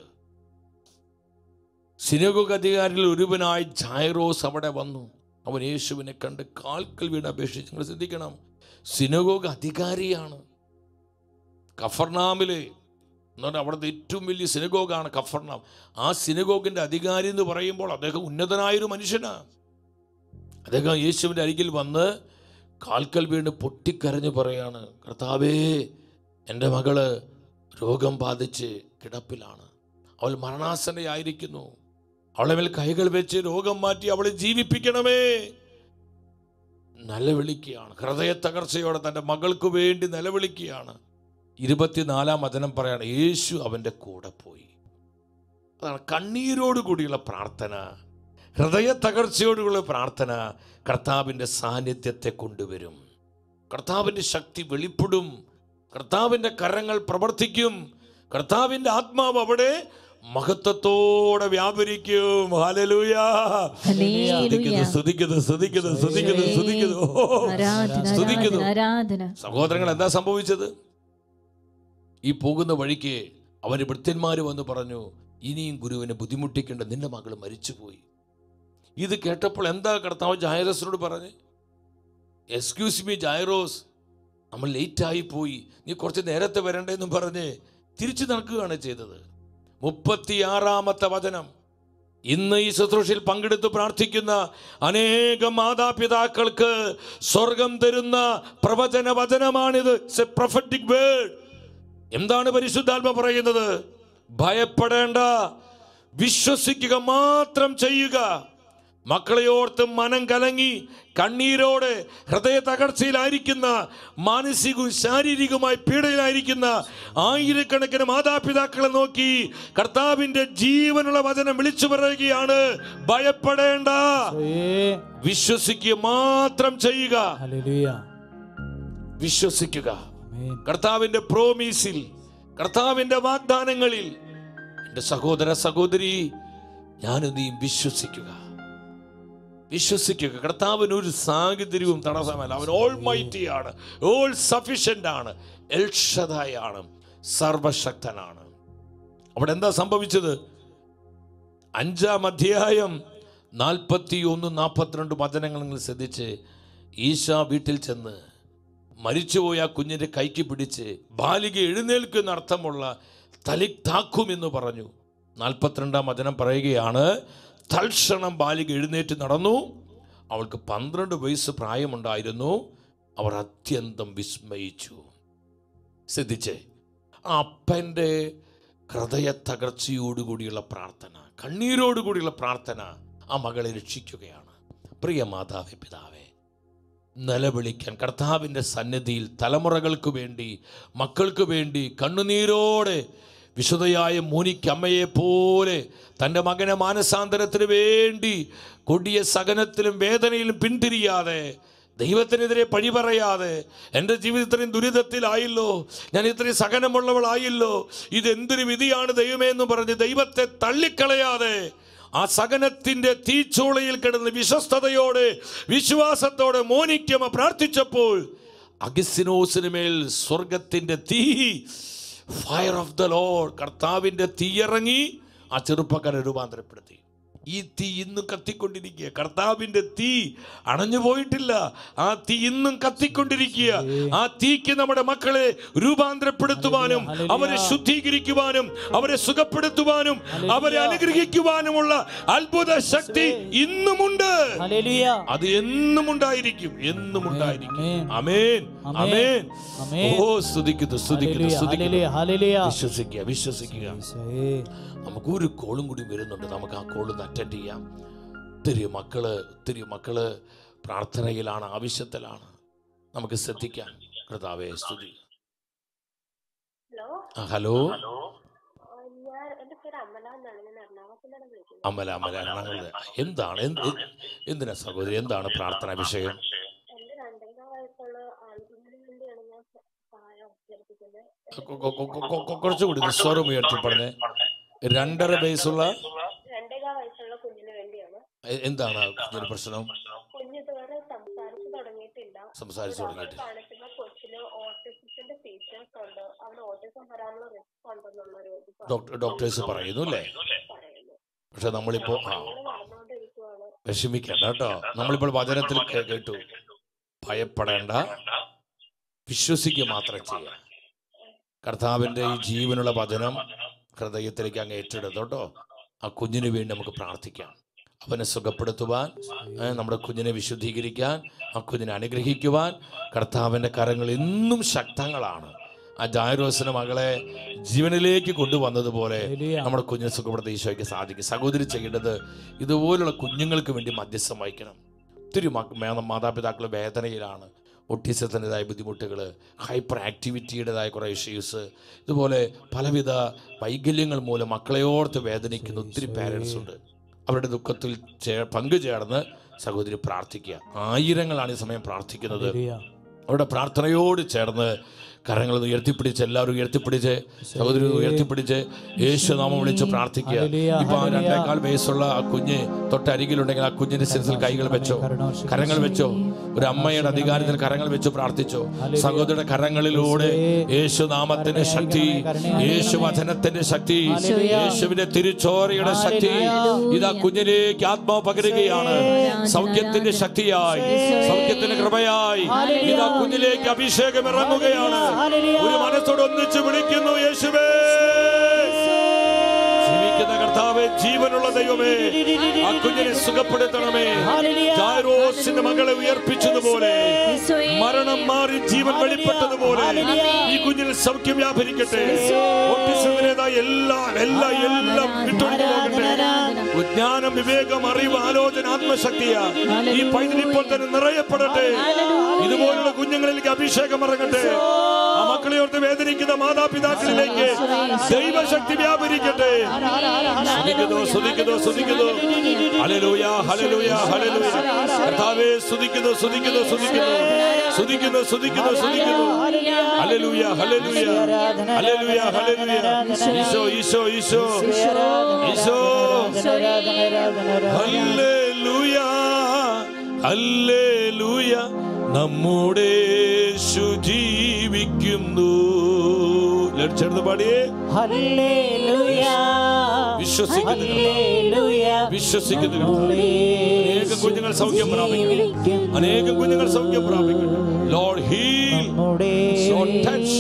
സിനഗോഗ് അധികാരിയിൽ ഒരുവനായി ജായറോസ് അവിടെ വന്നു അവൻ യേശുവിനെ കണ്ട് കാൽക്കൽ വീണ് അപേക്ഷിച്ച് നിങ്ങൾ ശ്രദ്ധിക്കണം സിനഗോഗ് അധികാരിയാണ് കഫർനാമില് എന്ന് പറഞ്ഞാൽ അവിടുത്തെ ഏറ്റവും വലിയ സിനഗോഗാണ് കഫർനാം ആ സിനഗോഗിന്റെ അധികാരി എന്ന് പറയുമ്പോൾ അദ്ദേഹം ഉന്നതനായൊരു മനുഷ്യനാണ് അദ്ദേഹം യേശുവിൻ്റെ അരികിൽ വന്ന് കാൽക്കൽ വീണ് പൊട്ടിക്കരഞ്ഞ് പറയാണ് കർത്താവേ എൻ്റെ മകള് രോഗം ബാധിച്ച് കിടപ്പിലാണ് അവൾ മരണാസന്നയായിരിക്കുന്നു അവളെ മേൽ കൈകൾ വെച്ച് രോഗം മാറ്റി അവളെ ജീവിപ്പിക്കണമേ നിലവിളിക്കുകയാണ് ഹൃദയ തകർച്ചയോടെ തൻ്റെ മകൾക്ക് വേണ്ടി നിലവിളിക്കുകയാണ് ഇരുപത്തിനാലാം വചനം പറയാണ് യേശു അവൻ്റെ കൂടെ പോയി അതാണ് കണ്ണീരോട് കൂടിയുള്ള പ്രാർത്ഥന ഹൃദയ തകർച്ചയോടുള്ള പ്രാർത്ഥന കർത്താവിൻ്റെ സാന്നിധ്യത്തെ കൊണ്ടുവരും കർത്താവിൻ്റെ ശക്തി വെളിപ്പെടും കർത്താവിൻ്റെ കരങ്ങൾ പ്രവർത്തിക്കും കർത്താവിൻ്റെ ആത്മാവ് അവിടെ മഹത്വത്തോടെ വ്യാപരിക്കും ഹല്ലേലൂയാ ഹല്ലേലൂയ. സ്തുതിക്കുന്നു സ്തുതിക്കുന്നു സ്തുതിക്കുന്നു സ്തുതിക്കുന്നു സ്തുതിക്കുന്നു ഓ, ആരാധന സ്തുതിക്കുന്നു ആരാധന ആരാധന സഹോദരങ്ങൾ എന്താ സംഭവിച്ചത് ഈ പോകുന്ന വഴിക്ക് അവന് ഭൃത്യന്മാർ വന്ന് പറഞ്ഞു ഇനിയും ഗുരുവിനെ ബുദ്ധിമുട്ടിക്കേണ്ട നിന്റെ മകൾ മരിച്ചുപോയി ഇത് കേട്ടപ്പോൾ എന്താ കർത്താവ് ജായറോസിനോട് പറഞ്ഞ് എക്സ്ക്യൂസ് മീ ജായറോസ് നമ്മൾ ലേറ്റായി പോയി നീ കുറച്ച് നേരത്തെ വരണ്ടെന്നും പറഞ്ഞ് തിരിച്ചു നടക്കുകയാണ് ചെയ്തത് മുപ്പത്തിയാറാമത്തെ വചനം ഇന്ന് ഈ ശുശ്രൂഷയിൽ പങ്കെടുത്ത് പ്രാർത്ഥിക്കുന്ന അനേകം മാതാപിതാക്കൾക്ക് സ്വർഗം തരുന്ന പ്രവചന വചനമാണിത് പ്രൊഫറ്റിക് വേർഡ് എന്താണ് പരിശുദ്ധാത്മ പറയുന്നത് ഭയപ്പെടേണ്ട വിശ്വസിക്കുക മാത്രം ചെയ്യുക മക്കളെ ഓർത്ത് മനം കലങ്ങി കണ്ണീരോടെ ഹൃദയ തകർച്ചയിലായിരിക്കുന്ന മാനസികവും ശാരീരികവുമായി പീഡയിലായിരിക്കുന്ന ആയിരക്കണക്കിന് മാതാപിതാക്കളെ നോക്കി കർത്താവിന്റെ ജീവനുള്ള വചനം വിളിച്ചു പറയുകയാണ് ഭയപ്പെടേണ്ട യേശുവേ. വിശ്വസിക്കുക മാത്രം ചെയ്യുക ഹല്ലേലൂയ വിശ്വസിക്കുക ആമേൻ കർത്താവിന്റെ പ്രോമീസിൽ കർത്താവിന്റെ വാഗ്ദാനങ്ങളിൽ എൻ്റെ സഹോദര സഹോദരി ഞാനും നീയും വിശ്വസിക്കുക വിശ്വസിക്കുക കർത്താവിന് ഒരു സാഹചര്യവും തടസ്സമല്ല അവൻ ഓൾ മൈറ്റി ആണ് ഓൾ സഫിഷ്യന്റ് ആണ് എൽഷതായാണ് സർവശക്തനാണ് അവിടെ എന്താ സംഭവിച്ചത് അഞ്ചാം അധ്യായം നാൽപ്പത്തി ഒന്ന് നാൽപ്പത്തിരണ്ട് വചനങ്ങൾ നിങ്ങൾ ശ്രദ്ധിച്ച് ഈശ വീട്ടിൽ ചെന്ന് മരിച്ചുപോയ ആ കുഞ്ഞിൻ്റെ കൈക്ക് പിടിച്ച് ബാലിക എഴുന്നേൽക്കുന്ന അർത്ഥമുള്ള തലിത്താക്കും എന്ന് പറഞ്ഞു നാൽപ്പത്തിരണ്ടാം വചനം പറയുകയാണ് തൽക്ഷണം ബാലിക എഴുന്നേറ്റ് നടന്നു അവൾക്ക് പന്ത്രണ്ട് വയസ്സ് പ്രായമുണ്ടായിരുന്നു അവർ അത്യന്തം വിസ്മയിച്ചു ശ്രദ്ധിച്ചേ ആ അപ്പൻ്റെ ഹൃദയ തകർച്ചയോടുകൂടിയുള്ള പ്രാർത്ഥന കണ്ണീരോടുകൂടിയുള്ള പ്രാർത്ഥന ആ മകളെ രക്ഷിക്കുകയാണ് പ്രിയ മാതാവേ പിതാവേ നിലവിളിക്കാൻ കർത്താവിൻ്റെ സന്നിധിയിൽ തലമുറകൾക്ക് വേണ്ടി മക്കൾക്ക് വേണ്ടി കണ്ണുനീരോടെ വിശുദ്ധയായ മോനിക്കമ്മയെ പോലെ തൻ്റെ മകനെ മാനസാന്തരത്തിന് വേണ്ടി കൊടിയ സഹനത്തിലും വേദനയിലും പിന്തിരിയാതെ ദൈവത്തിനെതിരെ പഴി പറയാതെ എൻ്റെ ജീവിതത്തിലും ദുരിതത്തിലായല്ലോ ഞാൻ ഇത്രയും സഹനമുള്ളവളായല്ലോ ഇതെന്തൊരു വിധിയാണ് ദൈവമേ എന്ന് പറഞ്ഞ് ദൈവത്തെ തള്ളിക്കളയാതെ ആ സഹനത്തിന്റെ തീച്ചൂളയിൽ കിടന്ന് വിശ്വസ്തയോടെ വിശ്വാസത്തോടെ മോനിക്കമ്മ പ്രാർത്ഥിച്ചപ്പോൾ അഗസിനോസിന് മേൽ സ്വർഗത്തിന്റെ തീ ഫയർ ഓഫ് ദ ലോഡ് കർത്താവിന്റെ തീയിറങ്ങി ആ ചെറുപ്പക്കാരെ രൂപാന്തരപ്പെടുത്തി ഈ തീ ഇന്നും കത്തിക്കൊണ്ടിരിക്കുക കർത്താവിന്റെ തീ അണഞ്ഞു പോയിട്ടില്ല ആ തീ ഇന്നും കത്തിക്കൊണ്ടിരിക്കുക ആ തീക്ക് നമ്മുടെ മക്കളെ രൂപാന്തരപ്പെടുത്തുവാനും അവരെ ശുദ്ധീകരിക്കുവാനും അവരെ സുഖപ്പെടുത്തുവാനും അവരെ അനുഗ്രഹിക്കുവാനുമുള്ള അത്ഭുത ശക്തി ഇന്നുമുണ്ട് ഹല്ലേലൂയ അത് എന്നും ഉണ്ടായിരിക്കും എന്നും ഉണ്ടായിരിക്കും ആമേൻ. അമേൻ അമേൻ ആമേൻ. ഓ സ്തുതിക്കുന്നു സ്തുതിക്കുന്നു ഹല്ലേലൂയ സ്തുതിക്കുന്നു ഹല്ലേലൂയ വിശ്വസിക്കുക വിശ്വസിക്കുക ഈശോയേ. നമുക്ക് ഒരു കോളും കൂടി വരുന്നുണ്ട് നമുക്ക് ആ കോൾ ഒന്ന് അറ്റൻഡ് ചെയ്യാം ഒത്തിരി മക്കള് ഒത്തിരി മക്കള് പ്രാർത്ഥനയിലാണ് ആവശ്യത്തിലാണ് നമുക്ക് ശ്രദ്ധിക്കാം കർത്താവേ സ്തുതി ഹലോ ആ ഹലോ ഞാൻ എന്റെ പേര് അമല എന്നാണ് ഞാൻ എറണാകുളത്ത് നിന്നാണ് വിളിക്കുന്നത് അമല അമല എറണാകുളത്ത് എന്താണ് എന്ത് എന്തിനാ സഹോദരി എന്താണ് പ്രാർത്ഥന വിഷയം എന്റെ രണ്ടര വയസ്സുള്ള ആൺകുഞ്ഞിന് വേണ്ടിയാണ് ഞാൻ സഹായം അഭ്യർത്ഥിക്കുന്നത് കൊ- കൊ- കൊ- കൊ- കൊ- കൊ- കുറച്ചുകൂടി നിസ്വരം ഉയർത്തി പറഞ്ഞേ രണ്ടര വയസ്സുള്ള രണ്ടര വയസ്സുള്ള കുഞ്ഞിന് വേണ്ടിയാണ് എ- എന്താണ് ആ കുഞ്ഞിന് പ്രശ്നം കുഞ്ഞ് ഇതുവരെ സംസാരിച്ചു തുടങ്ങിയിട്ടില്ല സംസാരിച്ചു തുടങ്ങിയിട്ടില്ല കാണിക്കുന്ന കൊച്ചിന് ഓട്ടിസത്തിന്റെ ഫീച്ചേഴ്സ് ഉണ്ട് അവന് ഓട്ടിസം വരാനുള്ള റിസ്ക് ഉണ്ടെന്നുള്ളൊരു ഇത് ഡോക്ടർ ഡോക്ടേഴ്സ് പറയുന്നു അല്ലേ പറയുന്നു പക്ഷെ നമ്മളിപ്പോ ആ ഞങ്ങൾ നടന്നുകൊണ്ടിരിക്കുവാണ് വിഷമിക്കണ്ട കേട്ടോ നമ്മളിപ്പോൾ വചനത്തിൽ കേ- കേട്ടു ഭയപ്പെടേണ്ട വിശ്വസിക്കുക മാത്രം ചെയ്യാം കർത്താവിൻ്റെ ഈ ജീവനുള്ള വചനം ഹൃദയത്തിലേക്ക് അങ്ങ് ഏറ്റെടുത്തു കേട്ടോ ആ കുഞ്ഞിന് വേണ്ടി നമുക്ക് പ്രാർത്ഥിക്കാം അവനെ സുഖപ്പെടുത്തുവാൻ ഏ, നമ്മുടെ കുഞ്ഞിനെ വിശുദ്ധീകരിക്കാൻ ആ കുഞ്ഞിനെ അനുഗ്രഹിക്കുവാൻ കർത്താവിൻ്റെ കരങ്ങൾ എന്നും ശക്തങ്ങളാണ് ആ ജായറോസിന് മകളെ ജീവനിലേക്ക് കൊണ്ടുവന്നതുപോലെ ഹല്ലേലൂയ. നമ്മുടെ കുഞ്ഞിനെ സുഖപ്പെടുത്താൻ ഈശോയ്ക്ക് സാധിക്കും സഹോദരി ചെയ്യേണ്ടത് ഇതുപോലുള്ള കുഞ്ഞുങ്ങൾക്ക് വേണ്ടി മധ്യസ്ഥം വഹിക്കണം ഒത്തിരി മക്ക- മേ- മാതാപിതാക്കൾ വേദനയിലാണ് ഒട്ടീസത്തിൻ്റെതായ ബുദ്ധിമുട്ടുകൾ ഹൈപ്പർ ആക്ടിവിറ്റിയുടേതായ കുറേ ഇഷ്യൂസ് ഇതുപോലെ പലവിധ വൈകല്യങ്ങൾ മൂലം മക്കളെ ഓർത്ത് വേദനിക്കുന്ന ഒത്തിരി പാരൻസ് ഉണ്ട് അവരുടെ ദുഃഖത്തിൽ ചേ പങ്കുചേർന്ന് സഹോദരി പ്രാർത്ഥിക്കുക ആയിരങ്ങളാണ് ഈ സമയം പ്രാർത്ഥിക്കുന്നത് ഹല്ലേലൂയ. അവരുടെ പ്രാർത്ഥനയോട് ചേർന്ന് കരങ്ങൾ ഒന്ന് ഉയർത്തിപ്പിടിച്ച് എല്ലാവരും ഉയർത്തിപ്പിടിച്ച് സഹോദരി ഒന്ന് ഉയർത്തിപ്പിടിച്ച് യേശു നാമം വിളിച്ച് പ്രാർത്ഥിക്കുക ഹല്ലേലൂയ, ഇപ്പൊ ആ ഹല്ലേലൂയ. രണ്ടേക്കാൾ വയസ്സുള്ള ആ കുഞ്ഞ് തൊട്ടരികിലുണ്ടെങ്കിൽ ആ കുഞ്ഞിന്റെ ശിരസിൽ കൈകൾ വെച്ചോ കരങ്ങൾ വെച്ചോ ഒരു അമ്മയുടെ അധികാരത്തിൽ കരങ്ങൾ വെച്ച് പ്രാർത്ഥിച്ചോ സഹോദരിയുടെ കരങ്ങളിലൂടെ യേശു നാമത്തിന്റെ ശക്തി യേശു വചനത്തിന്റെ ശക്തി യേശുവിന്റെ തിരുച്ചോരയുടെ ശക്തി ഇതാ കുഞ്ഞിലേക്ക് ആത്മാവ് പകരുകയാണ് സൗഖ്യത്തിന്റെ ശക്തിയായി സൗഖ്യത്തിന്റെ കൃപയായി ഇതാ കുഞ്ഞിലേക്ക് അഭിഷേകം ഇറങ്ങുകയാണ് ഒരു മനസ്സോട് ഒന്നിച്ച് വിളിക്കുന്നു യേശുവേ ജീവിക്കുന്ന കർത്താവേ ജീവനുള്ള ദൈവമേ ആ കുഞ്ഞിനെ സുഖപ്പെടുത്തണമേ ജായറോസിന്റെ മകളെ ഉയർപ്പിച്ചതുപോലെ മരണം മാറി ജീവൻ വെളിപ്പെട്ടതുപോലെ ഈ കുഞ്ഞിൽ സൗഖ്യം വ്യാപരിക്കട്ടെ ഓട്ടിസത്തിൻ്റെതായ എല്ലാം എല്ലാം എല്ലാം വിട്ടൊഴിഞ്ഞു പോകട്ടെ ജ്ഞാനം വിവേകം അറിവ് ആലോചന ആത്മശക്തിയാ ഈ പൈതലിപ്പോൾ തന്നെ നിറയപ്പെടട്ടെ ഇതുപോലുള്ള കുഞ്ഞുങ്ങളിലേക്ക് അഭിഷേകം ഇറങ്ങട്ടെ ആ മക്കളെ ഓർത്ത് വേദനിക്കുന്ന മാതാപിതാക്കളിലേക്ക് ദൈവശക്തി വ്യാപരിക്കട്ടെ സ്തുതിക്കുന്നു സ്തുതിക്കുന്നു സ്തുതിക്കുന്നു ഹല്ലേലൂയ ഹല്ലേലൂയ ഹല്ലേലൂയ കർത്താവേ സ്തുതിക്കുന്നു സ്തുതിക്കുന്നു സ്തുതിക്കുന്നു സ്തുതിക്കുന്നു സ്തുതിക്കുന്നു സ്തുതിക്കുന്നു ഹല്ലേലൂയ ഹല്ലേലൂയ ഹല്ലേലൂയ ഹല്ലേലൂയ ഈശോ ഈശോ ഈശോ ഈശോ ഹല്ലേലൂയ ഹല്ലേലൂയ നമ്മുടെ യേശു ജീവിക്കുന്നു ലക്ഷ ചേർന്ന് പാടിയേ ഹല്ലേലൂയ വിശ്വസിക്കുന്നില്ല ഹല്ലേലൂയ വിശ്വസിക്കുന്നില്ല അനേകം കുഞ്ഞുങ്ങൾ സൗഖ്യം പ്രാപിക്കും അനേകം കുഞ്ഞുങ്ങൾ സൗഖ്യം പ്രാപിക്കും ലോർഡ് ഹീൽ നമ്മുടെ Lord touch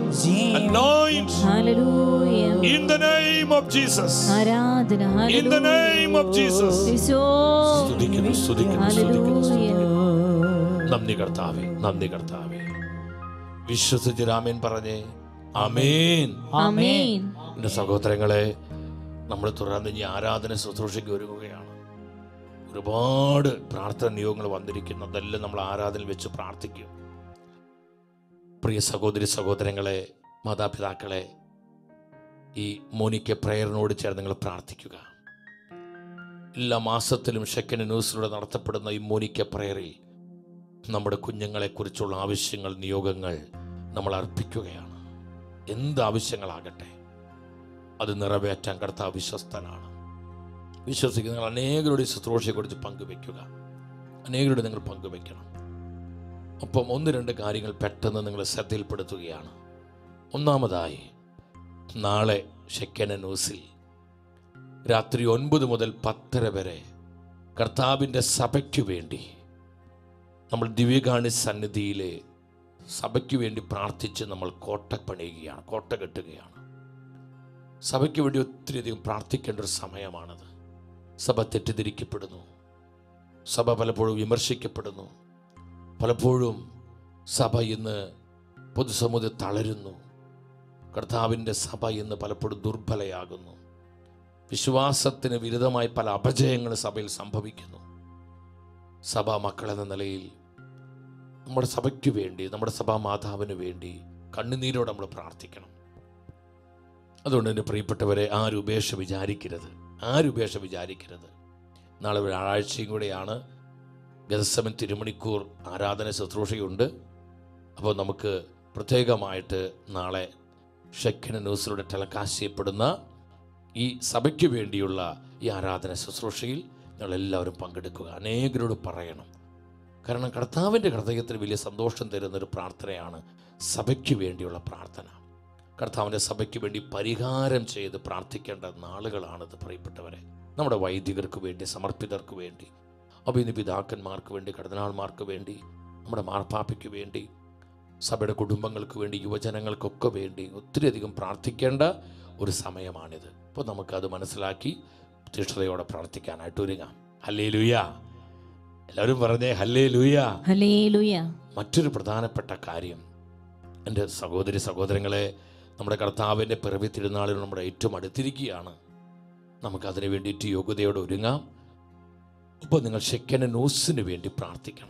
anoint ഹല്ലേലൂയ in the name of Jesus ആരാധന in the name of Jesus ഈശോ സ്തുതിക്കുന്നു സ്തുതിക്കുന്നു സ്തുതിക്കുന്നു ഹല്ലേലൂയ നന്ദി കർത്താവേ നന്ദി കർത്താവേ വിശ്വസിച്ച് രാമൻ പറഞ്ഞേ അമേൻ ആമേൻ എൻ്റെ സഹോദരങ്ങളെ നമ്മൾ തുടർന്ന് ഇനി ആരാധന ശുശ്രൂഷയ്ക്ക് ഒരുങ്ങുകയാണ് ഒരുപാട് പ്രാർത്ഥന നിയോഗങ്ങൾ വന്നിരിക്കുന്നു അതെല്ലാം നമ്മൾ ആരാധനയിൽ വെച്ച് പ്രാർത്ഥിക്കും പ്രിയ സഹോദരി സഹോദരങ്ങളെ മാതാപിതാക്കളെ ഈ മോനിക്ക പ്രയറിനോട് ചേർന്ന് നിങ്ങൾ പ്രാർത്ഥിക്കുക എല്ലാ മാസത്തിലും ഷെക്കൻ ന്യൂസിലൂടെ നടത്തപ്പെടുന്ന ഈ മോനിക്ക പ്രയറിൽ നമ്മുടെ കുഞ്ഞുങ്ങളെക്കുറിച്ചുള്ള ആവശ്യങ്ങൾ നിയോഗങ്ങൾ നമ്മൾ അർപ്പിക്കുകയാണ് എന്ത് ആവശ്യങ്ങളാകട്ടെ അത് നിറവേറ്റാൻ കർത്താവ് വിശ്വസ്തനാണ് വിശ്വസിക്കുന്ന നിങ്ങൾ അനേകരുടെ ഈ ശുശ്രൂഷയെക്കുറിച്ച് പങ്കുവെക്കുക അനേകരുടെ നിങ്ങൾ പങ്കുവെക്കണം ഒപ്പം ഒന്ന് രണ്ട് കാര്യങ്ങൾ പെട്ടെന്ന് നിങ്ങൾ ശ്രദ്ധയിൽപ്പെടുത്തുകയാണ് ഒന്നാമതായി നാളെ ഷെക്കന ന്യൂസിൽ രാത്രി ഒൻപത് മുതൽ പത്തര വരെ കർത്താവിൻ്റെ സഭയ്ക്കു വേണ്ടി നമ്മൾ ദിവ്യകാണി സന്നിധിയിലെ സഭയ്ക്ക് വേണ്ടി പ്രാർത്ഥിച്ച് നമ്മൾ കോട്ട പണിയുകയാണ് കോട്ട കെട്ടുകയാണ് സഭയ്ക്ക് വേണ്ടി ഒത്തിരിയധികം പ്രാർത്ഥിക്കേണ്ട ഒരു സമയമാണത് സഭ തെറ്റിദ്ധരിക്കപ്പെടുന്നു സഭ പലപ്പോഴും വിമർശിക്കപ്പെടുന്നു പലപ്പോഴും സഭ ഇന്ന് പൊതുസമുദ്രം തളരുന്നു കർത്താവിൻ്റെ സഭ ഇന്ന് പലപ്പോഴും ദുർബലയാകുന്നു വിശ്വാസത്തിന് വിരുദ്ധമായി പല അപജയങ്ങളും സഭയിൽ സംഭവിക്കുന്നു സഭാ മക്കളെന്ന നിലയിൽ നമ്മുടെ സഭയ്ക്ക് വേണ്ടി നമ്മുടെ സഭാ മാതാവിന് വേണ്ടി കണ്ണുനീരോടെ നമ്മൾ പ്രാർത്ഥിക്കണം അതുകൊണ്ട് എൻ്റെ പ്രിയപ്പെട്ടവരെ ആരും ഉപേക്ഷ വിചാരിക്കരുത് ആരും ഉപേക്ഷ വിചാരിക്കരുത് നാളെ വ്യാഴാഴ്ചയും കൂടെയാണ് ഗതസമൻ തിരുമണിക്കൂർ ആരാധന ശുശ്രൂഷയുണ്ട് അപ്പോൾ നമുക്ക് പ്രത്യേകമായിട്ട് നാളെ ഷെക്കിന് ന്യൂസിലൂടെ ടെലകാസ്റ്റ് ചെയ്യപ്പെടുന്ന ഈ സഭയ്ക്ക് വേണ്ടിയുള്ള ഈ ആരാധന ശുശ്രൂഷയിൽ നിങ്ങളെല്ലാവരും പങ്കെടുക്കുക അനേകരോട് പറയണം കാരണം കർത്താവിൻ്റെ ഹൃദയത്തിന് വലിയ സന്തോഷം തരുന്നൊരു പ്രാർത്ഥനയാണ് സഭയ്ക്ക് വേണ്ടിയുള്ള പ്രാർത്ഥന കർത്താവിൻ്റെ സഭയ്ക്ക് വേണ്ടി പരിഹാരം ചെയ്ത് പ്രാർത്ഥിക്കേണ്ട നാളുകളാണിത് പ്രിയപ്പെട്ടവരെ നമ്മുടെ വൈദികർക്ക് വേണ്ടി സമർപ്പിതർക്ക് വേണ്ടി അഭിനയ പിതാക്കന്മാർക്ക് വേണ്ടി കടനാൾമാർക്ക് വേണ്ടി നമ്മുടെ മാർപ്പാപ്പയ്ക്ക് വേണ്ടി സഭയുടെ കുടുംബങ്ങൾക്ക് വേണ്ടി യുവജനങ്ങൾക്കൊക്കെ വേണ്ടി ഒത്തിരിയധികം പ്രാർത്ഥിക്കേണ്ട ഒരു സമയമാണിത് അപ്പോൾ നമുക്കത് മനസ്സിലാക്കി തീഷ്ണതയോടെ പ്രാർത്ഥിക്കാനായിട്ട് ഒരുങ്ങാം ഹല്ലേ ലുയ എല്ലാവരും പറഞ്ഞേ ഹല്ലേ ലുയ ഹല്ലേലൂയ മറ്റൊരു പ്രധാനപ്പെട്ട കാര്യം എൻ്റെ സഹോദരി സഹോദരങ്ങളെ നമ്മുടെ കർത്താവിൻ്റെ പിറവി തിരുനാളിൽ നമ്മുടെ ഏറ്റവും അടുത്തിരിക്കുകയാണ് നമുക്കതിന് വേണ്ടിയിട്ട് യോഗ്യതയോടെ ഒരുങ്ങാം അപ്പോൾ നിങ്ങൾ ഷെക്കന ന്യൂസിന് വേണ്ടി പ്രാർത്ഥിക്കണം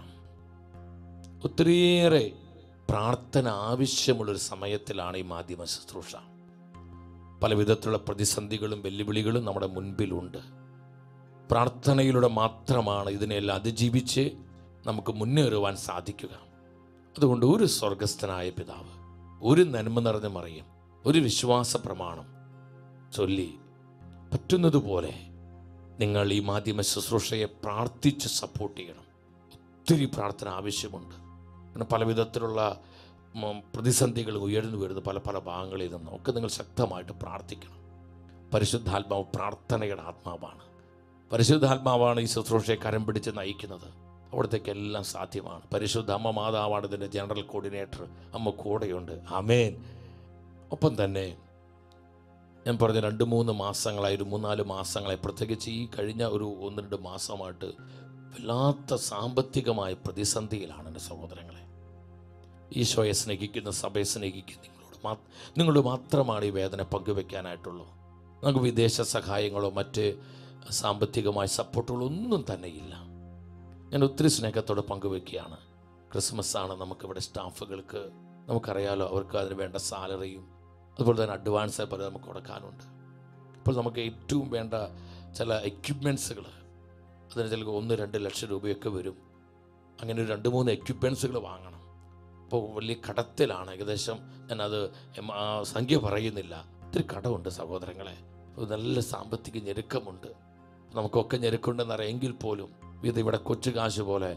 ഒത്തിരിയേറെ പ്രാർത്ഥന ആവശ്യമുള്ളൊരു സമയത്തിലാണ് ഈ മാധ്യമ ശുശ്രൂഷ പല വിധത്തിലുള്ള പ്രതിസന്ധികളും വെല്ലുവിളികളും നമ്മുടെ മുൻപിലുണ്ട് പ്രാർത്ഥനയിലൂടെ മാത്രമാണ് ഇതിനെല്ലാം അതിജീവിച്ച് നമുക്ക് മുന്നേറുവാൻ സാധിക്കുക അതുകൊണ്ട് ഒരു സ്വർഗസ്ഥനായ പിതാവ് ഒരു നന്മ നിറഞ്ഞ മറിയും ഒരു വിശ്വാസ പ്രമാണം ചൊല്ലി പറ്റുന്നതുപോലെ നിങ്ങൾ ഈ മാധ്യമ ശുശ്രൂഷയെ പ്രാർത്ഥിച്ച് സപ്പോർട്ട് ചെയ്യണം ഒത്തിരി പ്രാർത്ഥന ആവശ്യമുണ്ട് കാരണം പല വിധത്തിലുള്ള ഉം, പ്രതിസന്ധികൾ ഉയർന്നു വരുന്ന പല പല ഭാഗങ്ങളിൽ നിന്നും ഒക്കെ നിങ്ങൾ ശക്തമായിട്ട് പ്രാർത്ഥിക്കണം പരിശുദ്ധാത്മാവ് പ്രാർത്ഥനയുടെ ആത്മാവാണ് പരിശുദ്ധാത്മാവാണ് ഈ ശുശ്രൂഷയെ കരം പിടിച്ച് നയിക്കുന്നത് അവിടത്തേക്ക് എല്ലാം സാധ്യമാണ് പരിശുദ്ധ അമ്മ മാതാവാണ് ഇതിൻ്റെ ജനറൽ കോർഡിനേറ്റർ അമ്മ കൂടെയുണ്ട് അമേൻ ഒപ്പം തന്നെ ഞാൻ പറഞ്ഞ രണ്ട് മൂന്ന് മാസങ്ങളായി ഒരു മൂന്നാല് മാസങ്ങളായി പ്രത്യേകിച്ച് ഈ കഴിഞ്ഞ ഒരു ഒന്ന് രണ്ട് മാസമായിട്ട് വല്ലാത്ത സാമ്പത്തികമായ പ്രതിസന്ധിയിലാണ് എൻ്റെ സഹോദരങ്ങളെ ഈശോയെ സ്നേഹിക്കുന്ന സഭയെ സ്നേഹിക്കുന്ന നിങ്ങളോട് മാ നിങ്ങളോട് മാത്രമാണ് ഈ വേദന പങ്കുവെക്കാനായിട്ടുള്ളൂ നമുക്ക് വിദേശ സഹായങ്ങളോ മറ്റ് സാമ്പത്തികമായ സപ്പോർട്ടുകളോ ഒന്നും തന്നെ ഇല്ല ഞാൻ ഒത്തിരി സ്നേഹത്തോടെ പങ്കുവെക്കുകയാണ് ക്രിസ്മസ് ആണ് നമുക്കിവിടെ സ്റ്റാഫുകൾക്ക് നമുക്കറിയാലോ അവർക്ക് അതിന് വേണ്ട സാലറിയും അതുപോലെ തന്നെ അഡ്വാൻസ് പല നമുക്ക് കൊടുക്കാനുണ്ട് ഇപ്പോൾ നമുക്ക് ഏറ്റവും വേണ്ട ചില എക്യുപ്മെൻസുകൾ അതിന് ചിലപ്പോൾ ഒന്ന് രണ്ട് ലക്ഷം രൂപയൊക്കെ വരും അങ്ങനെ ഒരു രണ്ട് മൂന്ന് എക്യുപ്മെൻസുകൾ വാങ്ങണം അപ്പോൾ വലിയ കടത്തിലാണ് ഏകദേശം ഞാനത് എം- ആ സംഖ്യ പറയുന്നില്ല ഒത്തിരി കടമുണ്ട് സഹോദരങ്ങളെ അപ്പോൾ നല്ല സാമ്പത്തിക ഞെരുക്കമുണ്ട് നമുക്കൊക്കെ ഞെരുക്കമുണ്ടെന്ന് അറിയാമെങ്കിൽ പോലും ഇത് ഇവിടെ കൊച്ചു കാശ് പോലെ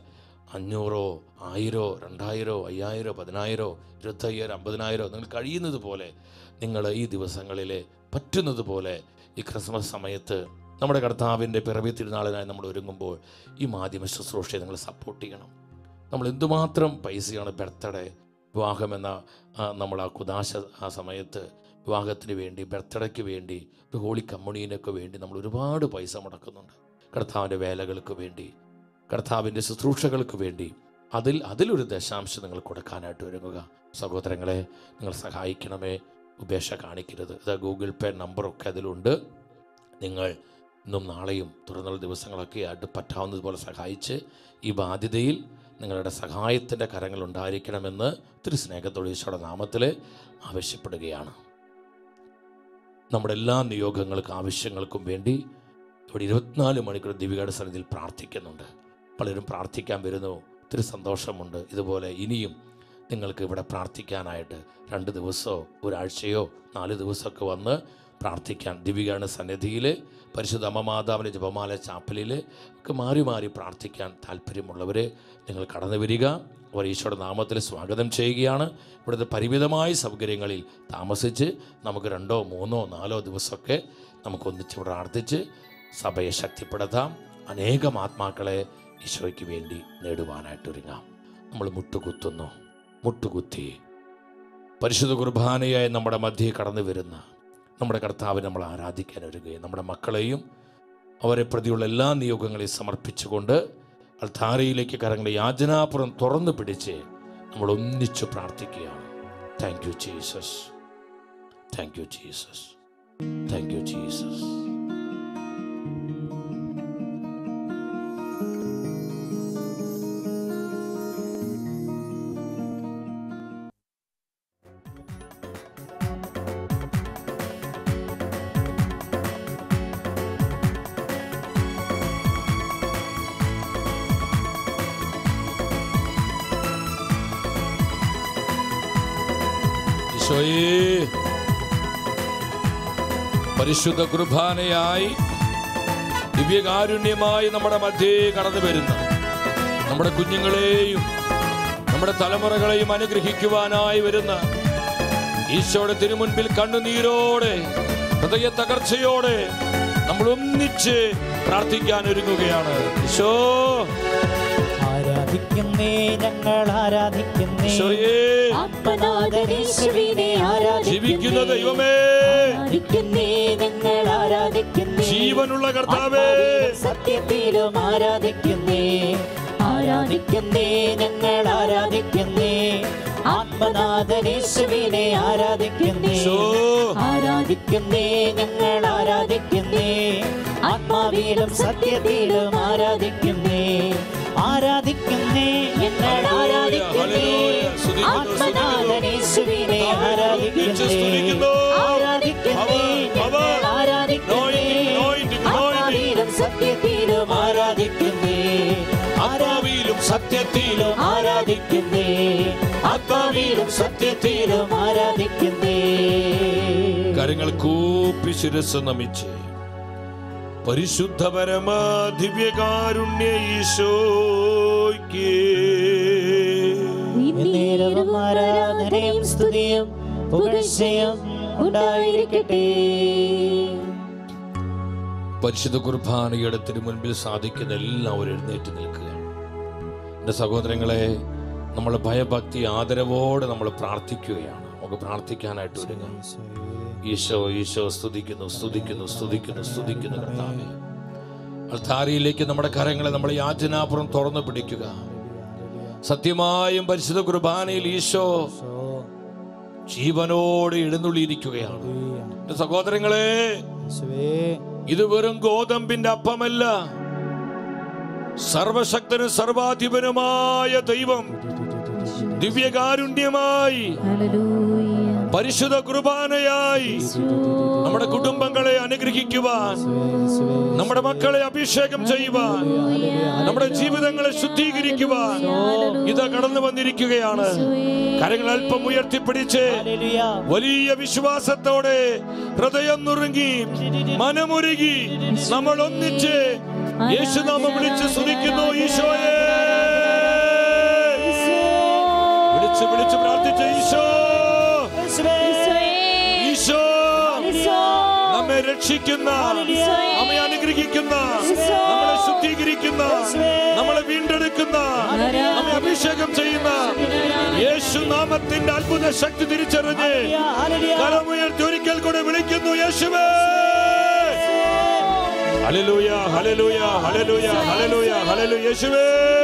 അഞ്ഞൂറോ ആയിരോ രണ്ടായിരോ അയ്യായിരോ പതിനായിരോ ഇരുപത്തയ്യായിരം അമ്പതിനായിരോ നിങ്ങൾ കഴിയുന്നത് പോലെ നിങ്ങൾ ഈ ദിവസങ്ങളിൽ പറ്റുന്നത് പോലെ ഈ ക്രിസ്മസ് സമയത്ത് നമ്മുടെ കർത്താവിൻ്റെ പിറവി തിരുനാളിനായി നമ്മൾ ഒരുങ്ങുമ്പോൾ ഈ മാധ്യമ ശുശ്രൂഷയെ നിങ്ങൾ സപ്പോർട്ട് ചെയ്യണം നമ്മൾ എന്തുമാത്രം പൈസയാണ് ബർത്ത്ഡേ വിവാഹമെന്ന ആ, നമ്മൾ ആ കുദാശ ആ സമയത്ത് വിവാഹത്തിന് വേണ്ടി ബർത്ത്ഡേക്ക് വേണ്ടി ഒരു ഹോളി കമ്മ്യൂണിയനൊക്കെ വേണ്ടി നമ്മൾ ഒരുപാട് പൈസ മുടക്കുന്നുണ്ട് കർത്താവിൻ്റെ വേലകൾക്ക് വേണ്ടി കർത്താവിൻ്റെ ശുശ്രൂഷകൾക്ക് വേണ്ടി അതിൽ അതിലൊരു ദശാംശം നിങ്ങൾ കൊടുക്കാനായിട്ട് ഒരുങ്ങുക സഹോദരങ്ങളെ നിങ്ങൾ സഹായിക്കണമേ ഉപേക്ഷ കാണിക്കരുത് ഇത് ഗൂഗിൾ പേ നമ്പറൊക്കെ അതിലുണ്ട് നിങ്ങൾ ഇന്നും നാളെയും തുറന്നുള്ള ദിവസങ്ങളൊക്കെ ആയിട്ട് പറ്റാവുന്നതുപോലെ സഹായിച്ച് ഈ ബാധ്യതയിൽ നിങ്ങളുടെ സഹായത്തിൻ്റെ കരങ്ങൾ ഉണ്ടായിരിക്കണമെന്ന് ഒത്തിരി സ്നേഹത്തോടെ ഈശോയുടെ നാമത്തിൽ ആവശ്യപ്പെടുകയാണ് നമ്മുടെ എല്ലാ നിയോഗങ്ങൾക്കും ആവശ്യങ്ങൾക്കും വേണ്ടി ഇവിടെ ഇരുപത്തിനാല് മണിക്കൂർ ദിവികയുടെ സന്നിധിയിൽ പ്രാർത്ഥിക്കുന്നുണ്ട് പലരും പ്രാർത്ഥിക്കാൻ വരുന്നു ഒത്തിരി സന്തോഷമുണ്ട് ഇതുപോലെ ഇനിയും നിങ്ങൾക്ക് ഇവിടെ പ്രാർത്ഥിക്കാനായിട്ട് രണ്ട് ദിവസമോ ഒരാഴ്ചയോ നാല് ദിവസമൊക്കെ വന്ന് പ്രാർത്ഥിക്കാൻ ദിവികയുടെ സന്നിധിയിൽ പരിശുദ്ധ അമ്മ മാതാവിൻ്റെ ജപമാല ചാപ്പലിൽ ഒക്കെ മാറി മാറി പ്രാർത്ഥിക്കാൻ താല്പര്യമുള്ളവർ നിങ്ങൾ കടന്നു വരിക അവർ ഈശോയുടെ നാമത്തിൽ സ്വാഗതം ചെയ്യുകയാണ് ഇവിടുത്തെ പരിമിതമായ സൗകര്യങ്ങളിൽ താമസിച്ച് നമുക്ക് രണ്ടോ മൂന്നോ നാലോ ദിവസമൊക്കെ നമുക്ക് ഒന്നിച്ച് പ്രാർത്ഥിച്ച് സഭയെ ശക്തിപ്പെടുത്താം അനേകം ആത്മാക്കളെ ഈശോയ്ക്ക് വേണ്ടി നേടുവാനായിട്ട് ഒരുങ്ങാം നമ്മൾ മുട്ടുകുത്തുന്നു മുട്ടുകുത്തി പരിശുദ്ധ കുർബാനയായി നമ്മുടെ മധ്യേ കടന്നു വരുന്ന നമ്മുടെ കർത്താവിനെ നമ്മൾ ആരാധിക്കാൻ ഒരുങ്ങുകയും നമ്മുടെ മക്കളെയും അവരെ പ്രതിയുള്ള എല്ലാ നിയോഗങ്ങളെയും സമർപ്പിച്ചുകൊണ്ട് അൾത്താരയിലേക്ക് കരങ്ങളെ യാചനാപുരം തുറന്നു പിടിച്ച് നമ്മൾ ഒന്നിച്ചു പ്രാർത്ഥിക്കുകയാണ് thank you Jesus thank you Jesus thank you Jesus ഈശോയേ പരിശുദ്ധ കുർബാനയായി ദിവ്യകാരുണ്യമായി നമ്മുടെ മധ്യേ കടന്നു വരുന്ന നമ്മുടെ കുഞ്ഞുങ്ങളെയും നമ്മുടെ തലമുറകളെയും അനുഗ്രഹിക്കുവാനായി വരുന്ന ഈശോയുടെ തിരുമുൻപിൽ കണ്ണുനീരോടെ ഹൃദയ തകർച്ചയോടെ നമ്മൾ ഒന്നിച്ച് പ്രാർത്ഥിക്കാൻ ഒരുങ്ങുകയാണ് ഈശോ ആരാധിക്കുന്നേ ഞങ്ങൾ ആരാധിക്കുന്നേ ഈശോയേ ആത്മനാഥനീശ്വരീനെ ജീവിക്കുന്ന ആരാധിക്കുന്നേ ദൈവമേ ആരാധിക്കുന്നേ ഞങ്ങൾ ആരാധിക്കുന്നേ ജീവനുള്ള കർത്താവേ ആത്മാവിലും സത്യത്തിലും ആരാധിക്കുന്നേ ആരാധിക്കുന്നേ ഞങ്ങൾ ആരാധിക്കുന്നേ ആത്മനാഥനേശുവിനെ ആരാധിക്കുന്നേ ഈശോ ആരാധിക്കുന്നേ ഞങ്ങൾ ആരാധിക്കുന്നേ ആത്മാവിലും സത്യത്തിലും ആരാധിക്കുന്നേ ആരാധിക്കുന്നേ ഞങ്ങൾ ആരാധിക്കുന്നേ ഹല്ലേലൂയ. സ്തുതിക്കുന്നു, ആത്മനാഥനേശുവിനെ ഒന്നിച്ച് ആരാധിക്കുന്നേ സ്തുതിക്കുന്നു. ആരാധിക്കുന്നേ അവർ, ഞങ്ങൾ ആരാധിക്കുന്നേ Anointing, anointing, ആത്മാവിലും സത്യത്തിലും ആരാധിക്കുന്നേ ആത്മാവിലും സത്യത്തിലും ആരാധിക്കുന്നേ ആത്മാവിലും സത്യത്തിലും ആരാധിക്കുന്നേ കരങ്ങൾ കൂപ്പി ശിരസ് നമിച്ച് പരിശുദ്ധ പരമ ദിവ്യകാരുണ്യ ഈശോയ്ക്ക് നേരവും ആരാധനയും സ്തുതിയും പുകഴ്ചയും ഉണ്ടായിരിക്കട്ടെ പരിശുദ്ധ കുർബാനയുടെ തിരുമുൻപിൽ സാധിക്കുന്ന എല്ലാവരും എഴുന്നേറ്റ് നിൽക്കുകയാണ് എൻ്റെ സഹോദരങ്ങളെ നമ്മൾ ഭയഭക്തി ആദരവോടെ നമ്മൾ പ്രാർത്ഥിക്കുകയാണ് നമുക്ക് പ്രാർത്ഥിക്കാനായിട്ട് ഒരുങ്ങാം ഈശോ ഈശോ സ്തുതിക്കുന്നു സ്തുതിക്കുന്നു സ്തുതിക്കുന്നു സ്തുതിക്കുന്നു കർത്താവെ അൾത്താരിയിലേക്ക് നമ്മുടെ കരങ്ങളെ നമ്മൾ യാചനാപുറം തുറന്നു പിടിക്കുക സത്യമായും പരിശുദ്ധ കുർബാനയിൽ ഈശോ ജീവനോട് എഴുന്നള്ളിയിരിക്കുകയാണ് എൻ്റെ സഹോദരങ്ങളെ ഇത് വെറും ഗോതമ്പിന്റെ അപ്പമല്ല സർവശക്തനും സർവാധിപനുമായ ദൈവം ദിവ്യകാരുണ്യമായി ഹല്ലേലൂയ പരിശുദ്ധ കുർബാനയായി നമ്മുടെ കുടുംബങ്ങളെ അനുഗ്രഹിക്കുവാൻ നമ്മുടെ മക്കളെ അഭിഷേകം ചെയ്യുവാൻ നമ്മുടെ ജീവിതങ്ങളെ ശുദ്ധീകരിക്കുവാൻ ഇത് കടന്നു വന്നിരിക്കുകയാണ് കരങ്ങൾ അല്പം ഉയർത്തിപ്പിടിച്ച് ഹല്ലേലൂയ. വലിയ വിശ്വാസത്തോടെ ഹൃദയം നുറുങ്ങി മനമുരുകി നമ്മൾ ഒന്നിച്ച് യേശുനാമം വിളിച്ച് സ്തുതിക്കുന്നു ഈശോയെ വിളിച്ച് വിളിച്ച് പ്രാർത്ഥിച്ച ഈശോ യേശുവേ ഈശോ ഈശോ നമ്മെ രക്ഷിക്കുന്ന ഈശോയെ. നമ്മെ അനുഗ്രഹിക്കുന്ന ഈശോ. നമ്മളെ ശുദ്ധീകരിക്കുന്ന യേശുവേ. നമ്മളെ വീണ്ടെടുക്കുന്ന നമ്മെ അഭിഷേകം ചെയ്യുന്ന യേശു നാമത്തിന്റെ അത്ഭുത ശക്തി തിരിച്ചറിഞ്ഞ് ഹല്ലേലൂയ കരമുയർത്തി ഒരിക്കൽ കൂടെ വിളിക്കുന്നു യേശുവേ ഹല്ലേലൂയ ഹല്ലേലൂയ ഹല്ലേലൂയ ഹല്ലേലൂയ ഹല്ലേലൂയ യേശുവേ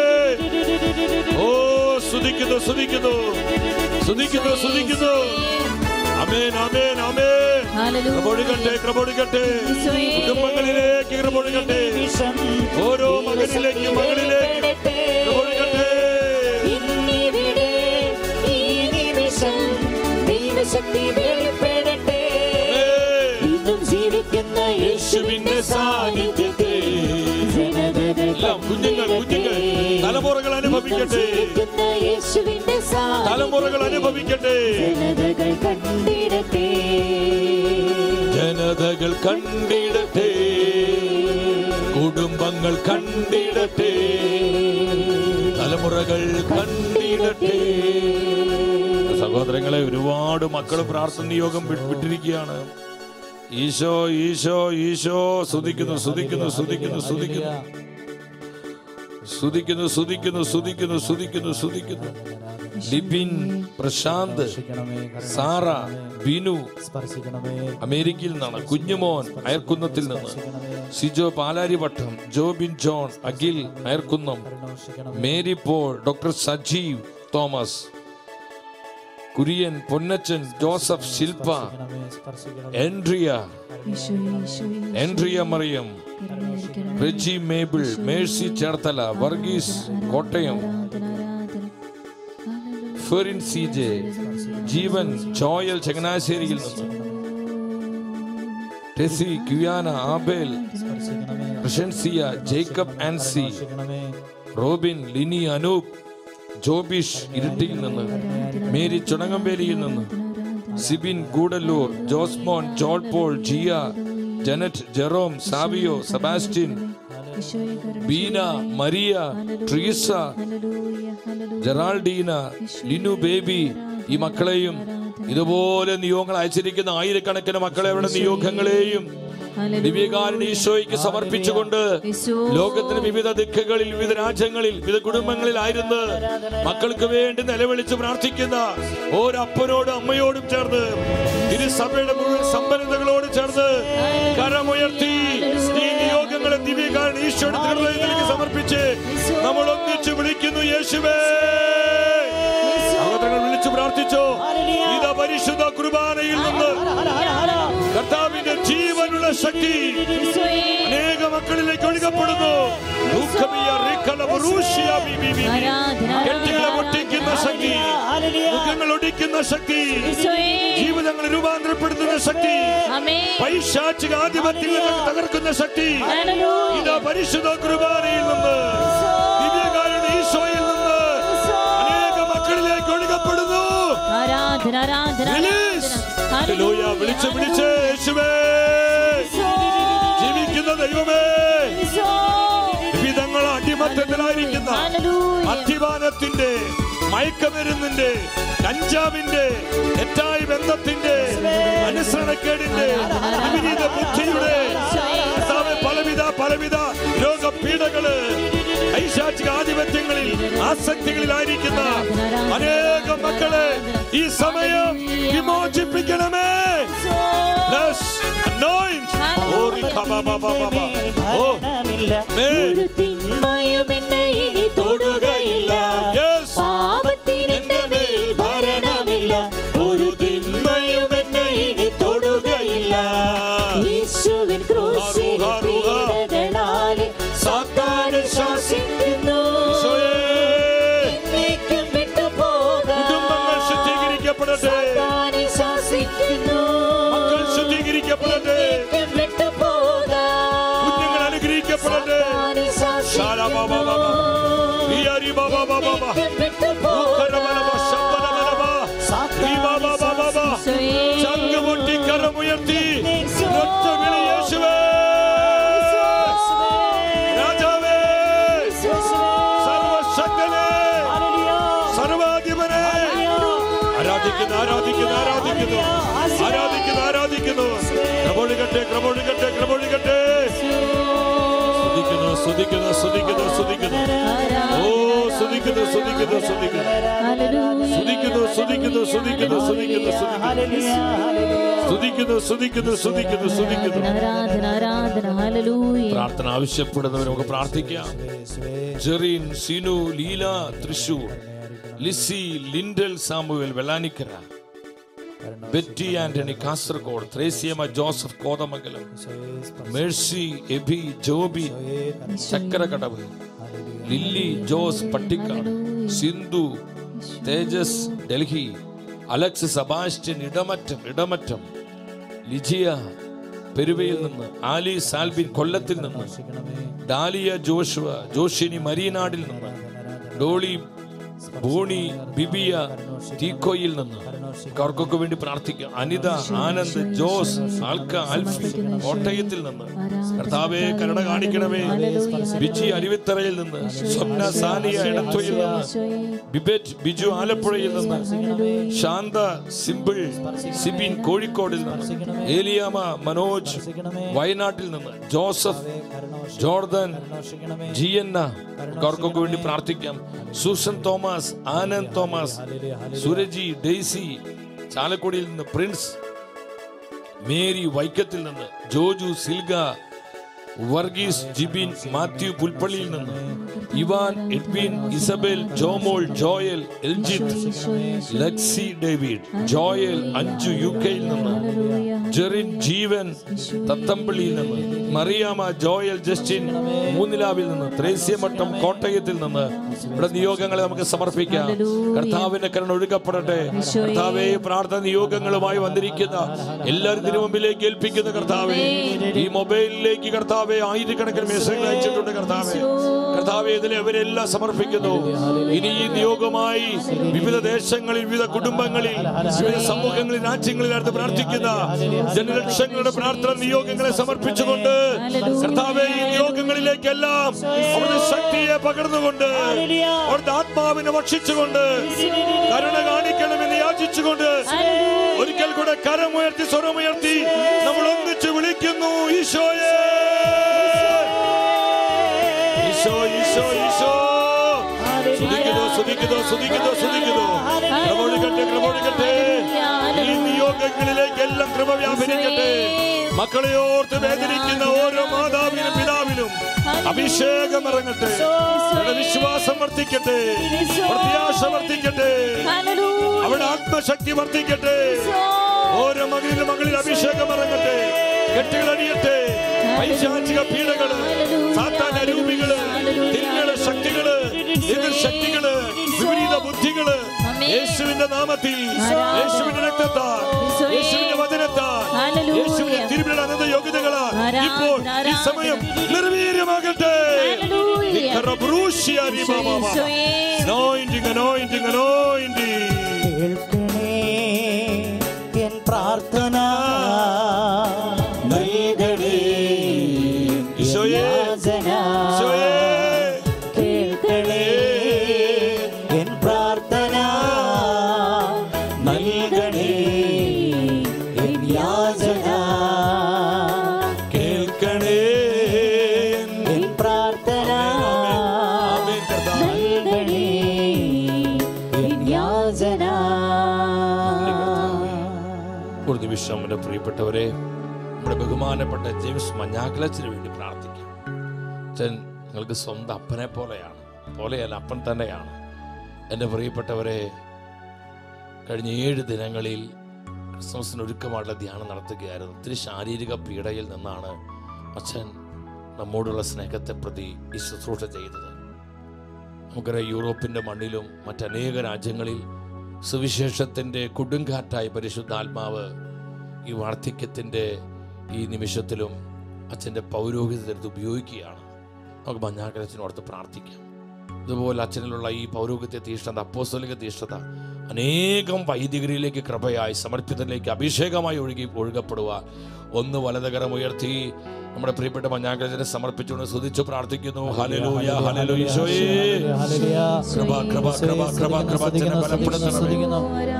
ഓ സ്തുതിക്കുന്നു സ്തുതിക്കുന്നു സ്തുതിക്കുന്നു സ്തുതിക്കുന്നു അമേൻ അമേൻ അമേൻ ഹല്ലേലൂയ. കൃപൊഴുകട്ടെ കൃപൊഴുകട്ടെ ഈശോയെ. കുടുംബങ്ങളിലേക്ക് കൃപൊഴുകട്ടെ നിമിഷം ഓരോ മകനിലേക്ക് മകളിലേക്ക് കൃപൊഴുകട്ടെ ഇന്നിവിടെ ഈ നിമിഷം ദൈവശക്തി വെളിപ്പെടട്ടെ ആമേൻ. ഇന്നും ജീവിക്കുന്ന യേശുവിന്റെ സാന്നിധ്യത്തെ എല്ലാം കുഞ്ഞുങ്ങൾ കുഞ്ഞുങ്ങൾ തലമുറകൾ അനുഭവിക്കട്ടെ ജീവിക്കുന്ന യേശുവിന്റെ തലമുറകൾ അനുഭവിക്കട്ടെ ജനതകൾ കണ്ടിടട്ടെ ജനതകൾ കണ്ടിടട്ടെ കുടുംബങ്ങൾ കണ്ടിടട്ടെ തലമുറകൾ കണ്ടിടട്ടെ സഹോദരങ്ങളെ ഒരുപാട് മക്കൾ പ്രാർത്ഥന യോഗം വി- വിട്ടിരിക്കുകയാണ് ഈശോ ഈശോ ഈശോ സ്തുതിക്കുന്നു സ്തുതിക്കുന്നു സ്തുതിക്കുന്നു സ്തുതിക്കുന്നു സ്തുതിക്കുന്നു സ്തുതിക്കുന്നു സ്തുതിക്കുന്നു സ്തുതിക്കുന്നു സ്തുതിക്കുന്നു ലിബിൻ പ്രശാന്ത് സാറ ബിനു സ്പർശിക്കണമേ അമേരിക്കയിൽ നിന്നാണ് കുഞ്ഞുമോൻ അയർക്കുന്നത്തിൽ നിന്ന് Sijo Palarivattom Jobin John Akhil Ayarkunnam Mary Paul doctor Sajeev Thomas Kurian Ponnachan Joseph Shilpa എൻട്രിയ ഈശോയെ, ഈശോയെ, എൻട്രിയ മറിയം കരുണയായിരിക്കണമേ. റെജി മേബിൾ മേഴ്സി ചേർത്തല വർഗീസ് കോട്ടയം ആരാധന, ആരാധന. ഹല്ലേലൂയ. Ferin C J Jeevan Joel ചങ്ങനാശ്ശേരിയിൽ നിന്ന് ടെസി ക്യുയാന ആബേൽ പ്രശൻസിയ ജേക്കബ് ആൻസി റോബിൻ ലിനി അനൂപ് ജോബിഷ് ഇരിട്ടിയിൽ നിന്ന് മേരി ചുണങ്ങമ്പേലിയിൽ നിന്ന് സിബിൻ ഗൂഡല്ലൂർ ജോസ്മോൻ ജോൾ Paul Jiya Janet Jerome Savio Sebastian ഈശോയെ കരുണ ബീന മരിയ ട്രീസ ഹല്ലേലൂയ, ഹല്ലേലൂയ. ജെറാൾഡീന ലിനു ബേബി ഈ മക്കളെയും ഇതുപോലെ നിയോഗങ്ങൾ അയച്ചിരിക്കുന്ന ആയിരക്കണക്കിന് മക്കളെ അവിടെ നിയോഗങ്ങളെയും ഹല്ലേലൂയ. ദിവ്യകാരൻ ഈശോയ്ക്ക് സമർപ്പിച്ചുകൊണ്ട് യേശു. ലോകത്തിന് വിവിധ ദിക്കുകളിൽ വിവിധ രാജ്യങ്ങളിൽ വിവിധ കുടുംബങ്ങളിലായിരുന്നു മക്കൾക്ക് വേണ്ടി നിലവിളിച്ച് പ്രാർത്ഥിക്കുന്ന ഓരപ്പനോടും അമ്മയോടും ചേർന്ന് തിരുസഭയുടെ മുഴുവൻ സമ്പന്നതകളോട് ചേർന്ന് കരമുയർത്തി ഈ നിയോഗങ്ങളെ ദിവ്യകാരൻ ഈശോയുടെ ഹൃദയത്തിലേക്ക് സമർപ്പിച്ച് നമ്മൾ ഒന്നിച്ച് വിളിക്കുന്നു യേശുവേ സഹോദരങ്ങൾ വിളിച്ചു പ്രാർത്ഥിച്ചോ ഇതാ പരിശുദ്ധ കുർബാനയിൽ നിന്ന് കർത്താവിന്റെ ജീവനുള്ള ശക്തി ഈശോയെ. അനേക മക്കളിലേക്ക് ഒഴുകപ്പെടുന്നു ദുഃഖമിയ റിക്കല ബുറൂഷിയ ബി ബി ബി. ആരാധന, കെട്ടുകളെ പൊട്ടിക്കുന്ന ശക്തി മുഖങ്ങൾ ഒടിക്കുന്ന ശക്തി ഈശോയെ. ജീവിതങ്ങൾ രൂപാന്തരപ്പെടുത്തുന്ന ശക്തി ആമേൻ. പൈശാചിക ആധിപത്യങ്ങൾ തകർക്കുന്ന ശക്തി ഹല്ലേലൂയ. ഇതാ പരിശുദ്ധ കുർബാനയിൽ നിന്ന് ദിവ്യകാരുടെ ഈശോയിൽ നിന്ന് അനേക മക്കളിലേക്ക് ഒഴുകപ്പെടുന്നു ആരാധന ആരാധന Release. ഹല്ലേലൂയ. വിളിച്ച് വിളിച്ച് യേശുവേ ജീവിക്കുന്ന ദൈവമേ വിധങ്ങൾ അടിമത്തത്തിലായിരിക്കുന്ന അധിവാനത്തിന്റെ മയക്കമരുന്നിന്റെ കഞ്ചാവിന്റെ തെറ്റായ ബന്ധത്തിന്റെ അനുസരണക്കേടിന്റെ വിപരീത ബുദ്ധിയുടെ കർത്താവേ, പലവിധ പലവിധ രോഗപീഠകള് ഐശാചിക ആധിപത്യങ്ങളിൽ ആസക്തികളിലായിരിക്കുന്ന അനേകം മക്കളെ ഈ സമയം വിമോചിപ്പിക്കണമേ Bless, anoint. ഓ, റിഖബബബബബ. ഓ, മേ. തിന്മയും എന്നെ ഇനി തൊടുകയില്ല Yes. പാപത്തിനെന്റെ മേൽ ഭരണമില്ല ഒരു തിന്മയും എന്നെ ഇനി തൊടുകയില്ല യേശുവിൻ ക്രൂശിൽ പീഡകളാലെ സാത്താന് ശാസിക്കുന്നു ഈശോയേ, എന്നേക്കും വിട്ടുപോകാം കുടുംബങ്ങൾ ശുദ്ധീകരിക്കപ്പെടട്ടെ സാത്താനെ ശാസിക്കുന്നു മക്കൾ ശുദ്ധീകരിക്കപ്പെടട്ടെ എന്നേക്കും വിട്ടുപോകാം കുഞ്ഞുങ്ങൾ അനുഗ്രഹിക്കപ്പെടട്ടെ സാത്താനെ ശാസിക്കുന്നു ശാലബബബ. ആരാധിക്കുന്നു ആരാധിക്കുന്നു ആരാധിക്കുന്നു ആരാധിക്കുന്നു ആരാധിക്കുന്നു ക്രമൊഴുകട്ടെ ക്രമൊഴുകട്ടെ ക്രമൊഴുകട്ടെ സ്തുതിക്കുന്നു സ്തുതിക്കുന്നു സ്തുതിക്കുന്നു സ്തുതിക്കുന്നു ഓ സ്തുതിക്കുന്നു സ്തുതിക്കുന്നു സ്തുതിക്കുന്നു സ്തുതിക്കുന്നു സ്തുതിക്കുന്നു സ്തുതിക്കുന്നു സ്തുതിക്കുന്നു സ്തുതിക്കുന്നു സ്തുതിക്കുന്നു സ്തുതിക്കുന്നു സ്തുതിക്കുന്നു ആരാധന ആരാധന ഹല്ലേലൂയ പ്രാർത്ഥന ആവശ്യപ്പെടുന്നവർ നമുക്ക് പ്രാർത്ഥിക്കാം Jerin Sinu Leela Thrissur Lissy Lindal Samuel Vellanikkara Betty Antony Kasaragod Thresiamma Joseph Kothamangalam Mercy Eby Joby Chakkarakkadavu Lilly Jose Pattikkad Sindhu Thejas Delhi Alex Sebastian Idamattam Idamattam Lijiya പെരുവയിൽ നിന്ന് ആലി സാൽബിൻ കൊല്ലത്തിൽ നിന്ന് ഡാലിയ ജോഷുവ ജോഷിനി മരീനാടിൽ നിന്ന് ഡോളി ബോണി ബിബിയ തീക്കോയിൽ നിന്ന് അവർക്കൊക്കെ വേണ്ടി പ്രാർത്ഥിക്കാം അനിത ആനന്ദ് ജോസ് ആൽക്ക ആൽഫി കോട്ടയത്തിൽ നിന്ന് കർത്താവെ കരുണ കാണിക്കണമേ ബിജി അരുവിത്തറയിൽ നിന്ന് സ്വപ്ന സാനിയ ഇടത്വയിൽ നിന്ന് ബിബെറ്റ് ബിജു ആലപ്പുഴയിൽ നിന്ന് ശാന്ത സിമ്പിൾ സിബിൻ കോഴിക്കോടിൽ നിന്ന് ഏലിയാമ മനോജ് വയനാട്ടിൽ നിന്ന് ജോസഫ് ജോർദൻ ജിയന്ന അവർക്കൊക്കെ വേണ്ടി പ്രാർത്ഥിക്കാം Susan Thomas Anand Thomas Suraji Daisy ചാലക്കുടിയിൽ നിന്ന് പ്രിൻസ് മേരി വൈക്കത്തിൽ നിന്ന് ജോജു സിൽഗ വർഗീസ് ജിബിൻ മാത്യു പുൽപ്പള്ളിയിൽ നിന്ന് Ivan Edwin Isabel Jomol Joel Eljith Lexi David Joel Anju യു കെയിൽ നിന്ന് ജെറിൻ ജീവൻ തത്തമ്പള്ളിയിൽ നിന്ന് മറിയാമ ജോയൽ ജസ്റ്റിൻ മൂന്നിലാവിൽ നിന്ന് ത്രേസ്യമട്ടം കോട്ടയത്തിൽ നിന്ന് ഇവിടെ നിയോഗങ്ങളെ നമുക്ക് സമർപ്പിക്കാം കർത്താവിന്റെ കരുണ ഒഴുകപ്പെടട്ടെ കർത്താവെ പ്രാർത്ഥന നിയോഗങ്ങളുമായി വന്നിരിക്കുന്ന എല്ലാവരും തിരു മുമ്പിലേക്ക് ഏൽപ്പിക്കുന്ന കർത്താവെ ഈ മൊബൈലിലേക്ക് കർത്താവെ ആയിരക്കണക്കിന് മെസ്സേജ് അയച്ചിട്ടുണ്ട് കർത്താവെ കർത്താവെ ഇതിലെ അവരെല്ലാം സമർപ്പിക്കുന്നു ഇനി ഈ നിയോഗമായി വിവിധ ദേശങ്ങളിൽ വിവിധ കുടുംബങ്ങളിൽ വിവിധ സമൂഹങ്ങളിൽ രാജ്യങ്ങളിൽ അടുത്ത് പ്രാർത്ഥിക്കുന്ന ജനലക്ഷങ്ങളുടെ പ്രാർത്ഥന നിയോഗങ്ങളെ സമർപ്പിച്ചുകൊണ്ട് കർത്താവെ ഈ നിയോഗങ്ങളിലേക്കെല്ലാം അവരുടെ ശക്തിയെ പകർന്നുകൊണ്ട് അവരുടെ ആത്മാവിനെ ഭക്ഷിച്ചുകൊണ്ട് കരുണ കാണിക്കണമെന്ന് യാചിച്ചുകൊണ്ട് ഒരിക്കൽ കൂടെ കരമുയർത്തി സ്വരമുയർത്തി നമ്മൾ ഒന്നിച്ച് വിളിക്കുന്നു ഈശോയെ ഈശോ ഈശോ ഈശോ സ്തുതിക്കുന്നു സ്തുതിക്കുന്നു സ്തുതിക്കുന്നു സ്തുതിക്കുന്നു ക്രമൊഴുകട്ടെ ക്രമൊഴുകട്ടെ ഈ നിയോഗങ്ങളിലേക്ക് എല്ലാം ക്രമ വ്യാപരിക്കട്ടെ മക്കളെ ഓർത്ത് വേദനിക്കുന്ന ഓരോ മാതാവിനും പിതാവിനും അഭിഷേകം ഇറങ്ങട്ടെ അവരുടെ വിശ്വാസം വർദ്ധിക്കട്ടെ പ്രത്യാശ വർദ്ധിക്കട്ടെ അവരുടെ ആത്മശക്തി വർദ്ധിക്കട്ടെ ഓരോ മകളിലും മകളിൽ അഭിഷേകം ഇറങ്ങട്ടെ കെട്ടുകൾ അടിയട്ടെ പൈശാചിക പീഡകള് സാത്താന രൂപികള് തിന്മയുടെ ശക്തികള് എതിർ ശക്തികള് വിപരീത ബുദ്ധികള് യേശുവിന്റെ നാമത്തിൽ യേശുവിന്റെ രക്തത്താൽ യേശുവിന്റെ വചനത്താൽ യേശുവിന്റെ തിരുവിട അനന്ത യോഗ്യതകളാ ഇപ്പോൾ ഈ സമയം നിർവീര്യമാകട്ടെ Anointing, anointing, anointing. കേൾക്കണേ എൻ പ്രാർത്ഥന നൽകണേ ഈശോയേ, യാചന ഈശോയേ, കേൾക്കണേ എൻ പ്രാർത്ഥന നൽകണേ എൻ യാചന കേൾക്കണേ എൻ പ്രാർത്ഥന ആമേൻ കർത്താവേ. നൽകണേ എൻ യാചന ഒരു നിമിഷം എൻ്റെ പ്രിയപ്പെട്ടവരെ നമ്മുടെ ബഹുമാനപ്പെട്ട ജെയിംസ് മഞ്ഞാക്കലച്ചിന് വേണ്ടി പ്രാർത്ഥിക്കാം അച്ഛൻ നിങ്ങൾക്ക് സ്വന്തം അപ്പനെ പോലെയാണ് പോലെയല്ല അപ്പൻ തന്നെയാണ് എൻ്റെ പ്രിയപ്പെട്ടവരെ കഴിഞ്ഞ ഏഴ് ദിനങ്ങളിൽ ക്രിസ്മസിന് ഒരുക്കമായിട്ടുള്ള ധ്യാനം നടത്തുകയായിരുന്നു ഒത്തിരി ശാരീരിക പീഡയിൽ നിന്നാണ് അച്ഛൻ നമ്മോടുള്ള സ്നേഹത്തെ പ്രതി ഈ ശുശ്രൂഷ ചെയ്തത് നമുക്കറിയാം യൂറോപ്പിൻ്റെ മണ്ണിലും മറ്റനേക രാജ്യങ്ങളിൽ സുവിശേഷത്തിൻ്റെ കൊടുങ്കാറ്റായി പരിശുദ്ധാത്മാവ് ഈ വാർദ്ധക്യത്തിൻ്റെ ഈ നിമിഷത്തിലും അച്ഛൻ്റെ പൗരോഹിത്യത്തെ ഉപയോഗിക്കുകയാണ് നമുക്ക് മഞ്ഞാക്കലച്ചനോർത്ത് പ്രാർത്ഥിക്കാം ഇതുപോലെ അച്ഛനിലുള്ള ഈ പൗരോഹിത്യ തീഷ്ണത അപ്പോസ്തലിക തീഷ്ണത അനേകം വൈദികരിലേക്ക് കൃപയായി സമർപ്പിതരിലേക്ക് അഭിഷേകമായി ഒഴുകി ഒഴുകപ്പെടുക ഒന്ന് വലതകരം ഉയർത്തി നമ്മുടെ പ്രിയപ്പെട്ട മഞ്ഞാക്കലച്ചനെ സമർപ്പിച്ചുകൊണ്ട് സ്തുതിച്ചു പ്രാർത്ഥിക്കുന്നു ഹല്ലേലൂയ ഹല്ലേലൂയ ഈശോയേ കൃപ കൃപ കൃപ കൃപ കൃപ അച്ഛനെ ബലപ്പെടുത്തണമേ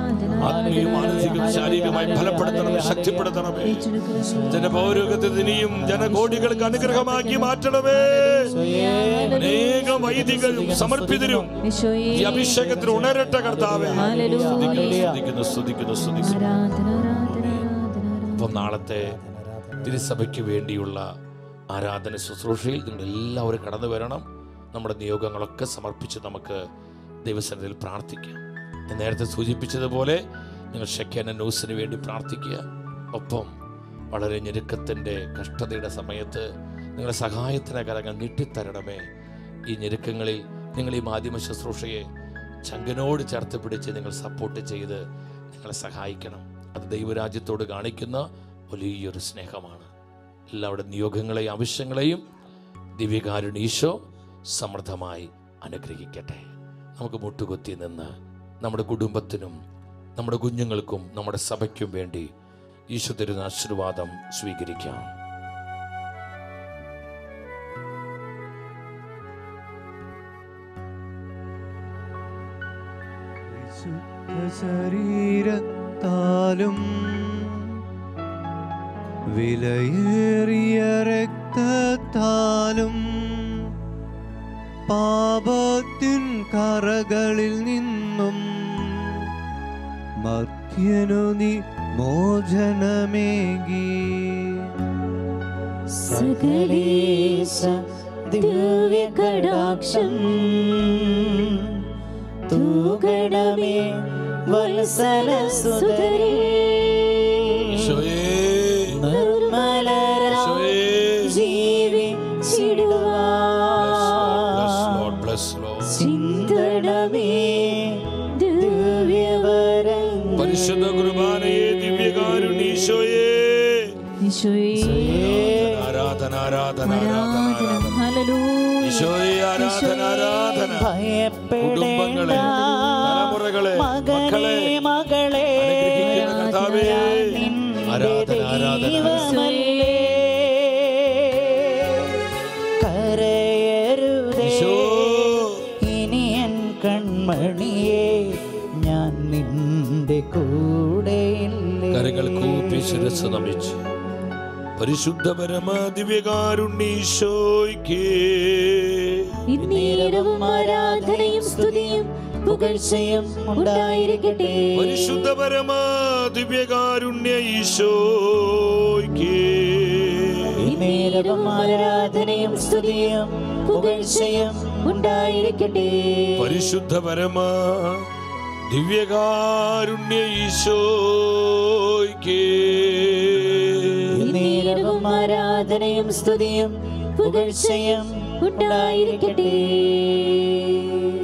ആത്മീയ മാനസിക ശാരീരികമായി ഫലപ്പെടുത്തണമേ ശക്തിപ്പെടുത്തണമേ ജനപൗരോഗത്തെ ഇനിയും ജനകോടികൾക്ക് അനുഗ്രഹമാക്കി മാറ്റണമേ അനേകം വൈദികരും സമർപ്പിതരും ഈ അഭിഷേകത്തിൽ ഉണരട്ടെ കർത്താവേ സ്തുതിക്കുന്നു സ്തുതിക്കുന്നു സ്തുതിക്കുന്നു അപ്പം നാളത്തെ തിരുസഭയ്ക്ക് വേണ്ടിയുള്ള ആരാധന ശുശ്രൂഷയിൽ നിങ്ങൾ എല്ലാവരും കടന്നു വരണം നമ്മുടെ നിയോഗങ്ങളൊക്കെ സമർപ്പിച്ച് നമുക്ക് ദൈവസന്നിധിയിൽ പ്രാർത്ഥിക്കാം ഞാൻ നേരത്തെ സൂചിപ്പിച്ചതുപോലെ നിങ്ങൾ ഷെക്കേന ന്യൂസിന് വേണ്ടി പ്രാർത്ഥിക്കുക ഒപ്പം വളരെ ഞെരുക്കത്തിൻ്റെ കഷ്ടതയുടെ സമയത്ത് നിങ്ങളുടെ സഹായത്തിന് കരങ്ങൾ നീട്ടിത്തരണമേ ഈ ഞെരുക്കങ്ങളിൽ നിങ്ങൾ ഈ മാധ്യമ ശുശ്രൂഷയെ ചങ്കനോട് ചേർത്ത് പിടിച്ച് നിങ്ങൾ സപ്പോർട്ട് ചെയ്ത് നിങ്ങളെ സഹായിക്കണം അത് ദൈവരാജ്യത്തോട് കാണിക്കുന്ന വലിയൊരു സ്നേഹമാണ് എല്ലാവരുടെ നിയോഗങ്ങളെയും ആവശ്യങ്ങളെയും ദിവ്യകാരുണ്യ ഈശോ സമൃദ്ധമായി അനുഗ്രഹിക്കട്ടെ നമുക്ക് മുട്ടുകുത്തി നിന്ന് നമ്മുടെ കുടുംബത്തിനും നമ്മുടെ കുഞ്ഞുങ്ങൾക്കും നമ്മുടെ സഭയ്ക്കും വേണ്ടി ഈശോ തരുന്ന ആശീർവാദം സ്വീകരിക്കാം വിശുദ്ധ ശരീരത്താലും വിലയേറിയ രക്തത്താലും പാപത്തിൻ കറകളിൽ നിന്നും മർത്യനു നീ മോചനമേകി സകലേശ ദിവ്യകടാക്ഷം തൂകണമേ വത്സല സുതരേ ഈശോയേ, നിർമ്മലരാ ഈശോയേ. ജീവിച്ചിടുവാ Bless Lord, bless Lord. ചിന്തണമേ ദിവ്യവരം പരിശുദ്ധ കുർബാനയെ ദിവ്യകാരുണ്യ ഈശോയേ ആരാധന ആരാധന ആരാധന ആരാധന ഈശോയെ ആരാധന ആരാധന കുടുംബങ്ങളെ തലമുറകളെ മക്കളെ മകളെ അനുഗ്രഹിക്കുന്ന കർത്താവേ ആരാധന ആരാധന ദൈവമല്ലേ കരയരുതേ ഈശോ ഇനി എൻ കൺമണിയെ ഞാൻ നിന്റെ കൂടെയില്ലേ കരങ്ങൾ കൂപ്പി ശിരസ് നമിച്ച് പരിശുദ്ധ പരമ ദിവ്യകാരുണ്യ ഈശോയ്ക്ക് ഇന്നേരവും ആരാധനയും സ്തുതിയും പുകഴ്ചയും ഉണ്ടായിരിക്കട്ടെ പരിശുദ്ധ പരമ ദിവ്യകാരുണ്യ ഈശോയ്ക്ക് നേരവും ആരാധനയും സ്തുതിയും പുകഴ്ചയും ഉണ്ടായിരിക്കട്ടെ പരിശുദ്ധ പരമ ദിവ്യകാരുണ്യ ഈശോയ്ക്ക് നേരവും ആരാധനയും സ്തുതിയും പുകഴ്ചയും ഉണ്ടായിരിക്കട്ടെ